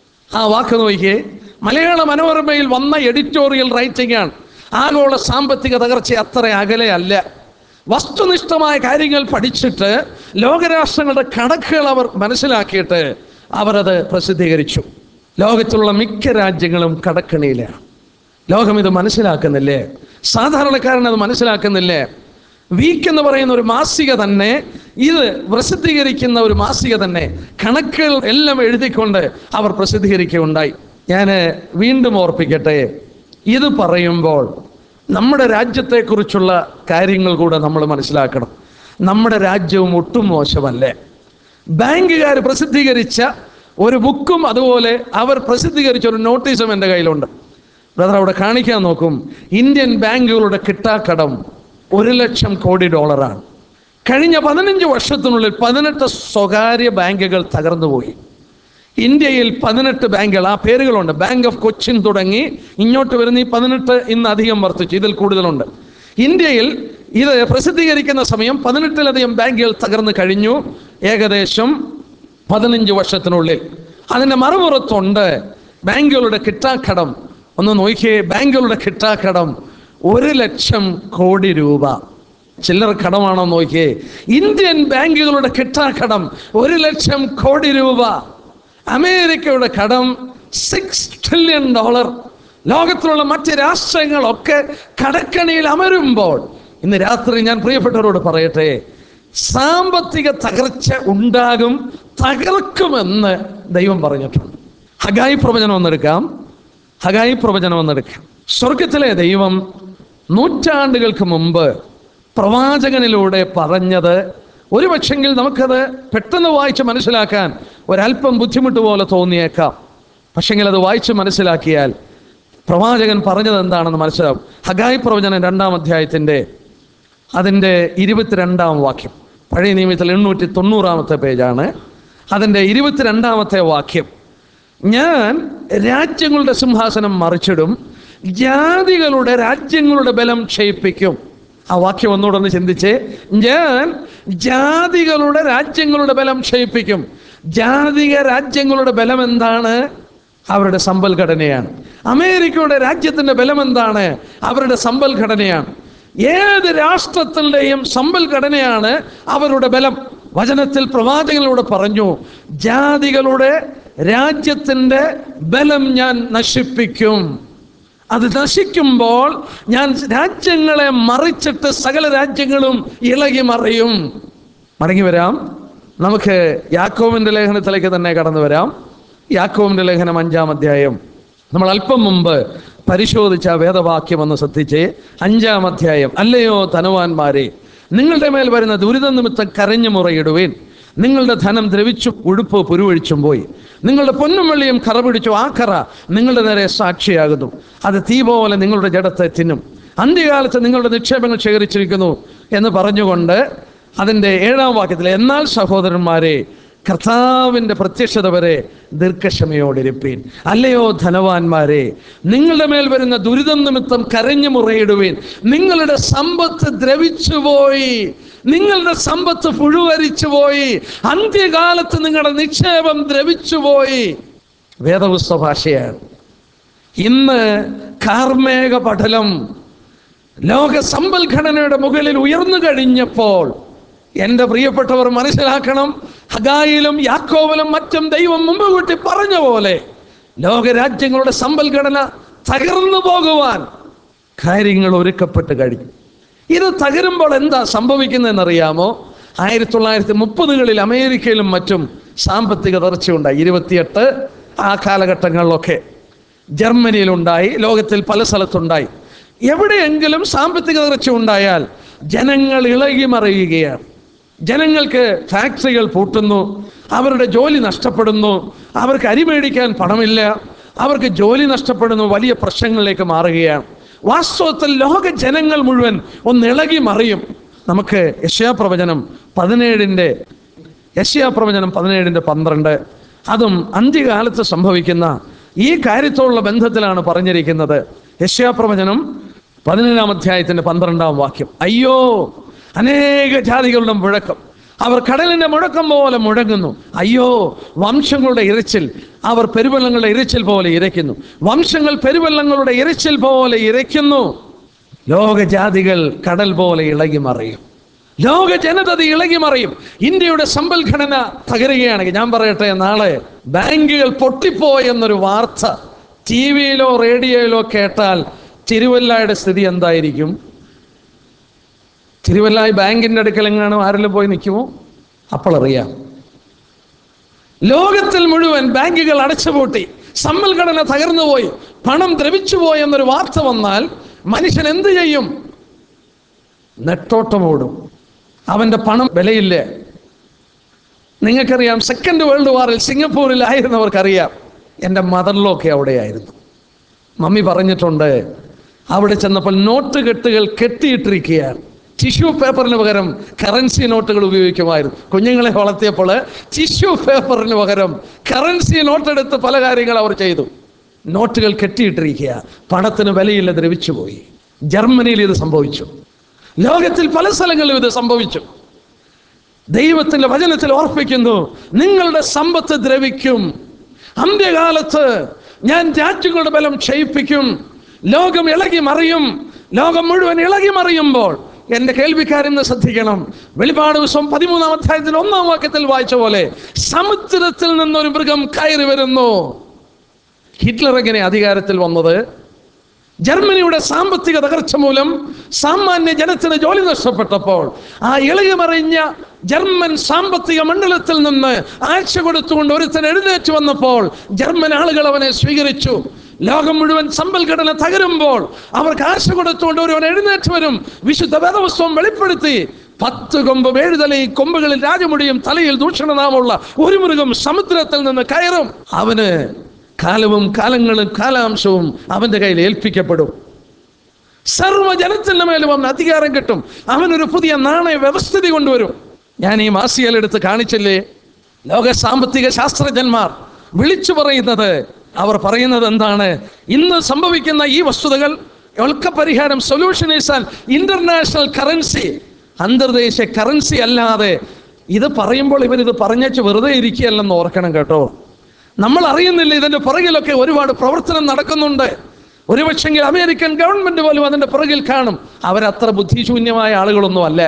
ആ വാക്ക് നോക്കിയേ മലയാള മനോരമയിൽ വന്ന എഡിറ്റോറിയൽ റൈറ്റിംഗ് ആണ് ആഗോള സാമ്പത്തിക തകർച്ച അത്ര അകലെ അല്ല വസ്തുനിഷ്ഠമായ കാര്യങ്ങൾ പഠിച്ചിട്ട് ലോകരാഷ്ട്രങ്ങളുടെ കണക്കുകൾ അവർ മനസ്സിലാക്കിയിട്ട് അവരത് പ്രസിദ്ധീകരിച്ചു ലോകത്തിലുള്ള മിക്ക രാജ്യങ്ങളും കടക്കണിയിലാണ് ലോകം ഇത് മനസ്സിലാക്കുന്നില്ലേ സാധാരണക്കാരൻ അത് മനസ്സിലാക്കുന്നില്ലേ വീക്ക് എന്ന് പറയുന്ന ഒരു മാസിക തന്നെ ഇത് പ്രസിദ്ധീകരിക്കുന്ന ഒരു മാസിക തന്നെ കണക്കുകൾ എല്ലാം എഴുതിക്കൊണ്ട് അവർ പ്രസിദ്ധീകരിക്കുകയുണ്ടായി ഞാൻ വീണ്ടും ഓർപ്പിക്കട്ടെ ഇത് പറയുമ്പോൾ നമ്മുടെ രാജ്യത്തെക്കുറിച്ചുള്ള കാര്യങ്ങൾ കൂടെ നമ്മൾ മനസ്സിലാക്കണം നമ്മുടെ രാജ്യവും ഒട്ടും മോശമല്ലേ ബാങ്കുകാർ പ്രസിദ്ധീകരിച്ച ഒരു ബുക്കും അതുപോലെ അവർ പ്രസിദ്ധീകരിച്ച ഒരു നോട്ടീസും എൻ്റെ കയ്യിലുണ്ട് ബ്രദർ അവിടെ കാണിക്കാൻ നോക്കും ഇന്ത്യൻ ബാങ്കുകളുടെ കിട്ടാക്കടം ഒരു ലക്ഷം കോടി ഡോളറാണ് കഴിഞ്ഞ പതിനഞ്ച് വർഷത്തിനുള്ളിൽ പതിനെട്ട് സ്വകാര്യ ബാങ്കുകൾ തകർന്നുപോയി ഇന്ത്യയിൽ പതിനെട്ട് ബാങ്കുകൾ ആ പേരുകളുണ്ട് ബാങ്ക് ഓഫ് കൊച്ചിൻ തുടങ്ങി ഇങ്ങോട്ട് വരുന്ന ഈ പതിനെട്ട് ഇന്ന് അധികം വർദ്ധിച്ചു ഇതിൽ കൂടുതലുണ്ട് ഇന്ത്യയിൽ ഇത് പ്രസിദ്ധീകരിക്കുന്ന സമയം പതിനെട്ടിലധികം ബാങ്കുകൾ തകർന്നു കഴിഞ്ഞു ഏകദേശം പതിനഞ്ച് വർഷത്തിനുള്ളിൽ അതിൻ്റെ മറുപുറത്തുണ്ട് ബാങ്കുകളുടെ കിട്ടാക്കടം ഒന്ന് നോക്കിയേ ബാങ്കുകളുടെ കിട്ടാക്കടം ഒരു ലക്ഷം കോടി രൂപ ചില്ലറ കടമാണോ നോക്കിയേ ഇന്ത്യൻ ബാങ്കുകളുടെ കിട്ടാക്കടം ഒരു ലക്ഷം കോടി രൂപ അമേരിക്കയുടെ കടം സിക്സ് ട്രില്യൺ ഡോളർ ലോകത്തിലുള്ള മറ്റ് രാഷ്ട്രങ്ങളൊക്കെ കടക്കണിയിൽ അമരുമ്പോൾ ഇന്ന് രാത്രി ഞാൻ പ്രിയപ്പെട്ടവരോട് പറയട്ടെ സാമ്പത്തിക തകർച്ച ഉണ്ടാകും തകർക്കുമെന്ന് ദൈവം പറഞ്ഞിട്ടുണ്ട് ഹഗായി പ്രവചനം ഒന്നെടുക്കാം ഹഗായി പ്രവചനം ഒന്നെടുക്കാം സ്വർഗത്തിലെ ദൈവം നൂറ്റാണ്ടുകൾക്ക് മുമ്പ് പ്രവാചകനിലൂടെ പറഞ്ഞത് ഒരു പക്ഷെങ്കിൽ നമുക്കത് പെട്ടെന്ന് വായിച്ച് മനസ്സിലാക്കാൻ ഒരല്പം ബുദ്ധിമുട്ട് പോലെ തോന്നിയേക്കാം പക്ഷെങ്കിൽ അത് വായിച്ച് മനസ്സിലാക്കിയാൽ പ്രവാചകൻ പറഞ്ഞത് എന്താണെന്ന് മനസ്സിലാവും ഹഗായി പ്രവചനം രണ്ടാം അധ്യായത്തിൻ്റെ അതിൻ്റെ ഇരുപത്തിരണ്ടാം വാക്യം പഴയ നിയമത്തിൽ എണ്ണൂറ്റി തൊണ്ണൂറാമത്തെ പേജാണ് അതിൻ്റെ ഇരുപത്തിരണ്ടാമത്തെ വാക്യം ഞാൻ രാജ്യങ്ങളുടെ സിംഹാസനം മറിച്ചിടും ജാതികളുടെ രാജ്യങ്ങളുടെ ബലം ക്ഷയിപ്പിക്കും ആ വാക്യം ഒന്നുകൂടെ ഒന്ന് ചിന്തിച്ചേ ഞാൻ ജാതികളുടെ രാജ്യങ്ങളുടെ ബലം ക്ഷയിപ്പിക്കും ജാതിക രാജ്യങ്ങളുടെ ബലം എന്താണ് അവരുടെ സമ്പൽഘടനയാണ് അമേരിക്കയുടെ രാജ്യത്തിന്റെ ബലം എന്താണ് അവരുടെ സമ്പൽഘടനയാണ് ഏത് രാഷ്ട്രത്തിൻ്റെയും സമ്പൽഘടനയാണ് അവരുടെ ബലം വചനത്തിൽ പ്രവാചകനിലൂടെ പറഞ്ഞു ജാതികളുടെ രാജ്യത്തിൻ്റെ ബലം ഞാൻ നശിപ്പിക്കും അത് നശിക്കുമ്പോൾ ഞാൻ രാജ്യങ്ങളെ മറിച്ചിട്ട് സകല രാജ്യങ്ങളും ഇളകി മറിയും മടങ്ങി വരാം നമുക്ക് യാക്കോവിൻ്റെ ലേഖനത്തിലേക്ക് തന്നെ കടന്നു വരാം യാക്കോവിൻ്റെ ലേഖനം അഞ്ചാം അധ്യായം നമ്മൾ അല്പം മുമ്പ് പരിശോധിച്ച വേദവാക്യം ഒന്ന് ശ്രദ്ധിച്ച് അഞ്ചാം അധ്യായം അല്ലയോ ധനവാന്മാരെ നിങ്ങളുടെ മേൽ വരുന്ന ദുരിത നിമിത്തം കരഞ്ഞു മുറയിടുവേൻ നിങ്ങളുടെ ധനം ദ്രവിച്ചു ഉടുപ്പ് പുരുവഴിച്ചും പോയി നിങ്ങളുടെ പൊന്നും വെള്ളിയും കറ പിടിച്ചു ആ കറ നിങ്ങളുടെ നേരെ സാക്ഷിയാകുന്നു അത് തീ പോലെ നിങ്ങളുടെ ജഡത്തെ തിന്നും അന്ത്യകാലത്ത് നിങ്ങളുടെ നിക്ഷേപങ്ങൾ ശേഖരിച്ചിരിക്കുന്നു എന്ന് പറഞ്ഞുകൊണ്ട് അതിൻ്റെ ഏഴാം വാക്യത്തിൽ എന്നാൽ സഹോദരന്മാരെ കർത്താവിൻ്റെ പ്രത്യക്ഷത വരെ ദീർഘക്ഷമയോടിരിപ്പീൻ അല്ലയോ ധനവാന്മാരെ നിങ്ങളുടെ മേൽ വരുന്ന ദുരിതം നിമിത്തം കരഞ്ഞു മുറയിടുവീൻ നിങ്ങളുടെ സമ്പത്ത് ദ്രവിച്ചുപോയി നിങ്ങളുടെ സമ്പത്ത് പുഴുവരിച്ചു പോയി അന്ത്യകാലത്ത് നിങ്ങളുടെ നിക്ഷേപം ദ്രവിച്ചുപോയി വേദപുസ്തക ഭാഷയാണ് ഇന്ന് കാർമേക പടലം ലോക സമ്പൽഘടനയുടെ മുകളിൽ ഉയർന്നു കഴിഞ്ഞപ്പോൾ എൻ്റെ പ്രിയപ്പെട്ടവർ മനസ്സിലാക്കണം ഹഗായിലും യാക്കോവിലും മറ്റും ദൈവം മുമ്പ് കൂട്ടി പറഞ്ഞ പോലെ ലോകരാജ്യങ്ങളുടെ സമ്പൽഘടന തകർന്നു പോകുവാൻ കാര്യങ്ങൾ ഒരുക്കപ്പെട്ട് കഴിഞ്ഞു ഇത് തകരുമ്പോൾ എന്താ സംഭവിക്കുന്നതെന്നറിയാമോ ആയിരത്തി തൊള്ളായിരത്തി മുപ്പതുകളിൽ അമേരിക്കയിലും മറ്റും സാമ്പത്തിക തകർച്ചയുണ്ടായി ഇരുപത്തിയെട്ട് ആ കാലഘട്ടങ്ങളിലൊക്കെ ജർമ്മനിയിലുണ്ടായി ലോകത്തിൽ പല സ്ഥലത്തുണ്ടായി എവിടെയെങ്കിലും സാമ്പത്തിക തകർച്ച ഉണ്ടായാൽ ജനങ്ങൾ ഇളകി മറിയുകയാണ് ജനങ്ങൾക്ക് ഫാക്ടറികൾ പൂട്ടുന്നു അവരുടെ ജോലി നഷ്ടപ്പെടുന്നു അവർക്ക് അരി മേടിക്കാൻ പണമില്ല അവർക്ക് ജോലി നഷ്ടപ്പെടുന്നു വലിയ പ്രശ്നങ്ങളിലേക്ക് മാറുകയാണ് വാസ്തവത്തിൽ ലോക ജനങ്ങൾ മുഴുവൻ ഒന്ന് ഇളകി മറിയും നമുക്ക് യശയാപ്രവചനം പതിനേഴിൻ്റെ യശയാപ്രവചനം പതിനേഴിൻ്റെ പന്ത്രണ്ട് അതും അന്ത്യകാലത്ത് സംഭവിക്കുന്ന ഈ കാര്യത്തോടുള്ള ബന്ധത്തിലാണ് പറഞ്ഞിരിക്കുന്നത് യശയാപ്രവചനം പതിനേഴാം അധ്യായത്തിന്റെ പന്ത്രണ്ടാം വാക്യം അയ്യോ അനേക ജാതികളുടെ മുഴക്കം അവർ കടലിന്റെ മുഴക്കം പോലെ മുഴങ്ങുന്നു അയ്യോ വംശങ്ങളുടെ ഇരച്ചിൽ അവർ പെരുവെള്ളങ്ങളുടെ ഇരച്ചിൽ പോലെ ഇരയ്ക്കുന്നു വംശങ്ങൾ പെരുവെള്ളങ്ങളുടെ ഇരച്ചിൽ പോലെ ഇരയ്ക്കുന്നു ലോകജാതികൾ കടൽ പോലെ ഇളകി മറിയും ലോക ജനത ഇളകി മറിയും ഇന്ത്യയുടെ സമ്പൽഘടന തകരുകയാണെങ്കിൽ ഞാൻ പറയട്ടെ നാളെ ബാങ്കുകൾ പൊട്ടിപ്പോയെന്നൊരു വാർത്ത ടി വിയിലോ റേഡിയോയിലോ കേട്ടാൽ തിരുവല്ലയുടെ സ്ഥിതി എന്തായിരിക്കും തിരുവല്ലായി ബാങ്കിന്റെ അടുക്കൽ എങ്ങാനും ആരെങ്കിലും പോയി നിൽക്കുമോ അപ്പോൾ അറിയാം ലോകത്തിൽ മുഴുവൻ ബാങ്കുകൾ അടച്ചുപൂട്ടി സമ്പൽഘടന തകർന്നുപോയി പണം ദ്രവിച്ചുപോയി എന്നൊരു വാർത്ത വന്നാൽ മനുഷ്യൻ എന്ത് ചെയ്യും നെട്ടോട്ടമോടും അവന്റെ പണം വിലയില്ല നിങ്ങൾക്കറിയാം സെക്കൻഡ് വേൾഡ് വാറിൽ സിംഗപ്പൂരിലായിരുന്നവർക്കറിയാം എൻ്റെ മദറിലൊക്കെ അവിടെയായിരുന്നു മമ്മി പറഞ്ഞിട്ടുണ്ട് അവിടെ ചെന്നപ്പോൾ നോട്ട് കെട്ടുകൾ കെട്ടിയിട്ടിരിക്കുകയാണ് ടിഷ്യൂ പേപ്പറിന് പകരം കറൻസി നോട്ടുകൾ ഉപയോഗിക്കുമായിരുന്നു കുഞ്ഞുങ്ങളെ വളർത്തിയപ്പോൾ ടിഷ്യൂ പേപ്പറിന് പകരം കറൻസി നോട്ടെടുത്ത് പല കാര്യങ്ങൾ അവർ ചെയ്തു നോട്ടുകൾ കെട്ടിയിട്ടിരിക്കുക പണത്തിന് വിലയില്ല ദ്രവിച്ചുപോയി ജർമ്മനിയിൽ ഇത് സംഭവിച്ചു ലോകത്തിൽ പല സ്ഥലങ്ങളിലും ഇത് സംഭവിച്ചു ദൈവത്തിന്റെ വചനത്തിൽ ഓർപ്പിക്കുന്നു നിങ്ങളുടെ സമ്പത്ത് ദ്രവിക്കും അന്ത്യകാലത്ത് ഞാൻ രാജ്യങ്ങളുടെ ബലം ക്ഷയിപ്പിക്കും ലോകം ഇളകി മറിയും ലോകം മുഴുവൻ ഇളകി മറിയുമ്പോൾ എന്റെ കേൾവിക്കാരെന്ന് ശ്രദ്ധിക്കണം വെളിപാട് ദിവസം പതിമൂന്നാം അധ്യായത്തിൽ ഒന്നാം വാക്യത്തിൽ വായിച്ച പോലെ സമുദ്രത്തിൽ നിന്നൊരു മൃഗം കയറി വരുന്നു ഹിറ്റ്ലർ എങ്ങനെ അധികാരത്തിൽ വന്നത് ജർമ്മനിയുടെ സാമ്പത്തിക തകർച്ച മൂലം സാമാന്യ ജനത്തിന് ജോലി നഷ്ടപ്പെട്ടപ്പോൾ ആ ഇളകിമറിഞ്ഞ ജർമ്മൻ സാമ്പത്തിക മണ്ഡലത്തിൽ നിന്ന് ആഴ്ച കൊടുത്തുകൊണ്ട് ഒരുത്തൻ എഴുന്നേറ്റ് വന്നപ്പോൾ ജർമ്മൻ ആളുകൾ അവനെ സ്വീകരിച്ചു ലോകം മുഴുവൻ സമ്പൽഘടന തകരുമ്പോൾ അവർക്ക് ആശ കൊടുത്തുകൊണ്ട് ഒരുവൻ എഴുന്നേറ്റ് വരും വിശുദ്ധ വേദവസ്വം വെളിപ്പെടുത്തി പത്ത് കൊമ്പും ഏഴ് തലയും കൊമ്പുകളിൽ രാജമുടിയും തലയിൽ ദൂഷണനാമുള്ള ഒരു മൃഗം സമുദ്രത്തിൽ നിന്ന് കയറും അവന് കാലവും കാലങ്ങളും കാലാംശവും അവന്റെ കയ്യിൽ ഏൽപ്പിക്കപ്പെടും സർവ്വജനത്തിന്റെ മേലും അവന് അധികാരം കിട്ടും അവനൊരു പുതിയ നാണയ വ്യവസ്ഥിതി കൊണ്ടുവരും ഞാൻ ഈ മാസികയിൽ എടുത്ത് കാണിച്ചില്ലേ ലോക സാമ്പത്തിക ശാസ്ത്രജ്ഞന്മാർ വിളിച്ചു പറയുന്നത് അവർ പറയുന്നത് എന്താണ് ഇന്ന് സംഭവിക്കുന്ന ഈ വസ്തുതകൾ ഒൽക്ക പരിഹാരം solution is an international currency അന്തർദേശീയ കറൻസി അല്ലാതെ ഇത് പറയുമ്പോൾ ഇവരിത് പറഞ്ഞേച്ച് വെറുതെ ഇരിക്കുകയല്ലെന്ന് ഓർക്കണം കേട്ടോ നമ്മൾ അറിയുന്നില്ല ഇതിന്റെ പുറകിലൊക്കെ ഒരുപാട് പ്രവർത്തനം നടക്കുന്നുണ്ട് ഒരുപക്ഷെങ്കിൽ അമേരിക്കൻ ഗവൺമെന്റ് പോലും അതിന്റെ പുറകിൽ കാണും അവരത്ര ബുദ്ധിശൂന്യമായ ആളുകളൊന്നും അല്ല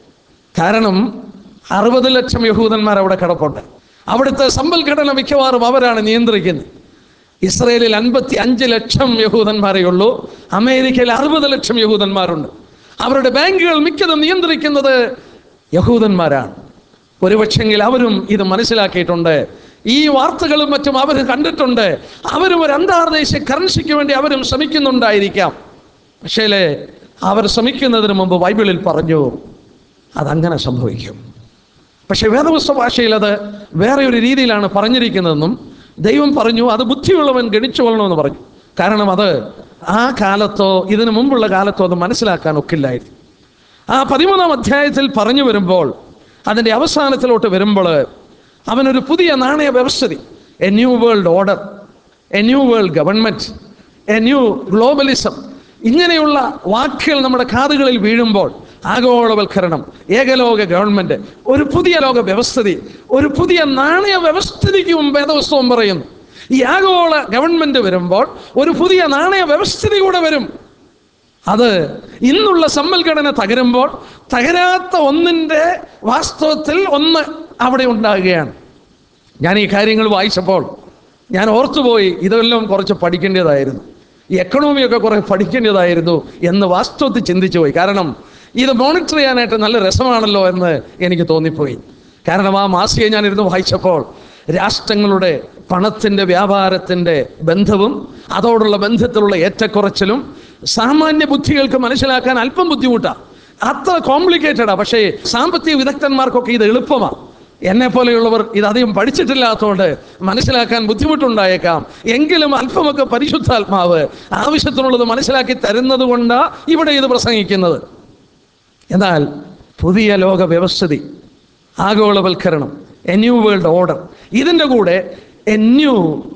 കാരണം അറുപത് ലക്ഷം യഹൂദന്മാർ അവിടെ കിടപ്പുണ്ട് അവിടുത്തെ സമ്പൽഘടന മിക്കവാറും അവരാണ് നിയന്ത്രിക്കുന്നത് ഇസ്രയേലിൽ അൻപത്തി അഞ്ച് ലക്ഷം യഹൂദന്മാരേ ഉള്ളൂ അമേരിക്കയിൽ അറുപത് ലക്ഷം യഹൂദന്മാരുണ്ട് അവരുടെ ബാങ്കുകൾ മിക്കതും നിയന്ത്രിക്കുന്നത് യഹൂദന്മാരാണ് ഒരുപക്ഷെങ്കിൽ അവരും ഇത് മനസ്സിലാക്കിയിട്ടുണ്ട് ഈ വാർത്തകളും മറ്റും അവർ കണ്ടിട്ടുണ്ട് അവരും ഒരു അന്താർദേശീയ കറൻസിക്ക് വേണ്ടി അവരും ശ്രമിക്കുന്നുണ്ടായിരിക്കാം പക്ഷേ അവർ ശ്രമിക്കുന്നതിന് മുമ്പ് ബൈബിളിൽ പറഞ്ഞു അതങ്ങനെ സംഭവിക്കും പക്ഷെ വേദപുസ്തക ഭാഷയിൽ അത് വേറെ ഒരു രീതിയിലാണ് പറഞ്ഞിരിക്കുന്നതെന്നും ദൈവം പറഞ്ഞു അത് ബുദ്ധിയുള്ളവൻ ഗണിച്ചുകൊള്ളണമെന്ന് പറഞ്ഞു കാരണം അത് ആ കാലത്തോ ഇതിനു മുമ്പുള്ള കാലത്തോ അത് മനസ്സിലാക്കാൻ ഒക്കില്ലായിരുന്നു ആ പതിമൂന്നാം അധ്യായത്തിൽ പറഞ്ഞു വരുമ്പോൾ അതിൻ്റെ അവസാനത്തിലോട്ട് വരുമ്പോൾ അവനൊരു പുതിയ നാണയ വ്യവസ്ഥിതി a new world order a new world government a new globalism ഇങ്ങനെയുള്ള വാക്കുകൾ നമ്മുടെ കാതുകളിൽ വീഴുമ്പോൾ ആഗോളവൽക്കരണം ഏകലോക ഗവൺമെന്റ് ഒരു പുതിയ ലോക വ്യവസ്ഥിതി ഒരു പുതിയ നാണയ വ്യവസ്ഥിതിക്ക് മുമ്പ് വേദവസ്തവം പറയുന്നു ഈ ആഗോള ഗവൺമെന്റ് വരുമ്പോൾ ഒരു പുതിയ നാണയ വ്യവസ്ഥിതി കൂടെ വരും അത് ഇന്നുള്ള സമ്പൽഘടന തകരുമ്പോൾ തകരാത്ത ഒന്നിൻ്റെ വാസ്തവത്തിൽ ഒന്ന് അവിടെ ഉണ്ടാകുകയാണ് ഞാൻ ഈ കാര്യങ്ങൾ വായിച്ചപ്പോൾ ഞാൻ ഓർത്തുപോയി ഇതെല്ലാം കുറച്ച് പഠിക്കേണ്ടതായിരുന്നു ഈ എക്കണോമിയൊക്കെ കുറെ പഠിക്കേണ്ടതായിരുന്നു എന്ന് വാസ്തവത്തിൽ ചിന്തിച്ചു പോയി കാരണം ഇത് മോണിറ്റർ ചെയ്യാനായിട്ട് നല്ല രസമാണല്ലോ എന്ന് എനിക്ക് തോന്നിപ്പോയി കാരണം ആ മാസിക ഞാൻ ഇരുന്ന് വായിച്ചപ്പോൾ രാഷ്ട്രങ്ങളുടെ പണത്തിൻ്റെ വ്യാപാരത്തിൻ്റെ ബന്ധവും അതോടുള്ള ബന്ധത്തിലുള്ള ഏറ്റക്കുറച്ചിലും സാമാന്യ ബുദ്ധികൾക്ക് മനസ്സിലാക്കാൻ അല്പം ബുദ്ധിമുട്ടാണ് അത്ര കോംപ്ലിക്കേറ്റഡാ പക്ഷേ സാമ്പത്തിക വിദഗ്ധന്മാർക്കൊക്കെ ഇത് എളുപ്പമാണ് എന്നെ പോലെയുള്ളവർ ഇത് അധികം പഠിച്ചിട്ടില്ലാത്തതുകൊണ്ട് മനസ്സിലാക്കാൻ ബുദ്ധിമുട്ടുണ്ടായേക്കാം എങ്കിലും അല്പമൊക്കെ പരിശുദ്ധാത്മാവ് ആവശ്യത്തിനുള്ളത് മനസ്സിലാക്കി തരുന്നത് കൊണ്ടാണ് ഇവിടെ ഇത് പ്രസംഗിക്കുന്നത് എന്നാൽ പുതിയ ലോക വ്യവസ്ഥിതി ആഗോളവൽക്കരണം എ ന്യൂ വേൾഡ് ഓർഡർ ഇതിൻ്റെ കൂടെ എ ന്യൂ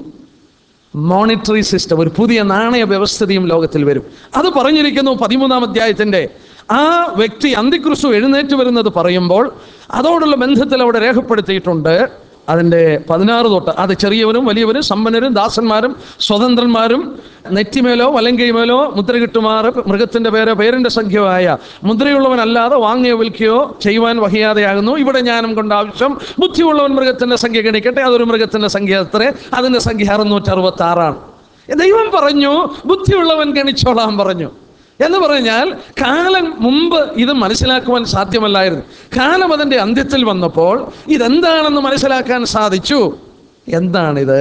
മോണിറ്ററി സിസ്റ്റം ഒരു പുതിയ നാണയ വ്യവസ്ഥിതിയും ലോകത്തിൽ വരും അത് പറഞ്ഞിരിക്കുന്നു പതിമൂന്നാം അധ്യായത്തിൻ്റെ ആ വ്യക്തി അന്തിക്രിസ്തു എഴുന്നേറ്റ് വരുന്നത് പറയുമ്പോൾ അതോടുള്ള ബന്ധത്തിൽ അവിടെ രേഖപ്പെടുത്തിയിട്ടുണ്ട് അതിൻ്റെ പതിനാറ് തൊട്ട് അത് ചെറിയവരും വലിയവരും സമ്പന്നരും ദാസന്മാരും സ്വതന്ത്രന്മാരും നെറ്റിമേലോ വലങ്കൈമേലോ മുദ്ര കിട്ടുമാറ് മൃഗത്തിൻ്റെ പേരോ പേരിൻ്റെ സംഖ്യമായ മുദ്രയുള്ളവനല്ലാതെ വാങ്ങിയോ വിൽക്കുകയോ ചെയ്യുവാൻ വഹിയാതെയാകുന്നു ഇവിടെ ജ്ഞാനം കൊണ്ട് ആവശ്യം ബുദ്ധിയുള്ളവൻ മൃഗത്തിൻ്റെ സംഖ്യ ഗണിക്കട്ടെ അതൊരു മൃഗത്തിൻ്റെ സംഖ്യ എത്ര അതിൻ്റെ സംഖ്യ അറുന്നൂറ്റി അറുപത്തി ആറാണ് ദൈവം പറഞ്ഞു ബുദ്ധിയുള്ളവൻ ഗണിച്ചോളാൻ പറഞ്ഞു എന്ന് പറഞ്ഞാൽ കാലം മുമ്പ് ഇത് മനസ്സിലാക്കുവാൻ സാധ്യമല്ലായിരുന്നു കാലം അതിൻ്റെ അന്ത്യത്തിൽ വന്നപ്പോൾ ഇതെന്താണെന്ന് മനസ്സിലാക്കാൻ സാധിച്ചു എന്താണിത്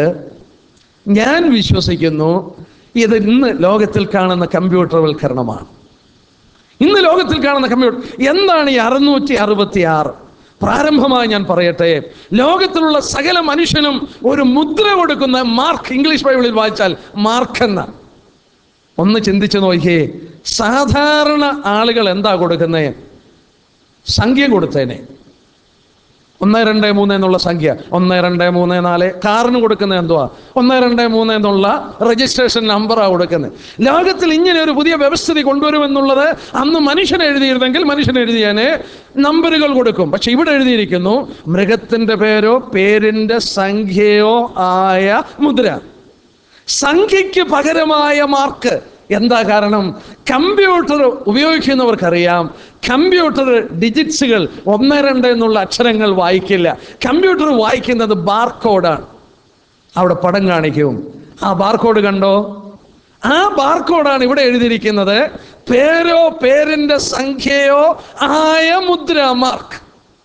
ഞാൻ വിശ്വസിക്കുന്നു ഇത് ഇന്ന് ലോകത്തിൽ കാണുന്ന കമ്പ്യൂട്ടർവൽക്കരണമാണ് ഇന്ന് ലോകത്തിൽ കാണുന്ന കമ്പ്യൂട്ടർ എന്താണ് ഈ അറുന്നൂറ്റി അറുപത്തി ആറ് പ്രാരംഭമായി ഞാൻ പറയട്ടെ ലോകത്തിലുള്ള സകല മനുഷ്യനും ഒരു മുദ്ര കൊടുക്കുന്ന മാർക്ക് ഇംഗ്ലീഷ് ബൈബിളിൽ വായിച്ചാൽ മാർക്ക് എന്ന ഒന്ന് ചിന്തിച്ചു നോക്കിയേ സാധാരണ ആളുകൾ എന്താ കൊടുക്കുന്നത് സംഖ്യ കൊടുത്തേനെ ഒന്ന് രണ്ട് മൂന്ന് എന്നുള്ള സംഖ്യ ഒന്ന് രണ്ട് മൂന്ന് നാല് കാറിന് കൊടുക്കുന്നത് എന്തുവാ ഒന്ന് രണ്ട് മൂന്ന് എന്നുള്ള രജിസ്ട്രേഷൻ നമ്പറാണ് കൊടുക്കുന്നത് ലോകത്തിൽ ഇങ്ങനെ ഒരു പുതിയ വ്യവസ്ഥിതി കൊണ്ടുവരുമെന്നുള്ളത് അന്ന് മനുഷ്യൻ എഴുതിയിരുന്നെങ്കിൽ മനുഷ്യൻ എഴുതിയാന് നമ്പറുകൾ കൊടുക്കും പക്ഷെ ഇവിടെ എഴുതിയിരിക്കുന്നു മൃഗത്തിൻ്റെ പേരോ പേരിൻ്റെ സംഖ്യയോ ആയ മുദ്ര സംഖ്യയ്ക്ക് പകരമായ മാർക്ക് എന്താ കാരണം കമ്പ്യൂട്ടർ ഉപയോഗിക്കുന്നവർക്കറിയാം കമ്പ്യൂട്ടർ ഡിജിറ്റ്സുകൾ ഒന്ന് രണ്ട് എന്നുള്ള അക്ഷരങ്ങൾ വായിക്കില്ല കമ്പ്യൂട്ടർ വായിക്കുന്നത് ബാർകോഡാണ് അവിടെ പടം കാണിക്കും ആ ബാർകോഡ് കണ്ടോ ആ ബാർകോഡാണ് ഇവിടെ എഴുതിയിരിക്കുന്നത് പേരോ പേരിന്റെ സംഖ്യയോ ആയ മുദ്ര മാർക്ക്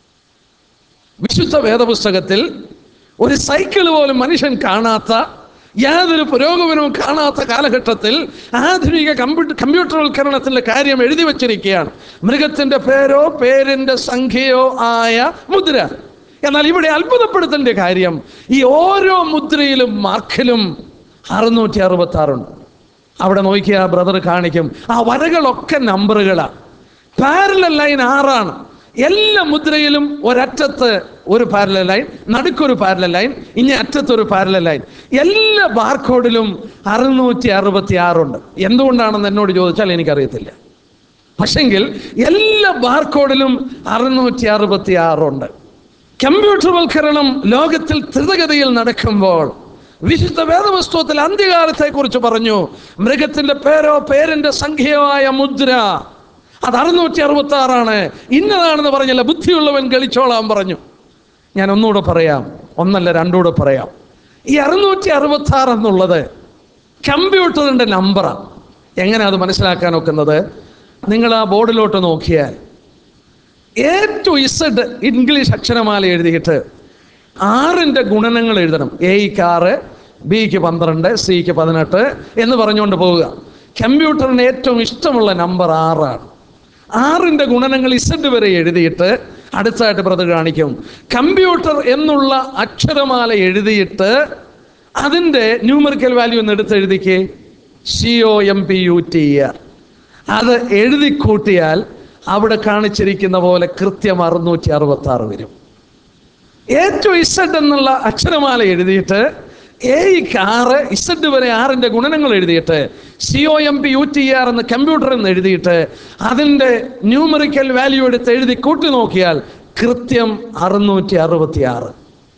വിശുദ്ധ വേദപുസ്തകത്തിൽ ഒരു സൈക്കിൾ പോലും മനുഷ്യൻ കാണാത്ത യാതൊരു പുരോഗമനവും കാണാത്ത കാലഘട്ടത്തിൽ ആധുനിക കമ്പ്യൂട്ടർ കമ്പ്യൂട്ടർവൽക്കരണത്തിന്റെ കാര്യം എഴുതി വച്ചിരിക്കുകയാണ് മൃഗത്തിന്റെ പേരോ പേരിന്റെ സംഖ്യയോ ആയ മുദ്ര എന്നാൽ ഇവിടെ അത്ഭുതപ്പെടുത്തേണ്ട കാര്യം ഈ ഓരോ മുദ്രയിലും മാർക്കിലും അറുന്നൂറ്റി അറുപത്തി ആറുണ്ട് അവിടെ നോക്കിയ ബ്രദർ കാണിക്കും ആ വരകളൊക്കെ നമ്പറുകളാണ് പാരലൽ ലൈൻ ആറാണ് എല്ലാ മുദ്രയിലും ഒരറ്റത്ത് ഒരു പാരലൽ ലൈൻ നടുക്കൊരു പാരലൽ ലൈൻ ഇനി അറ്റത്തൊരു പാരലൽ ലൈൻ എല്ലാ ബാർകോഡിലും അറുന്നൂറ്റി അറുപത്തി ആറുണ്ട് എന്തുകൊണ്ടാണെന്ന് എന്നോട് ചോദിച്ചാൽ എനിക്കറിയത്തില്ല പക്ഷെങ്കിൽ എല്ലാ ബാർകോഡിലും അറുന്നൂറ്റി അറുപത്തി ആറുണ്ട് കമ്പ്യൂട്ടർവൽക്കരണം ലോകത്തിൽ ദ്രുതഗതിയിൽ നടക്കുമ്പോൾ വിശുദ്ധ വേദപുസ്തകത്തിൽ അന്ത്യകാലത്തെ കുറിച്ച് പറഞ്ഞു മൃഗത്തിന്റെ പേരോ പേരിന്റെ സംഖ്യയായ മുദ്ര അത് അറുന്നൂറ്റി അറുപത്തി ആറാണ് ഇന്നതാണെന്ന് പറഞ്ഞില്ല ബുദ്ധിയുള്ളവൻ കളിച്ചോളാൻ പറഞ്ഞു ഞാൻ ഒന്നുകൂടെ പറയാം ഒന്നല്ല രണ്ടുകൂടെ പറയാം ഈ അറുന്നൂറ്റി അറുപത്തി ആറ് എന്നുള്ളത് കമ്പ്യൂട്ടറിന്റെ നമ്പറാണ് എങ്ങനെ അത് മനസ്സിലാക്കാൻ ഒക്കുന്നത് നിങ്ങൾ ആ ബോർഡിലോട്ട് നോക്കിയാൽ എ ടു ഇസഡ് ഇംഗ്ലീഷ് അക്ഷരമാല എഴുതിയിട്ട് ആറിൻ്റെ ഗുണനങ്ങൾ എഴുതണം എയ്ക്ക് ആറ് ബിക്ക് പന്ത്രണ്ട് സിക്ക് പതിനെട്ട് എന്ന് പറഞ്ഞുകൊണ്ട് പോവുക കമ്പ്യൂട്ടറിന് ഏറ്റവും ഇഷ്ടമുള്ള നമ്പർ ആറാണ് ആറിൻ്റെ ഗുണനങ്ങൾ ഇസഡ് വരെ എഴുതിയിട്ട് അടുത്തായിട്ട് പ്രത് കാണിക്കും കമ്പ്യൂട്ടർ എന്നുള്ള അക്ഷരമാല എഴുതിയിട്ട് അതിൻ്റെ ന്യൂമറിക്കൽ വാല്യൂ എന്ന് എടുത്ത് എഴുതിക്കേ C O M P U T R അത് എഴുതി കൂട്ടിയാൽ അവിടെ കാണിച്ചിരിക്കുന്ന പോലെ കൃത്യം അറുന്നൂറ്റി അറുപത്തി ആറ് വരും ഏറ്റവും ഇസഡ് എന്നുള്ള അക്ഷരമാല എഴുതിയിട്ട് എയ്ക്ക് ആറ് ഇസഡ് വരെ ആറിൻ്റെ ഗുണനങ്ങൾ എഴുതിയിട്ട് C O M P U T R എന്ന് കമ്പ്യൂട്ടർ എന്ന് എഴുതിയിട്ട് അതിൻ്റെ ന്യൂമറിക്കൽ വാല്യൂ എടുത്ത് എഴുതി കൂട്ടി നോക്കിയാൽ കൃത്യം അറുന്നൂറ്റി അറുപത്തി ആറ്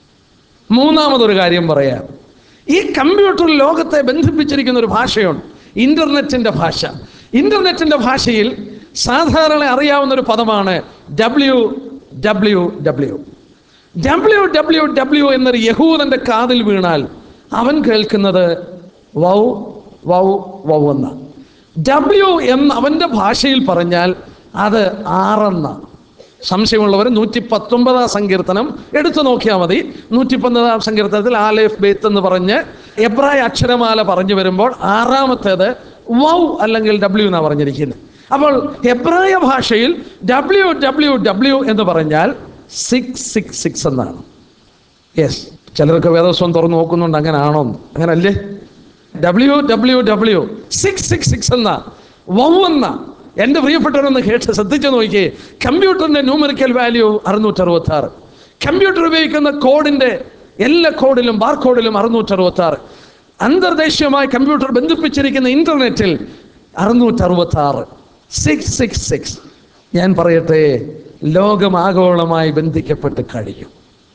മൂന്നാമതൊരു കാര്യം പറയാം ഈ കമ്പ്യൂട്ടർ ലോകത്തെ ബന്ധിപ്പിച്ചിരിക്കുന്ന ഒരു ഭാഷയുണ്ട് ഇന്റർനെറ്റിന്റെ ഭാഷ ഇന്റർനെറ്റിന്റെ ഭാഷയിൽ സാധാരണ അറിയാവുന്ന ഒരു പദമാണ് W W W W W W എന്നൊരു യഹൂദന്റെ കാതിൽ വീണാൽ അവൻ കേൾക്കുന്നത് വൗ വൗ വൗ എന്ന ഡബ്ല്യു എന്ന് അവന്റെ ഭാഷയിൽ പറഞ്ഞാൽ അത് ആറെന്ന സംശയമുള്ളവർ നൂറ്റി പത്തൊമ്പതാം സങ്കീർത്തനം എടുത്തു നോക്കിയാൽ മതി നൂറ്റി പത്തൊമ്പതാം സങ്കീർത്തനത്തിൽ ആലേഫ് ബേത്ത് എന്ന് പറഞ്ഞ് എബ്രായ അക്ഷരമാല പറഞ്ഞു വരുമ്പോൾ ആറാമത്തേത് വൗ അല്ലെങ്കിൽ ഡബ്ല്യു എന്നാണ് പറഞ്ഞിരിക്കുന്നത് അപ്പോൾ എബ്രായ ഭാഷയിൽ ഡബ്ല്യു ഡബ്ല്യു ഡബ്ല്യു എന്ന് പറഞ്ഞാൽ സിക്സ് സിക്സ് സിക്സ് എന്നാണ് യെസ് ചിലർക്ക് വേദസ്വം തുറന്നു നോക്കുന്നുണ്ട് അങ്ങനെ ആണോ അങ്ങനെ അല്ലേ W W W six six six എന്ന വൗ എന്ന എൻ്റെ പ്രിയപ്പെട്ടവരൊന്ന് കേട്ട് ശ്രദ്ധിച്ചു നോക്കിയേ കമ്പ്യൂട്ടറിന്റെ ന്യൂമറിക്കൽ വാല്യൂ അറുന്നൂറ്റി അറുപത്തി ആറ് കമ്പ്യൂട്ടർ ഉപയോഗിക്കുന്ന കോഡിന്റെ എല്ലാ കോഡിലും ബാർ കോഡിലും അറുന്നൂറ്റി അറുപത്തി ആറ് അന്തർദേശീയമായി കമ്പ്യൂട്ടർ ബന്ധിപ്പിച്ചിരിക്കുന്ന ഇന്റർനെറ്റിൽ അറുന്നൂറ്റി അറുപത്തി ആറ് സിക്സ് സിക്സ് സിക്സ് ഞാൻ പറയട്ടെ ലോകം ആഗോളമായി ബന്ധിക്കപ്പെട്ട് കഴിയും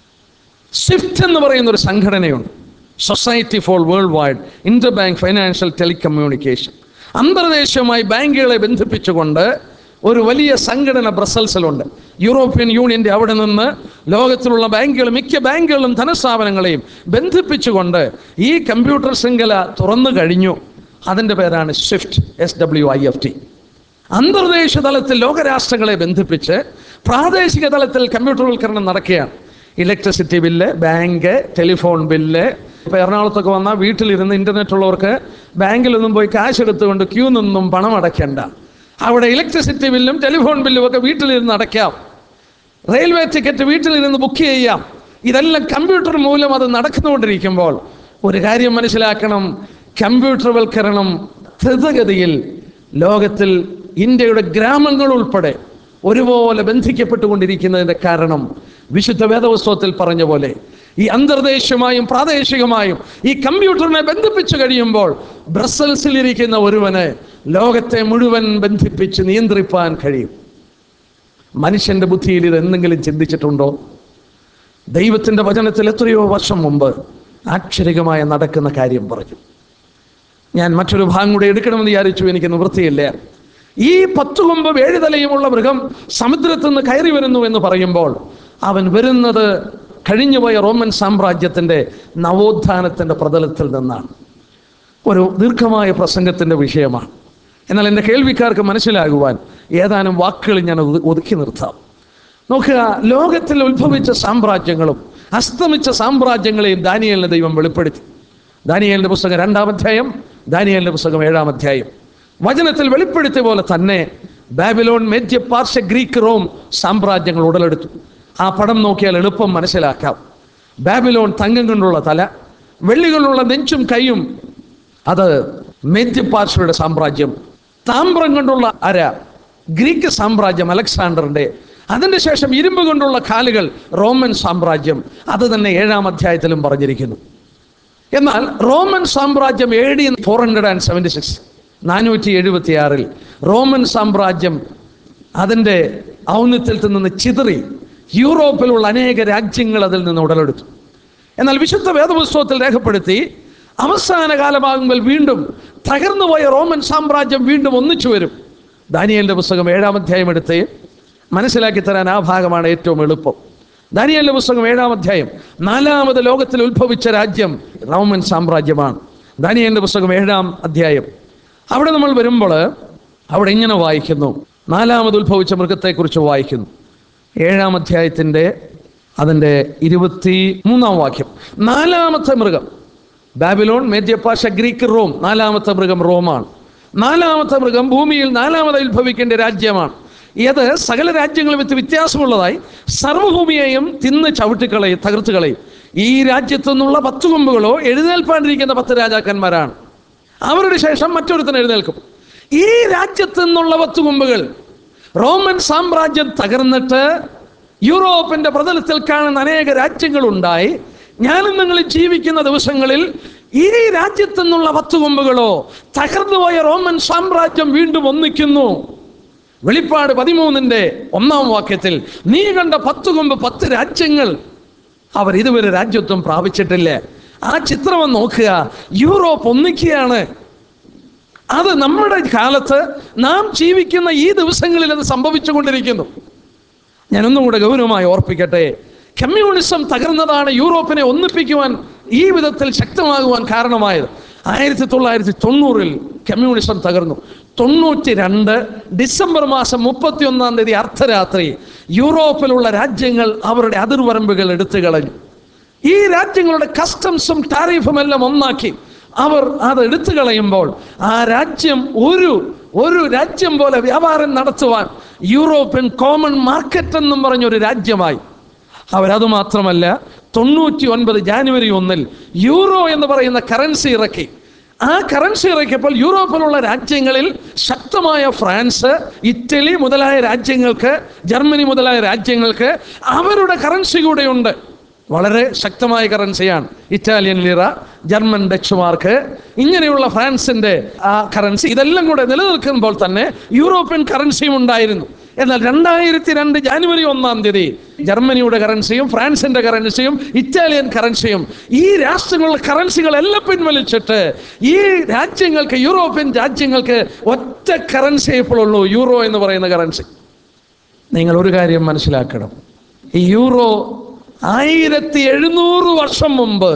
സ്വിഫ്റ്റ് എന്ന് പറയുന്ന ഒരു സംഘടനയുണ്ട് society for world wide inter bank financial telecommunication അന്തർദേശീയമായി ബാങ്കുകളെ ബന്ധിപ്പിച്ചുകൊണ്ട് ഒരു വലിയ സംഘടന ബ്രസൽസിലുണ്ട് യൂറോപ്യൻ യൂണിയന്റെ അവിടെ നിന്ന് ലോകത്തിലുള്ള ബാങ്കുകൾ മിക്ക ബാങ്കുകളും ധനസ്ഥാപനങ്ങളെയും ബന്ധിപ്പിച്ചുകൊണ്ട് ഈ കമ്പ്യൂട്ടർ ശൃംഖല തുറന്നു കഴിഞ്ഞു അതിൻ്റെ പേരാണ് SWIFT S W I F T അന്തർദേശീയ തലത്തിൽ ലോകരാഷ്ട്രങ്ങളെ ബന്ധിപ്പിച്ച് പ്രാദേശിക തലത്തിൽ കമ്പ്യൂട്ടർവൽക്കരണം നടക്കുകയാണ് electricity bill bank telephone bill ഇപ്പോൾ എറണാകുളത്തൊക്കെ വന്നാൽ വീട്ടിലിരുന്ന് ഇൻ്റർനെറ്റ് ഉള്ളവർക്ക് ബാങ്കിലൊന്നും പോയി കാശ് എടുത്തുകൊണ്ട് ക്യൂ നിന്നും പണം അടയ്ക്കേണ്ട അവിടെ ഇലക്ട്രിസിറ്റി ബില്ലും ടെലിഫോൺ ബില്ലും ഒക്കെ വീട്ടിലിരുന്ന് അടയ്ക്കാം റെയിൽവേ ടിക്കറ്റ് വീട്ടിലിരുന്ന് ബുക്ക് ചെയ്യാം ഇതെല്ലാം കമ്പ്യൂട്ടർ മൂലം അത് നടക്കുന്നുകൊണ്ടിരിക്കുമ്പോൾ ഒരു കാര്യം മനസ്സിലാക്കണം കമ്പ്യൂട്ടർവൽക്കരണം ദ്രുതഗതിയിൽ ലോകത്തിൽ ഇന്ത്യയുടെ ഗ്രാമങ്ങൾ ഉൾപ്പെടെ ഒരുപോലെ ബന്ധിക്കപ്പെട്ടുകൊണ്ടിരിക്കുന്നതിൻ്റെ കാരണം വിശുദ്ധ വേദപുസ്തകത്തിൽ പറഞ്ഞ പോലെ ഈ അന്തർദേശീയമായും പ്രാദേശികമായും ഈ കമ്പ്യൂട്ടറിനെ ബന്ധിപ്പിച്ചു കഴിയുമ്പോൾ ബ്രസൽസിൽ ഇരിക്കുന്ന ഒരുവന് ലോകത്തെ മുഴുവൻ ബന്ധിപ്പിച്ച് നിയന്ത്രിപ്പാൻ കഴിയും മനുഷ്യന്റെ ബുദ്ധിയിൽ ഇത് എന്തെങ്കിലും ചിന്തിച്ചിട്ടുണ്ടോ ദൈവത്തിന്റെ വചനത്തിൽ എത്രയോ വർഷം മുമ്പ് ആക്ഷരികമായ നടക്കുന്ന കാര്യം പറഞ്ഞു ഞാൻ മറ്റൊരു ഭാഗം കൂടെ എടുക്കണമെന്ന് വിചാരിച്ചു എനിക്ക് നിവൃത്തിയില്ല ഈ പത്തു കൊമ്പ് ഏഴ് തലയുമുള്ള മൃഗം സമുദ്രത്തിൽ നിന്ന് കയറി വരുന്നു എന്ന് പറയുമ്പോൾ അവൻ വരുന്നത് കഴിഞ്ഞുപോയ റോമൻ സാമ്രാജ്യത്തിന്റെ നവോത്ഥാനത്തിന്റെ പ്രതലത്തിൽ നിന്നാണ് ഒരു ദീർഘമായ പ്രസംഗത്തിൻ്റെ വിഷയമാണ് എന്നാൽ എൻ്റെ കേൾവിക്കാർക്ക് മനസ്സിലാകുവാൻ ഏതാനും വാക്കുകൾ ഞാൻ ഒതു- ഒതുക്കി നിർത്താം നോക്കുക ലോകത്തിൽ ഉത്ഭവിച്ച സാമ്രാജ്യങ്ങളും അസ്തമിച്ച സാമ്രാജ്യങ്ങളെയും ദാനിയലിന് ദൈവം വെളിപ്പെടുത്തി ദാനിയലിൻ്റെ പുസ്തകം രണ്ടാം അധ്യായം ദാനിയലിൻ്റെ പുസ്തകം ഏഴാം അധ്യായം വചനത്തിൽ വെളിപ്പെടുത്തിയ പോലെ തന്നെ ബാബിലോൺ മെദ്യ പാർശ്വ ഗ്രീക്ക് റോം സാമ്രാജ്യങ്ങൾ ഉടലെടുത്തു ആ പടം നോക്കിയാൽ എളുപ്പം മനസ്സിലാക്കാം ബാബിലോൺ തങ്കം കൊണ്ടുള്ള തല വെള്ളി കൊണ്ടുള്ള നെഞ്ചും കൈയും അത് മെദ്യപാർശ്വയുടെ സാമ്രാജ്യം താമ്രം കൊണ്ടുള്ള അര ഗ്രീക്ക് സാമ്രാജ്യം അലക്സാണ്ടറിന്റെ അതിന് ശേഷം ഇരുമ്പ് കൊണ്ടുള്ള കാലുകൾ റോമൻ സാമ്രാജ്യം അത് തന്നെ ഏഴാം അധ്യായത്തിലും പറഞ്ഞിരിക്കുന്നു എന്നാൽ റോമൻ സാമ്രാജ്യം A D four hundred and seventy six നാനൂറ്റി എഴുപത്തി ആറിൽ റോമൻ സാമ്രാജ്യം അതിൻ്റെ ഔന്നത്യത്തിൽ നിന്ന് ചിതറി യൂറോപ്പിലുള്ള അനേക രാജ്യങ്ങൾ അതിൽ നിന്ന് ഉടലെടുത്തു എന്നാൽ വിശുദ്ധ വേദപുസ്തകത്തിൽ രേഖപ്പെടുത്തി അവസാന കാലമാകുമ്പോൾ വീണ്ടും തകർന്നുപോയ റോമൻ സാമ്രാജ്യം വീണ്ടും ഒന്നിച്ചു വരും ദാനിയലിന്റെ പുസ്തകം ഏഴാം അധ്യായം എടുത്ത് മനസ്സിലാക്കി തരാൻ ആ ഭാഗമാണ് ഏറ്റവും എളുപ്പം ദാനിയലിന്റെ പുസ്തകം ഏഴാം അധ്യായം നാലാമത് ലോകത്തിൽ ഉത്ഭവിച്ച രാജ്യം റോമൻ സാമ്രാജ്യമാണ് ദാനിയലിന്റെ പുസ്തകം ഏഴാം അധ്യായം അവിടെ നമ്മൾ വരുമ്പോൾ അവിടെ ഇങ്ങനെ വായിക്കുന്നു നാലാമത് ഉത്ഭവിച്ച മൃഗത്തെക്കുറിച്ച് വായിക്കുന്നു ഏഴാം അധ്യായത്തിൻ്റെ അതിൻ്റെ ഇരുപത്തി മൂന്നാം വാക്യം നാലാമത്തെ മൃഗം ബാബിലോൺ മേദ്യപാഷ ഗ്രീക്ക് റോം നാലാമത്തെ മൃഗം റോമാണ് നാലാമത്തെ മൃഗം ഭൂമിയിൽ നാലാമത് ഉത്ഭവിക്കേണ്ട രാജ്യമാണ് ഇത് സകല രാജ്യങ്ങളും വെച്ച് വ്യത്യാസമുള്ളതായി സർവ്വഭൂമിയെയും തിന്ന് ചവിട്ടിക്കളയും തകർത്ത് കളയും ഈ രാജ്യത്തു നിന്നുള്ള പത്ത് കൊമ്പുകളോ എഴുന്നേൽപ്പാണ്ടിരിക്കുന്ന പത്ത് രാജാക്കന്മാരാണ് അവരുടെ ശേഷം മറ്റൊരുത്തൻ എഴുന്നേൽക്കും ഈ രാജ്യത്തു നിന്നുള്ള പത്ത് കൊമ്പുകൾ റോമൻ സാമ്രാജ്യം തകർന്നിട്ട് യൂറോപ്പിന്റെ പ്രതലത്തിൽ കാണുന്ന അനേക രാജ്യങ്ങളുണ്ടായി ഞാനും നിങ്ങൾ ജീവിക്കുന്ന ദിവസങ്ങളിൽ ഈ രാജ്യത്തു നിന്നുള്ള പത്ത് കൊമ്പുകളോ തകർന്നുപോയ റോമൻ സാമ്രാജ്യം വീണ്ടും ഒന്നിക്കുന്നു വെളിപ്പാട് പതിമൂന്നിന്റെ ഒന്നാം വാക്യത്തിൽ നീ കണ്ട പത്ത് കൊമ്പ് പത്ത് രാജ്യങ്ങൾ അവർ ഇതുവരെ രാജ്യത്വം പ്രാപിച്ചിട്ടില്ല ആ ചിത്രം ഒന്ന് നോക്കുക യൂറോപ്പ് ഒന്നിക്കുകയാണ് അത് നമ്മുടെ കാലത്ത് നാം ജീവിക്കുന്ന ഈ ദിവസങ്ങളിൽ അത് സംഭവിച്ചുകൊണ്ടിരിക്കുന്നു ഞാനൊന്നും കൂടെ ഗൗരവമായി ഓർപ്പിക്കട്ടെ കമ്മ്യൂണിസം തകർന്നതാണ് യൂറോപ്പിനെ ഒന്നിപ്പിക്കുവാൻ ഈ വിധത്തിൽ ശക്തമാകുവാൻ കാരണമായത് ആയിരത്തി തൊള്ളായിരത്തി തൊണ്ണൂറിൽ കമ്മ്യൂണിസം തകർന്നു തൊണ്ണൂറ്റി രണ്ട് ഡിസംബർ മാസം മുപ്പത്തി ഒന്നാം തീയതി അർദ്ധരാത്രി യൂറോപ്പിലുള്ള രാജ്യങ്ങൾ അവരുടെ അതിർവരമ്പുകൾ എടുത്തു കളഞ്ഞു ഈ രാജ്യങ്ങളുടെ കസ്റ്റംസും ടാരിഫും എല്ലാം ഒന്നാക്കി അവർ അത് എടുത്തു കളയുമ്പോൾ ആ രാജ്യം ഒരു ഒരു രാജ്യം പോലെ വ്യാപാരം നടത്തുവാൻ യൂറോപ്യൻ കോമൺ മാർക്കറ്റ് എന്നും പറഞ്ഞൊരു രാജ്യമായി അവരത് മാത്രമല്ല തൊണ്ണൂറ്റി ഒൻപത് ജാനുവരി ഒന്നിൽ യൂറോ എന്ന് പറയുന്ന കറൻസി ഇറക്കി ആ കറൻസി ഇറക്കിയപ്പോൾ യൂറോപ്പിലുള്ള രാജ്യങ്ങളിൽ ശക്തമായ ഫ്രാൻസ് ഇറ്റലി മുതലായ രാജ്യങ്ങൾക്ക് ജർമ്മനി മുതലായ രാജ്യങ്ങൾക്ക് അവരുടെ കറൻസി കൂടെയുണ്ട് വളരെ ശക്തമായ കറൻസിയാണ് Italian lira German Dutch mark ഇങ്ങനെയുള്ള ഫ്രാൻസിന്റെ ആ കറൻസി ഇതെല്ലാം കൂടെ നിലനിൽക്കുമ്പോൾ തന്നെ യൂറോപ്യൻ കറൻസിയും ഉണ്ടായിരുന്നു എന്നാൽ രണ്ടായിരത്തി രണ്ട് ജാനുവരി ഒന്നാം തീയതി ജർമ്മനിയുടെ കറൻസിയും ഫ്രാൻസിന്റെ കറൻസിയും ഇറ്റാലിയൻ കറൻസിയും ഈ രാഷ്ട്രങ്ങളുടെ കറൻസികളെല്ലാം പിൻവലിച്ചിട്ട് ഈ രാജ്യങ്ങൾക്ക് യൂറോപ്യൻ രാജ്യങ്ങൾക്ക് ഒറ്റ കറൻസി ഇപ്പോഴുള്ളൂ യൂറോ എന്ന് പറയുന്ന കറൻസി നിങ്ങൾ ഒരു കാര്യം മനസ്സിലാക്കണം ഈ യൂറോ ആയിരത്തി എഴുന്നൂറ് വർഷം മുമ്പ്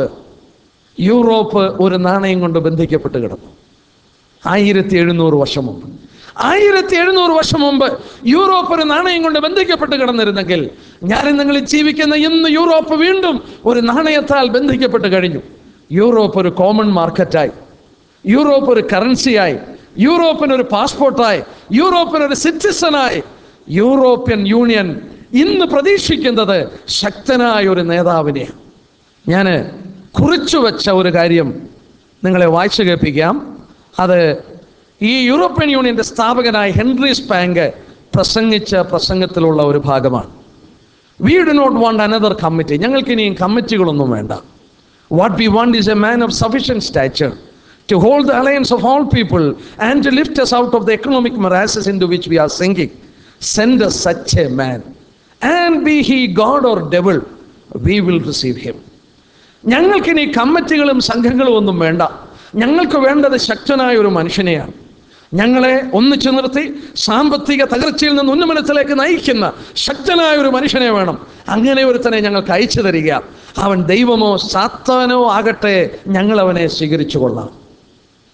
യൂറോപ്പ് ഒരു നാണയം കൊണ്ട് ബന്ധിക്കപ്പെട്ട് കിടന്നു ആയിരത്തി എഴുന്നൂറ് വർഷം മുമ്പ് ആയിരത്തി എഴുന്നൂറ് വർഷം മുമ്പ് യൂറോപ്പ് ഒരു നാണയം കൊണ്ട് ബന്ധിക്കപ്പെട്ട് കിടന്നിരുന്നെങ്കിൽ ഞാനും നിങ്ങൾ ജീവിക്കുന്ന ഇന്ന് യൂറോപ്പ് വീണ്ടും ഒരു നാണയത്താൽ ബന്ധിക്കപ്പെട്ട് കഴിഞ്ഞു യൂറോപ്പ് ഒരു കോമൺ മാർക്കറ്റായി യൂറോപ്പ് ഒരു കറൻസിയായി യൂറോപ്പിന് ഒരു പാസ്പോർട്ടായി യൂറോപ്പിന് ഒരു സിറ്റിസണായി യൂറോപ്യൻ യൂണിയൻ ഇന്ന് പ്രതീക്ഷിക്കുന്നത് ശക്തനായ ഒരു നേതാവിനെ ഞാൻ കുറിച്ചു വെച്ച ഒരു കാര്യം നിങ്ങളെ വായിച്ചു കേൾപ്പിക്കാം അത് ഈ യൂറോപ്യൻ യൂണിയന്റെ സ്ഥാപകനായ ഹെൻറി സ്പാങ്ക് പ്രസംഗിച്ച പ്രസംഗത്തിലുള്ള ഒരു ഭാഗമാണ് we do not want another committee ഞങ്ങൾക്ക് ഇനിയും കമ്മിറ്റികളൊന്നും വേണ്ട what we want is a man of sufficient stature to hold the alliance of all people and to lift us out of the economic morasses into which we are sinking send such a man and be he God or devil we will receive him ഞങ്ങൾക്കിനി കമ്മിറ്റികളും സംഘങ്ങളും ഒന്നും വേണ്ട ഞങ്ങൾക്ക് വേണ്ടത് ശക്തനായ ഒരു മനുഷ്യനെയാണ് ഞങ്ങളെ ഒന്നിച്ചു നിർത്തി സാമ്പത്തിക തകർച്ചയിൽ നിന്ന് ഉന്നമനത്തിലേക്ക് നയിക്കുന്ന ശക്തനായ ഒരു മനുഷ്യനെ വേണം അങ്ങനെ ഒരുത്തനെ ഞങ്ങൾക്ക് അയച്ചു തരിക അവൻ ദൈവമോ സാത്താനോ ആകട്ടെ ഞങ്ങൾ അവനെ സ്വീകരിച്ചു കൊള്ളാം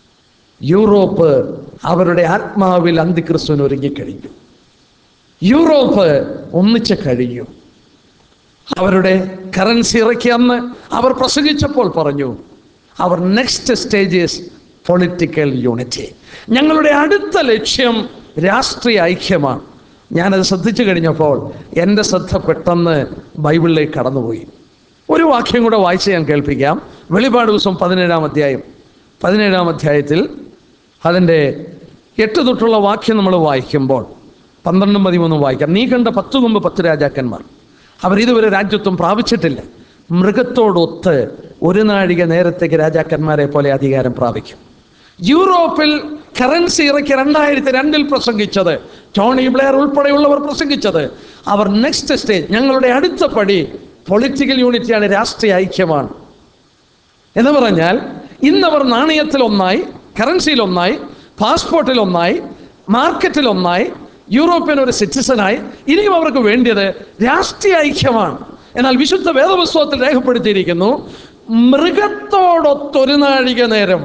യൂറോപ്പ് അവരുടെ ആത്മാവിൽ അന്തിക്രിസ്തുവിന് ഒരുങ്ങിക്കഴിഞ്ഞു യൂറോപ്പ് ഒന്നിച്ച് കഴിഞ്ഞു അവരുടെ കറൻസി ഇറക്കി അന്ന് അവർ പ്രസംഗിച്ചപ്പോൾ പറഞ്ഞു അവർ നെക്സ്റ്റ് സ്റ്റേജസ് പൊളിറ്റിക്കൽ യൂണിറ്റി ഞങ്ങളുടെ അടുത്ത ലക്ഷ്യം രാഷ്ട്രീയ ഐക്യമാണ് ഞാനത് ശ്രദ്ധിച്ചു കഴിഞ്ഞപ്പോൾ എൻ്റെ ശ്രദ്ധ പെട്ടെന്ന് ബൈബിളിലേക്ക് കടന്നുപോയി ഒരു വാക്യം കൂടെ വായിച്ച് ഞാൻ കേൾപ്പിക്കാം വെളിപാട് ദിവസം പതിനേഴാം അധ്യായം പതിനേഴാം അധ്യായത്തിൽ അതിൻ്റെ എട്ട് തൊട്ടുള്ള വാക്യം നമ്മൾ വായിക്കുമ്പോൾ പന്ത്രണ്ടും പതിമൂന്നും വായിക്കാം നീ കണ്ട പത്തു കൊമ്പ് പത്ത് രാജാക്കന്മാർ അവർ ഇതുവരെ രാജ്യത്വം പ്രാപിച്ചിട്ടില്ല മൃഗത്തോടൊത്ത് ഒരു നാഴിക നേരത്തേക്ക് രാജാക്കന്മാരെ പോലെ അധികാരം പ്രാപിക്കും യൂറോപ്പിൽ കറൻസി ഇറക്കി രണ്ടായിരത്തി രണ്ടിൽ പ്രസംഗിച്ചത് ടോണി ബ്ലെയർ ഉൾപ്പെടെയുള്ളവർ പ്രസംഗിച്ചത് അവർ നെക്സ്റ്റ് സ്റ്റേജ് ഞങ്ങളുടെ അടുത്ത പടി പൊളിറ്റിക്കൽ യൂണിറ്റിയാണ് രാഷ്ട്രീയ ഐക്യമാണ് എന്ന് പറഞ്ഞാൽ ഇന്നവർ നാണയത്തിൽ ഒന്നായി കറൻസിയിൽ ഒന്നായി പാസ്പോർട്ടിൽ ഒന്നായി മാർക്കറ്റിൽ ഒന്നായി യൂറോപ്യൻ ഒരു സിറ്റിസനായി ഇനിയും അവർക്ക് വേണ്ടിയത് രാഷ്ട്രീയ ഐക്യമാണ് എന്നാൽ വിശുദ്ധ വേദപുസ്തകത്തിൽ രേഖപ്പെടുത്തിയിരിക്കുന്നു മൃഗത്തോടൊത്തൊരു നാഴിക നേരം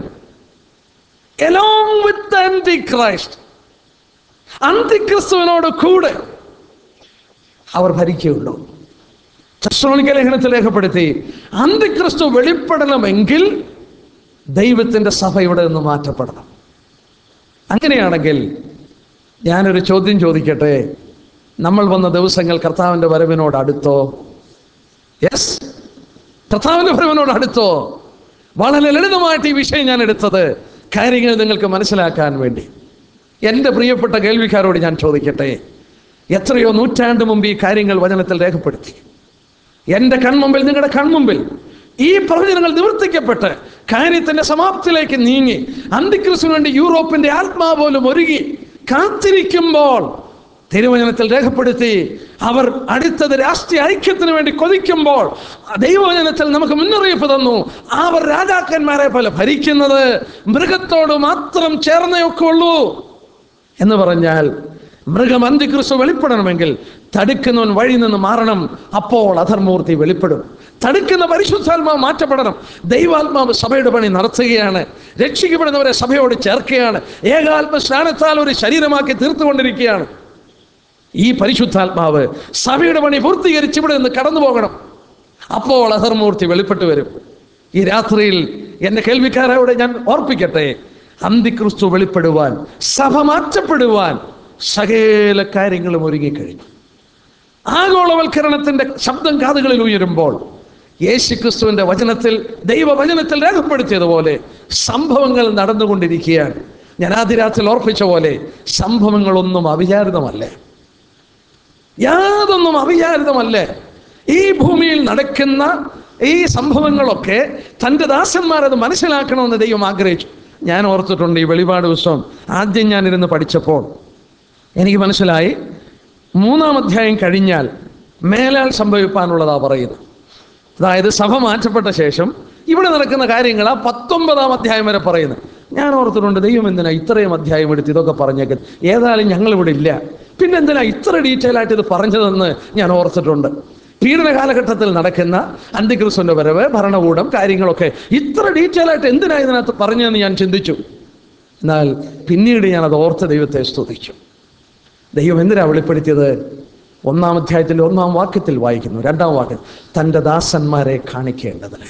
എലോങ് വിത്ത് ആന്റി ക്രൈസ്റ്റ് അന്തിക്രിസ്തുവിനോട് കൂടെ അവർ ഭരിക്കുകയുള്ളൂ തെസ്സലോനിക്ക ലേഖനത്തിൽ രേഖപ്പെടുത്തി അന്തിക്രിസ്തു വെളിപ്പെടണമെങ്കിൽ ദൈവത്തിന്റെ സഭ ഇവിടെ നിന്ന് മാറ്റപ്പെടണം അങ്ങനെയാണെങ്കിൽ ഞാനൊരു ചോദ്യം ചോദിക്കട്ടെ നമ്മൾ വന്ന ദിവസങ്ങൾ കർത്താവിന്റെ വരവിനോട് അടുത്തോ യെസ് കർത്താവിന്റെ വരവിനോട് അടുത്തോ വളരെ ലളിതമായിട്ട് ഈ വിഷയം ഞാൻ എടുത്തത് കാര്യങ്ങൾ നിങ്ങൾക്ക് മനസ്സിലാക്കാൻ വേണ്ടി എൻ്റെ പ്രിയപ്പെട്ട കേൾവിക്കാരോട് ഞാൻ ചോദിക്കട്ടെ എത്രയോ നൂറ്റാണ്ട് മുമ്പ് ഈ കാര്യങ്ങൾ വചനത്തിൽ രേഖപ്പെടുത്തി എൻ്റെ കൺമുമ്പിൽ നിങ്ങളുടെ കൺമുമ്പിൽ ഈ പ്രവചനങ്ങൾ നിവർത്തിക്കപ്പെട്ട് കാര്യത്തിന്റെ സമാപ്തിയിലേക്ക് നീങ്ങി അന്തിക്രിസ്തുവിന് വേണ്ടി യൂറോപ്പിന്റെ ആത്മാ പോലും ഒരുങ്ങി കാത്തിരിക്കുമ്പോൾ തിരുവചനത്തിൽ രേഖപ്പെടുത്തി അവർ അടുത്തത് രാഷ്ട്രീയ ഐക്യത്തിന് വേണ്ടി കൊതിക്കുമ്പോൾ ദൈവവചനത്തിൽ നമുക്ക് മുന്നറിയിപ്പ് തന്നു അവർ രാജാക്കന്മാരെ പോലെ ഭരിക്കുന്നത് മൃഗത്തോട് മാത്രം ചേർന്നയൊക്കെ ഉള്ളൂ എന്ന് പറഞ്ഞാൽ മൃഗം അന്തിക്രിസ്തു വെളിപ്പെടണമെങ്കിൽ തടുക്കുന്നവൻ വഴി നിന്ന് മാറണം അപ്പോൾ അധർമൂർത്തി വെളിപ്പെടും തടുക്കുന്ന പരിശുദ്ധാത്മാവ് മാറ്റപ്പെടണം ദൈവാത്മാവ് സഭയുടെ പണി നടത്തുകയാണ് രക്ഷിക്കപ്പെടുന്നവരെ സഭയോട് ചേർക്കുകയാണ് ഏകാത്മ സ്നാനത്താൽ ഒരു ശരീരമാക്കി തീർത്തുകൊണ്ടിരിക്കുകയാണ് ഈ പരിശുദ്ധാത്മാവ് സഭയുടെ പണി പൂർത്തീകരിച്ച് ഇവിടെ നിന്ന് കടന്നു പോകണം അപ്പോൾ അധർമൂർത്തി വെളിപ്പെട്ടു വരും ഈ രാത്രിയിൽ എന്റെ കേൾവിക്കാരോട് ഞാൻ ഓർപ്പിക്കട്ടെ അന്തിക്രിസ്തു വെളിപ്പെടുവാൻ സഭ മാറ്റപ്പെടുവാൻ സകല കാര്യങ്ങളും ഒരുങ്ങിക്കഴിഞ്ഞു ആഗോളവൽക്കരണത്തിന്റെ ശബ്ദം കാതുകളിൽ ഉയരുമ്പോൾ യേശുക്രിസ്തുവിന്റെ വചനത്തിൽ ദൈവവചനത്തിൽ രേഖപ്പെടുത്തിയതുപോലെ സംഭവങ്ങൾ നടന്നുകൊണ്ടിരിക്കുകയാണ് ഞാൻ ആദ്യ രാത്രിയിൽ ഓർപ്പിച്ച പോലെ സംഭവങ്ങളൊന്നും അവിചാരിതമല്ലേ യാതൊന്നും അവിചാരിതമല്ലേ ഈ ഭൂമിയിൽ നടക്കുന്ന ഈ സംഭവങ്ങളൊക്കെ തൻ്റെ ദാസന്മാരത് മനസ്സിലാക്കണമെന്ന് ദൈവം ആഗ്രഹിച്ചു ഞാൻ ഓർത്തിട്ടുണ്ട് ഈ വെളിപാട് ദിവസം ആദ്യം ഞാൻ ഇരുന്ന് പഠിച്ചപ്പോൾ എനിക്ക് മനസ്സിലായി മൂന്നാം അധ്യായം കഴിഞ്ഞാൽ മേലാൽ സംഭവിപ്പാനുള്ളതാ പറയുന്നത് അതായത് സഭ മാറ്റപ്പെട്ട ശേഷം ഇവിടെ നടക്കുന്ന കാര്യങ്ങൾ ആ പത്തൊമ്പതാം അധ്യായം വരെ പറയുന്നത് ഞാൻ ഓർത്തിട്ടുണ്ട് ദൈവം എന്തിനാ ഇത്രയും അധ്യായം എടുത്ത് ഇതൊക്കെ പറഞ്ഞേക്ക് ഏതായാലും ഞങ്ങൾ ഇവിടെ ഇല്ല പിന്നെ എന്തിനാ ഇത്ര ഡീറ്റെയിൽ ആയിട്ട് ഇത് പറഞ്ഞതെന്ന് ഞാൻ ഓർത്തിട്ടുണ്ട് പീഡന കാലഘട്ടത്തിൽ നടക്കുന്ന അന്തിക്രിസ്തുവിന്റെ വരവ് ഭരണകൂടം കാര്യങ്ങളൊക്കെ ഇത്ര ഡീറ്റെയിൽ ആയിട്ട് എന്തിനാ ഇതിനകത്ത് പറഞ്ഞതെന്ന് ഞാൻ ചിന്തിച്ചു എന്നാൽ പിന്നീട് ഞാൻ അത് ഓർത്ത ദൈവത്തെ സ്തുതിച്ചു ദൈവം എന്തിനാ വെളിപ്പെടുത്തിയത് ഒന്നാം അധ്യായത്തിന്റെ ഒന്നാം വാക്യത്തിൽ വായിക്കുന്നു രണ്ടാം വാക്യം തൻ്റെ ദാസന്മാരെ കാണിക്കേണ്ടതിന്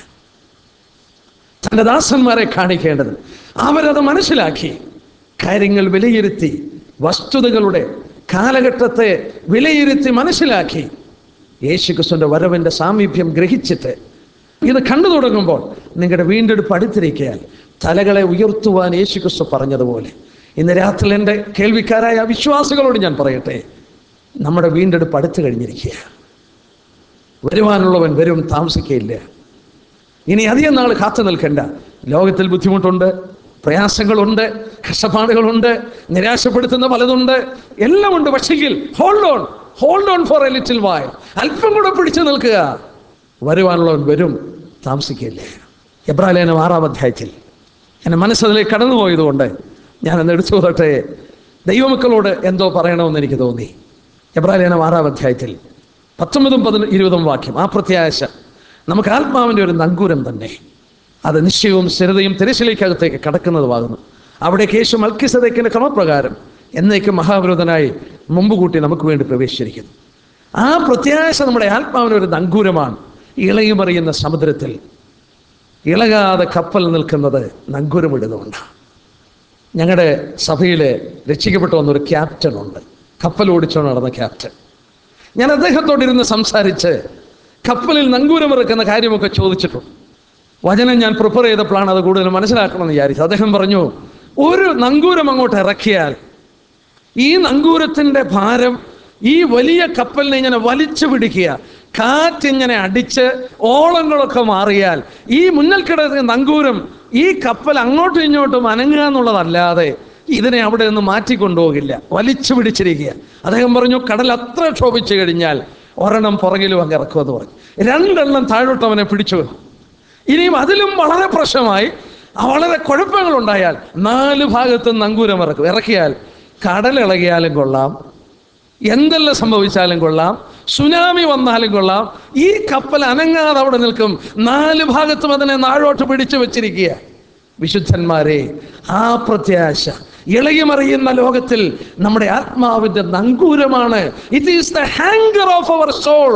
തൻ്റെ ദാസന്മാരെ കാണിക്കേണ്ടത് അവരത് മനസ്സിലാക്കി കാര്യങ്ങൾ വിലയിരുത്തി വസ്തുതകളുടെ കാലഘട്ടത്തെ വിലയിരുത്തി മനസ്സിലാക്കി യേശുക്രിസ്തുവിന്റെ വരവിന്റെ സാമീപ്യം ഗ്രഹിച്ചിട്ട് ഇത് കണ്ടു തുടങ്ങുമ്പോൾ നിങ്ങളുടെ വീണ്ടെടുപ്പ് അടുത്തിരിക്കയാൽ തലകളെ ഉയർത്തുവാൻ യേശുക്രിസ്തു പറഞ്ഞതുപോലെ ഇന്ന് രാത്രി എൻ്റെ കേൾവിക്കാരായ വിശ്വാസികളോട് ഞാൻ പറയട്ടെ നമ്മുടെ വീണ്ടെടുപ്പ് അടുത്ത് കഴിഞ്ഞിരിക്കുക വരുവാനുള്ളവൻ വരും താമസിക്കയില്ല ഇനി അധികം നാൾ കാത്തു നിൽക്കണ്ട ലോകത്തിൽ ബുദ്ധിമുട്ടുണ്ട് പ്രയാസങ്ങളുണ്ട് കഷ്ടപ്പാടുകളുണ്ട് നിരാശപ്പെടുത്തുന്ന പലതുണ്ട് എല്ലാം ഉണ്ട് പക്ഷെങ്കിൽ hold on hold on for a little while അല്പം കൂടെ പിടിച്ചു നിൽക്കുക വരുവാനുള്ളവൻ വരും താമസിക്കില്ലേ എബ്രാലേനം ആറാം അധ്യായത്തിൽ എൻ്റെ മനസ്സതിലേക്ക് കടന്നു പോയതുകൊണ്ട് ഞാൻ എന്ന് എടുത്തു പോകട്ടെ ദൈവമക്കളോട് എന്തോ പറയണമെന്ന് എനിക്ക് തോന്നി എബ്രാലേനം ആറാം അധ്യായത്തിൽ പത്തൊമ്പതും പതിന ഇരുപതും വാക്യം ആ പ്രത്യാശ നമുക്ക് ആത്മാവിൻ്റെ ഒരു നങ്കൂരം തന്നെ അത് നിശ്ചയവും സ്ഥിരതയും തിരശ്ശിലേക്കകത്തേക്ക് കടക്കുന്നതുമാകുന്നു അവിടേക്ക് യേശു മൽക്കിസതയ്ക്കിന്റെ ക്രമപ്രകാരം എന്നേക്കും മഹാവിരോധനായി മുമ്പ് കൂട്ടി നമുക്ക് വേണ്ടി പ്രവേശിച്ചിരിക്കുന്നു ആ പ്രത്യാശ നമ്മുടെ ആത്മാവിന് ഒരു നങ്കൂരമാണ് ഇളകി മറിയുന്ന സമുദ്രത്തിൽ ഇളകാതെ കപ്പൽ നിൽക്കുന്നത് നങ്കൂരമിടുന്നുകൊണ്ടാണ് ഞങ്ങളുടെ സഭയിൽ രക്ഷിക്കപ്പെട്ടു വന്നൊരു ക്യാപ്റ്റൻ ഉണ്ട് കപ്പൽ ഓടിച്ചുകൊണ്ട് നടന്ന ക്യാപ്റ്റൻ ഞാൻ അദ്ദേഹത്തോടിരുന്ന് സംസാരിച്ച് കപ്പലിൽ നങ്കൂരമിറക്കുന്ന കാര്യമൊക്കെ ചോദിച്ചിട്ടുണ്ട് വചനം ഞാൻ പ്രിപ്പയർ ചെയ്തപ്പോഴാണ് അത് കൂടുതൽ മനസ്സിലാക്കണമെന്ന് വിചാരിച്ചത് അദ്ദേഹം പറഞ്ഞു ഒരു നങ്കൂരം അങ്ങോട്ട് ഇറക്കിയാൽ ഈ നങ്കൂരത്തിൻ്റെ ഭാരം ഈ വലിയ കപ്പലിനെ ഇങ്ങനെ വലിച്ചു പിടിക്കുക കാറ്റിങ്ങനെ അടിച്ച് ഓളങ്ങളൊക്കെ മാറിയാൽ ഈ മുന്നിൽ കിടക്കുന്ന നങ്കൂരം ഈ കപ്പൽ അങ്ങോട്ടും ഇങ്ങോട്ടും അനങ്ങുക എന്നുള്ളതല്ലാതെ ഇതിനെ അവിടെ നിന്ന് മാറ്റിക്കൊണ്ടുപോകില്ല വലിച്ചു പിടിച്ചിരിക്കുക അദ്ദേഹം പറഞ്ഞു കടൽ അത്ര ക്ഷോഭിച്ചു കഴിഞ്ഞാൽ ഒരെണ്ണം പുറകിലും അങ്ങ് ഇറക്കുമെന്ന് പറഞ്ഞു രണ്ടെണ്ണം താഴോട്ട് അവനെ പിടിച്ചു ഇനിയും അതിലും വളരെ പ്രശ്നമായി വളരെ കുഴപ്പങ്ങളുണ്ടായാൽ നാല് ഭാഗത്തും നങ്കൂരം ഇറക്കും ഇറക്കിയാൽ കടൽ ഇളകിയാലും കൊള്ളാം എന്തെല്ലാം സംഭവിച്ചാലും കൊള്ളാം സുനാമി വന്നാലും കൊള്ളാം ഈ കപ്പൽ അനങ്ങാതെ അവിടെ നിൽക്കും നാല് ഭാഗത്തും അതിനെ നാഴോട്ട് പിടിച്ചു വെച്ചിരിക്കുക വിശുദ്ധന്മാരെ ആ പ്രത്യാശ ഇളകിമറിയുന്ന ലോകത്തിൽ നമ്മുടെ ആത്മാവിന്റെ നങ്കൂരമാണ് it is the anchor of our soul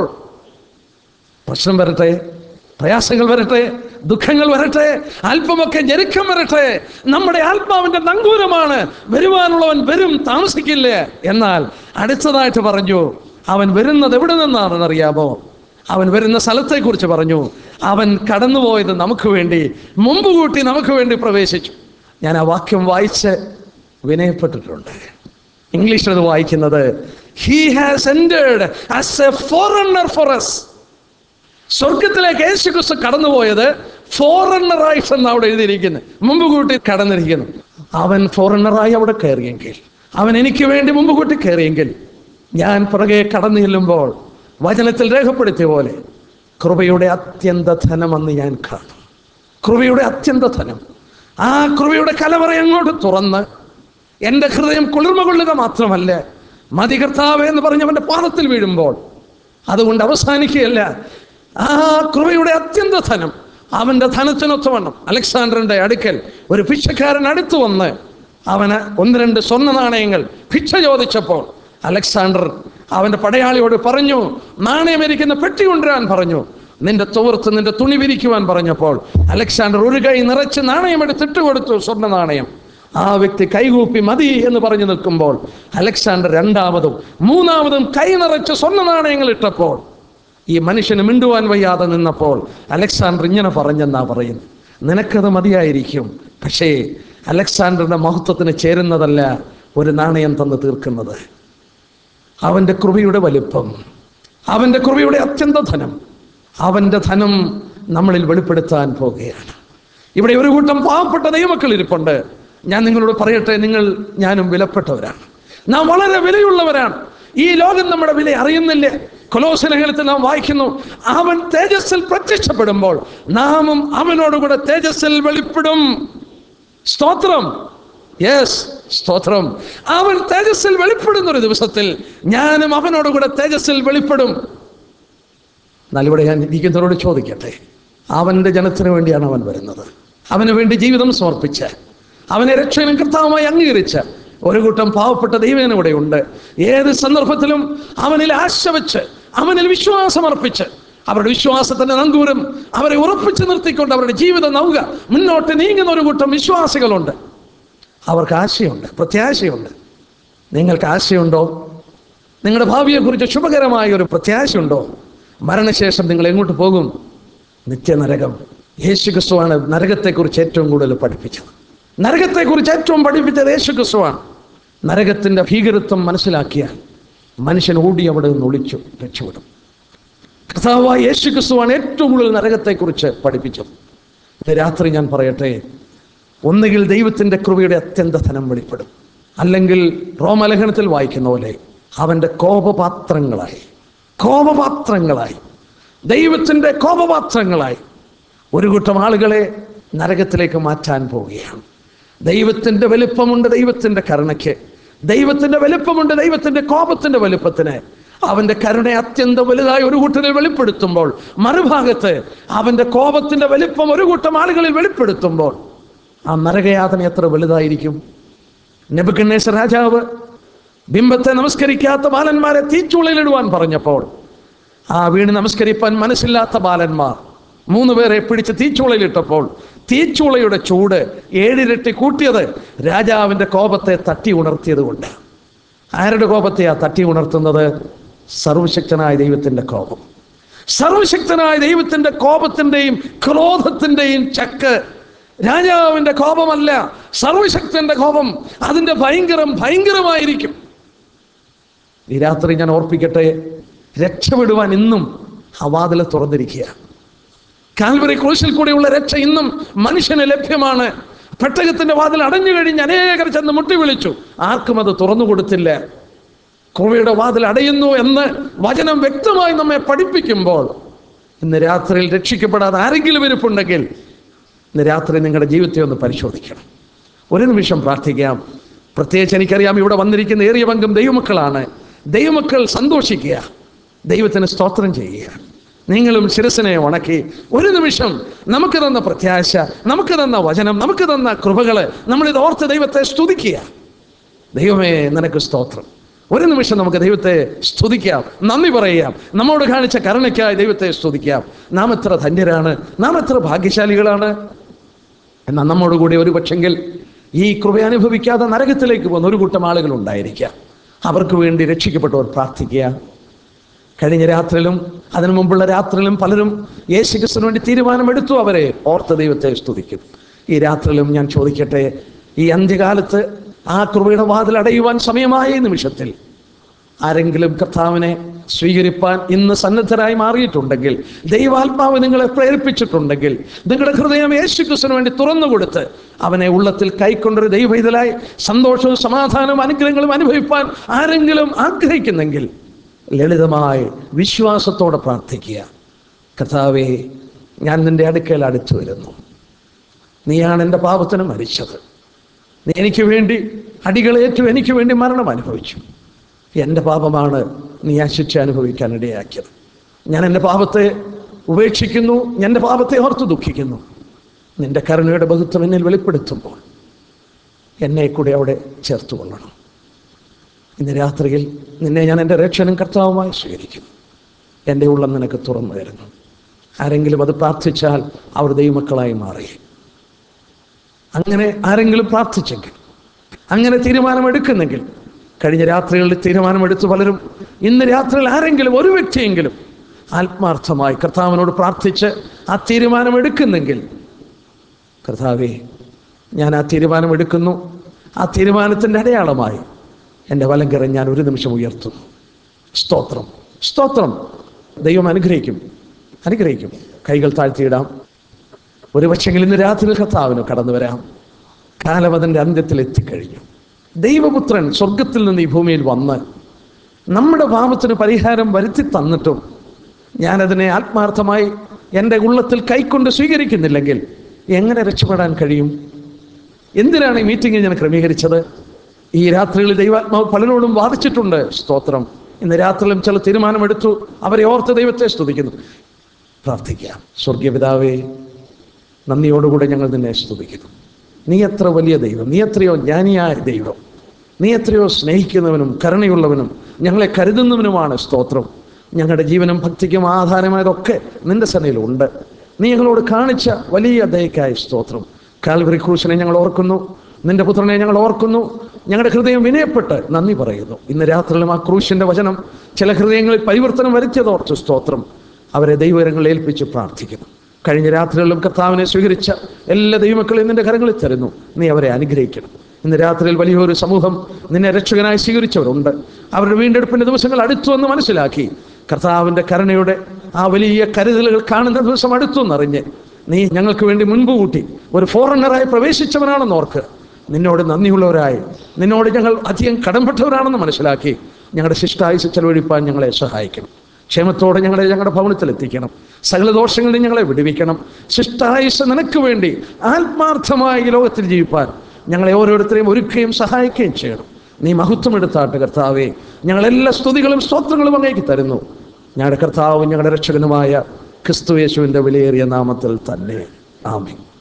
പ്രശ്നം വരട്ടെ പ്രയാസങ്ങൾ വരട്ടെ ദുഃഖങ്ങൾ വരട്ടെ അല്പമൊക്കെ ഞെരുക്കം വരട്ടെ നമ്മുടെ ആത്മാവിന്റെ നങ്കൂരമാണ് വരുവാനുള്ളവൻ വരും താമസിക്കില്ല എന്നാൽ അടുത്തതായിട്ട് പറഞ്ഞു അവൻ വരുന്നത് എവിടെ നിന്നാണെന്ന് അറിയാമോ അവൻ വരുന്ന സ്ഥലത്തെക്കുറിച്ച് പറഞ്ഞു അവൻ കടന്നുപോയത് നമുക്ക് വേണ്ടി മുമ്പ് കൂട്ടി നമുക്ക് വേണ്ടി പ്രവേശിച്ചു ഞാൻ ആ വാക്യം വായിച്ച് വിനയപ്പെട്ടിട്ടുണ്ട് ഇംഗ്ലീഷിൽ അത് വായിക്കുന്നത് he has entered as a forerunner for us സ്വർഗത്തിലേക്ക് യേശു ക്രിസ്തു കടന്നുപോയത് ഫോറണ്ണറായിട്ടെന്ന് അവിടെ എഴുതിയിരിക്കുന്നത് മുമ്പ് കൂട്ടി കടന്നിരിക്കുന്നു അവൻ ഫോറണ്ണറായി അവിടെ കയറിയെങ്കിൽ അവൻ എനിക്ക് വേണ്ടി മുമ്പ് കൂട്ടി കയറിയെങ്കിൽ ഞാൻ പുറകെ കടന്നു ചെല്ലുമ്പോൾ വചനത്തിൽ രേഖപ്പെടുത്തിയ പോലെ കൃപയുടെ അത്യന്ത ധനമെന്ന് ഞാൻ കാണും കൃപയുടെ അത്യന്ത ധനം ആ കൃപയുടെ കലവറ അങ്ങോട്ട് തുറന്ന് എൻ്റെ ഹൃദയം കുളിർമ കൊള്ളുക മാത്രമല്ല മതി കർത്താവ് എന്ന് പറഞ്ഞവൻ്റെ പാദത്തിൽ വീഴുമ്പോൾ അതുകൊണ്ട് അവസാനിക്കുകയല്ല ആ കൃപയുടെ അത്യന്ത ധനം അവൻ്റെ ധനത്തിനൊത്തവണ്ണം അലക്സാണ്ടറിന്റെ അടുക്കൽ ഒരു ഭിക്ഷക്കാരൻ അടുത്തു വന്ന് അവന് ഒന്ന് രണ്ട് സ്വർണ്ണ നാണയങ്ങൾ ഭിക്ഷ ചോദിച്ചപ്പോൾ അലക്സാണ്ടർ അവന്റെ പടയാളിയോട് പറഞ്ഞു നാണയമരിക്കുന്ന പെട്ടി കൊണ്ടുവരാൻ പറഞ്ഞു നിന്റെ തോർത്ത് നിന്റെ തുണി വിരിക്കുവാൻ പറഞ്ഞപ്പോൾ അലക്സാണ്ടർ ഒരു കൈ നിറച്ച് നാണയം എടുത്തിട്ട് കൊടുത്തു സ്വർണ്ണ നാണയം ആ വ്യക്തി കൈകൂപ്പി മതി എന്ന് പറഞ്ഞു നിൽക്കുമ്പോൾ അലക്സാണ്ടർ രണ്ടാമതും മൂന്നാമതും കൈ നിറച്ച് സ്വർണ്ണ നാണയങ്ങൾ ഇട്ടപ്പോൾ ഈ മനുഷ്യന് മിണ്ടുവാൻ വയ്യാതെ നിന്നപ്പോൾ അലക്സാണ്ടർ ഇങ്ങനെ പറഞ്ഞെന്നാ പറയുന്നത് നിനക്കത് മതിയായിരിക്കും പക്ഷേ അലക്സാണ്ടറുടെ മഹത്വത്തിന് ചേരുന്നതല്ല ഒരു നാണയം തന്ന് തീർക്കുന്നത് അവൻ്റെ കൃപയുടെ വലിപ്പം അവൻ്റെ കൃപയുടെ അത്യന്ത ധനം അവൻ്റെ ധനം നമ്മളിൽ വെളിപ്പെടുത്താൻ പോകുകയാണ് ഇവിടെ ഒരു കൂട്ടം പാവപ്പെട്ട ദൈവമക്കൾ ഇരിപ്പുണ്ട് ഞാൻ നിങ്ങളോട് പറയട്ടെ നിങ്ങൾ ഞാനും വിലപ്പെട്ടവരാണ് നാം വളരെ വിലയുള്ളവരാണ് ഈ ലോകം നമ്മുടെ വില അറിയുന്നില്ല കൊലോസലഹലത്തിൽ നാം വായിക്കുന്നു അവൻ തേജസ്സിൽ പ്രത്യക്ഷപ്പെടുമ്പോൾ നാമും അവനോടുകൂടെ തേജസ്സിൽ വെളിപ്പെടും സ്തോത്രം യെസ് സ്തോത്രം അവൻ തേജസ്സിൽ വെളിപ്പെടുന്ന ഒരു ദിവസത്തിൽ ഞാനും അവനോടുകൂടെ തേജസ്സിൽ വെളിപ്പെടും എന്നാൽ ഇവിടെ ഞാൻ ഇരിക്കുന്നവരോട് ചോദിക്കട്ടെ അവൻ്റെ ജനത്തിന് വേണ്ടിയാണ് അവൻ വരുന്നത് അവന് വേണ്ടി ജീവിതം സമർപ്പിച്ച് അവനെ രക്ഷകനും കർത്താവുമായി അംഗീകരിച്ച് ഒരു കൂട്ടം പാവപ്പെട്ട ദൈവം ഇവിടെ ഉണ്ട് ഏത് സന്ദർഭത്തിലും അവനിൽ ആശ വെച്ച് അവനിൽ വിശ്വാസം അർപ്പിച്ച് അവരുടെ വിശ്വാസത്തിന്റെ നങ്കൂരം അവരെ ഉറപ്പിച്ചു നിർത്തിക്കൊണ്ട് അവരുടെ ജീവിതം നൗക മുന്നോട്ട് നീങ്ങുന്ന ഒരു കൂട്ടം വിശ്വാസികളുണ്ട് അവർക്ക് ആശയുണ്ട് പ്രത്യാശയുണ്ട് നിങ്ങൾക്ക് ആശയുണ്ടോ നിങ്ങളുടെ ഭാവിയെക്കുറിച്ച് ശുഭകരമായ ഒരു പ്രത്യാശയുണ്ടോ മരണശേഷം നിങ്ങൾ എങ്ങോട്ട് പോകും നിത്യനരകം യേശു ക്രിസ്തുവാണ് നരകത്തെക്കുറിച്ച് ഏറ്റവും കൂടുതൽ പഠിപ്പിച്ചത് നരകത്തെക്കുറിച്ച് ഏറ്റവും പഠിപ്പിച്ചത് യേശു ക്രിസ്തുവാണ് നരകത്തിൻ്റെ ഭീകരത്വം മനസ്സിലാക്കിയാൽ മനുഷ്യൻ ഓടി അവിടെ നിന്ന് ഒളിച്ചു രക്ഷപ്പെടും കർത്താവായ യേശു ക്രിസ്തുവാണ് ഏറ്റവും കൂടുതൽ നരകത്തെക്കുറിച്ച് പഠിപ്പിച്ചത് ഇത് രാത്രി ഞാൻ പറയട്ടെ ഒന്നുകിൽ ദൈവത്തിൻ്റെ കൃപയുടെ അത്യന്ത ധനം വെളിപ്പെടും അല്ലെങ്കിൽ റോമലേഖനത്തിൽ വായിക്കുന്ന പോലെ അവൻ്റെ കോപപാത്രങ്ങളായി കോപപാത്രങ്ങളായി ദൈവത്തിൻ്റെ കോപപാത്രങ്ങളായി ഒരു കൂട്ടം ആളുകളെ നരകത്തിലേക്ക് മാറ്റാൻ പോവുകയാണ് ദൈവത്തിൻ്റെ വലിപ്പമുണ്ട് ദൈവത്തിൻ്റെ കരുണയ്ക്ക് ദൈവത്തിൻ്റെ വലിപ്പമുണ്ട് ദൈവത്തിൻ്റെ കോപത്തിൻ്റെ വലിപ്പത്തിന് അവൻ്റെ കരുണ അത്യന്തം വലുതായി ഒരു കൂട്ടരിൽ വെളിപ്പെടുത്തുമ്പോൾ മറുഭാഗത്ത് അവൻ്റെ കോപത്തിൻ്റെ വലിപ്പം ഒരു കൂട്ടം ആളുകളിൽ വെളിപ്പെടുത്തുമ്പോൾ ആ നരകയാതന എത്ര വലുതായിരിക്കും നെബുക്കണ്ണേശ്വർ രാജാവ് ബിംബത്തെ നമസ്കരിക്കാത്ത ബാലന്മാരെ തീച്ചുളയിലിടുവാൻ പറഞ്ഞപ്പോൾ ആ വീണ് നമസ്കരിപ്പാൻ മനസ്സില്ലാത്ത ബാലന്മാർ മൂന്ന് പേരെ പിടിച്ച് തീച്ചുളയിലിട്ടപ്പോൾ തീച്ചുളയുടെ ചൂട് ഏഴിരട്ടി കൂട്ടിയത് രാജാവിന്റെ കോപത്തെ തട്ടി ഉണർത്തിയത് കൊണ്ട് ആരുടെ കോപത്തെയാ തട്ടി ഉണർത്തുന്നത് സർവശക്തനായ ദൈവത്തിന്റെ കോപം സർവശക്തനായ ദൈവത്തിന്റെ കോപത്തിന്റെയും ക്രോധത്തിന്റെയും ചക്ക് രാജാവിന്റെ കോപമല്ല സർവശക്തന്റെ കോപം അതിന്റെ ഭയങ്കരം ഭയങ്കരമായിരിക്കും ഈ രാത്രി ഞാൻ ഓർപ്പിക്കട്ടെ രക്ഷപ്പെടുവാൻ ഇന്നും ആ വാതിൽ തുറന്നിരിക്കുക കാൽവറി ക്രൂശിൽ കൂടെയുള്ള രക്ഷ ഇന്നും മനുഷ്യന് ലഭ്യമാണ് പെട്ടകത്തിന്റെ വാതിൽ അടഞ്ഞു കഴിഞ്ഞ് അനേകർ ചെന്ന് മുട്ടി വിളിച്ചു ആർക്കും അത് തുറന്നു കൊടുത്തില്ല കൃപയുടെ വാതിൽ അടയുന്നു എന്ന് വചനം വ്യക്തമായി നമ്മെ പഠിപ്പിക്കുമ്പോൾ ഇന്ന് രാത്രിയിൽ രക്ഷിക്കപ്പെടാതെ ആരെങ്കിലും ഇരിപ്പുണ്ടെങ്കിൽ ഇന്ന് രാത്രി നിങ്ങളുടെ ജീവിതത്തെ ഒന്ന് പരിശോധിക്കണം ഒരു നിമിഷം പ്രാർത്ഥിക്കാം പ്രത്യേകിച്ച് എനിക്കറിയാം ഇവിടെ വന്നിരിക്കുന്ന ഏറിയ പങ്കും ദൈവമക്കളാണ് ദൈവമക്കൾ സന്തോഷിക്കുക ദൈവത്തിന് സ്തോത്രം ചെയ്യുക നിങ്ങളും ശിരസിനെ ഉണക്കി ഒരു നിമിഷം നമുക്ക് തന്ന പ്രത്യാശ നമുക്ക് തന്ന വചനം നമുക്ക് തന്ന കൃപകള് നമ്മളിത് ഓർത്ത് ദൈവത്തെ സ്തുതിക്കുക ദൈവമേ നിനക്ക് സ്തോത്രം ഒരു നിമിഷം നമുക്ക് ദൈവത്തെ സ്തുതിക്കാം നന്ദി പറയാം നമ്മോട് കാണിച്ച കരുണയ്ക്കായി ദൈവത്തെ സ്തുതിക്കാം നാം എത്ര ധന്യരാണ് നാം എത്ര ഭാഗ്യശാലികളാണ് എന്നാൽ നമ്മോട് കൂടി ഒരു പക്ഷെങ്കിൽ ഈ കൃപ അനുഭവിക്കാതെ നരകത്തിലേക്ക് പോകുന്ന ഒരു കൂട്ടം ആളുകൾ ഉണ്ടായിരിക്കാം അവർക്ക് വേണ്ടി രക്ഷിക്കപ്പെട്ടവർ പ്രാർത്ഥിക്കുക കഴിഞ്ഞ രാത്രിയിലും അതിനു മുമ്പുള്ള രാത്രിയിലും പലരും യേശു ക്രിസ്തുവിന് വേണ്ടി തീരുമാനമെടുത്തു അവരെ ഓർത്ത ദൈവത്തെ സ്തുതിക്കും ഈ രാത്രിയിലും ഞാൻ ചോദിക്കട്ടെ ഈ അന്ത്യകാലത്ത് ആ കൃപയുടെ വാതിൽ അടയുവാൻ സമയമായ ഈ നിമിഷത്തിൽ ആരെങ്കിലും കർത്താവിനെ സ്വീകരിപ്പാൻ ഇന്ന് സന്നദ്ധരായി മാറിയിട്ടുണ്ടെങ്കിൽ ദൈവാത്മാവ് നിങ്ങളെ പ്രേരിപ്പിച്ചിട്ടുണ്ടെങ്കിൽ നിങ്ങളുടെ ഹൃദയം യേശു ക്രിസ്തുവിന് വേണ്ടി തുറന്നു കൊടുത്ത് അവനെ ഉള്ളത്തിൽ കൈക്കൊണ്ടൊരു ദൈവഹിതലായി സന്തോഷവും സമാധാനവും അനുഗ്രഹങ്ങളും അനുഭവിപ്പാൻ ആരെങ്കിലും ആഗ്രഹിക്കുന്നെങ്കിൽ ലളിതമായി വിശ്വാസത്തോടെ പ്രാർത്ഥിക്കുക കർത്താവെ ഞാൻ നിന്റെ അടുക്കൽ അടുത്തു വരുന്നു നീയാണ് എൻ്റെ പാപത്തിന് മരിച്ചത് നീ എനിക്ക് വേണ്ടി അടികളേറ്റു എനിക്ക് വേണ്ടി മരണം അനുഭവിച്ചു എൻ്റെ പാപമാണ് നീ ആ ശിക്ഷ അനുഭവിക്കാൻ ഇടയാക്കിയത് ഞാൻ എൻ്റെ പാപത്തെ ഉപേക്ഷിക്കുന്നു എൻ്റെ പാപത്തെ ഓർത്ത് ദുഃഖിക്കുന്നു നിന്റെ കരുണയുടെ ബഹുത്വം എന്നിൽ വെളിപ്പെടുത്തുമ്പോൾ എന്നെ കൂടെ അവിടെ ചേർത്ത് കൊള്ളണം ഇന്ന് രാത്രിയിൽ നിന്നെ ഞാൻ എൻ്റെ രക്ഷനും കർത്താവുമായി സ്വീകരിക്കുന്നു എൻ്റെ ഉള്ളം നിനക്ക് തുറന്നു തരുന്നു ആരെങ്കിലും അത് പ്രാർത്ഥിച്ചാൽ അവർ ദൈവമക്കളായി മാറി അങ്ങനെ ആരെങ്കിലും പ്രാർത്ഥിച്ചെങ്കിൽ അങ്ങനെ തീരുമാനമെടുക്കുന്നെങ്കിൽ കഴിഞ്ഞ രാത്രികളിൽ തീരുമാനമെടുത്ത് പലരും ഇന്ന് രാത്രിയിൽ ആരെങ്കിലും ഒരു വ്യക്തിയെങ്കിലും ആത്മാർത്ഥമായി കർത്താവിനോട് പ്രാർത്ഥിച്ച് ആ തീരുമാനമെടുക്കുന്നെങ്കിൽ കർത്താവേ ഞാൻ ആ തീരുമാനമെടുക്കുന്നു ആ തീരുമാനത്തിൻ്റെ അടയാളമായി എൻ്റെ വലങ്കരം ഞാൻ ഒരു നിമിഷം ഉയർത്തുന്നു സ്തോത്രം സ്തോത്രം ദൈവം അനുഗ്രഹിക്കും അനുഗ്രഹിക്കും കൈകൾ താഴ്ത്തിയിടാം ഒരു പക്ഷെങ്കിൽ ഇന്ന് രാത്രി കർത്താവിന് കടന്നു വരാം കാലം അതിൻ്റെ അന്ത്യത്തിൽ എത്തിക്കഴിഞ്ഞു ദൈവപുത്രൻ സ്വർഗത്തിൽ നിന്ന് ഈ ഭൂമിയിൽ വന്ന് നമ്മുടെ പാപത്തിന് പരിഹാരം വരുത്തി തന്നിട്ടും ഞാനതിനെ ആത്മാർത്ഥമായി എൻ്റെ ഉള്ളത്തിൽ കൈക്കൊണ്ട് സ്വീകരിക്കുന്നില്ലെങ്കിൽ എങ്ങനെ രക്ഷപ്പെടാൻ കഴിയും എന്തിനാണ് ഈ മീറ്റിംഗ് ഞാൻ ക്രമീകരിച്ചത് ഈ രാത്രികളിൽ ദൈവാത്മാവ് പലരോടും വാദിച്ചിട്ടുണ്ട് സ്തോത്രം ഇന്ന് രാത്രിയിലും ചില തീരുമാനമെടുത്തു അവരെ ഓർത്ത് ദൈവത്തെ സ്തുതിക്കുന്നു പ്രാർത്ഥിക്കാം സ്വർഗീയ പിതാവേ നന്ദിയോടുകൂടെ ഞങ്ങൾ നിന്നെ സ്തുതിക്കുന്നു നീ എത്ര വലിയ ദൈവം നീ എത്രയോ ജ്ഞാനിയായ ദൈവം നീ എത്രയോ സ്നേഹിക്കുന്നവനും കരുണയുള്ളവനും ഞങ്ങളെ കരുതുന്നവനുമാണ് സ്തോത്രം ഞങ്ങളുടെ ജീവനും ഭക്തിക്കും ആധാരമായതൊക്കെ നിന്റെ സനയിലുണ്ട് നീ ഞങ്ങളോട് കാണിച്ച വലിയ ദയക്കായ സ്തോത്രം കാൽവറി ക്രൂശിനെ ഞങ്ങൾ ഓർക്കുന്നു നിന്റെ പുത്രനെ ഞങ്ങൾ ഓർക്കുന്നു ഞങ്ങളുടെ ഹൃദയം വിനയപ്പെട്ട് നന്ദി പറയുന്നു ഇന്ന് രാത്രിയിലും ആ ക്രൂശിന്റെ വചനം ചില ഹൃദയങ്ങളിൽ പരിവർത്തനം വരുത്തിയതോർത്ത് സ്തോത്രം അവരെ ദൈവകരങ്ങളിൽ ഏൽപ്പിച്ച് പ്രാർത്ഥിക്കുന്നു കഴിഞ്ഞ രാത്രികളിലും കർത്താവിനെ സ്വീകരിച്ച എല്ലാ ദൈവമക്കളെയും നിന്റെ കരങ്ങളിൽ തരുന്നു നീ അവരെ അനുഗ്രഹിക്കണം ഇന്ന് രാത്രിയിൽ വലിയൊരു സമൂഹം നിന്നെ രക്ഷകനായി സ്വീകരിച്ചവരുണ്ട് അവരുടെ വീണ്ടെടുപ്പിന്റെ ദിവസങ്ങൾ അടുത്തു എന്ന് മനസ്സിലാക്കി കർത്താവിന്റെ കരുണയുടെ ആ വലിയ കരുതലുകൾ കാണുന്ന ദിവസം അടുത്തു എന്നറിഞ്ഞ് നീ ഞങ്ങൾക്ക് വേണ്ടി മുൻപ് കൂട്ടി ഒരു ഫോറിനറായി പ്രവേശിച്ചവനാണെന്ന് ഓർക്ക് നിന്നോട് നന്ദിയുള്ളവരായി നിന്നോട് ഞങ്ങൾ അധികം കടംപെട്ടവരാണെന്ന് മനസ്സിലാക്കി ഞങ്ങളുടെ ശിഷ്ടായുസ് ചെലവഴിപ്പാൻ ഞങ്ങളെ സഹായിക്കണം ക്ഷേമത്തോടെ ഞങ്ങളെ ഞങ്ങളുടെ ഭവനത്തിൽ എത്തിക്കണം സകല ദോഷങ്ങളിൽ ഞങ്ങളെ വിടുവിക്കണം ശിഷ്ടായുസ് നിനക്ക് വേണ്ടി ആത്മാർത്ഥമായി ഈ ലോകത്തിൽ ജീവിപ്പാൻ ഞങ്ങളെ ഓരോരുത്തരെയും ഒരുക്കുകയും സഹായിക്കുകയും ചെയ്യണം നീ മഹത്വം എടുത്താട്ട് കർത്താവേ ഞങ്ങളെല്ലാ സ്തുതികളും സ്തോത്രങ്ങളും അങ്ങേക്ക് തരുന്നു ഞങ്ങളുടെ കർത്താവും ഞങ്ങളുടെ രക്ഷകനുമായ ക്രിസ്തു യേശുവിൻ്റെ വിലയേറിയ നാമത്തിൽ തന്നെ ആമേ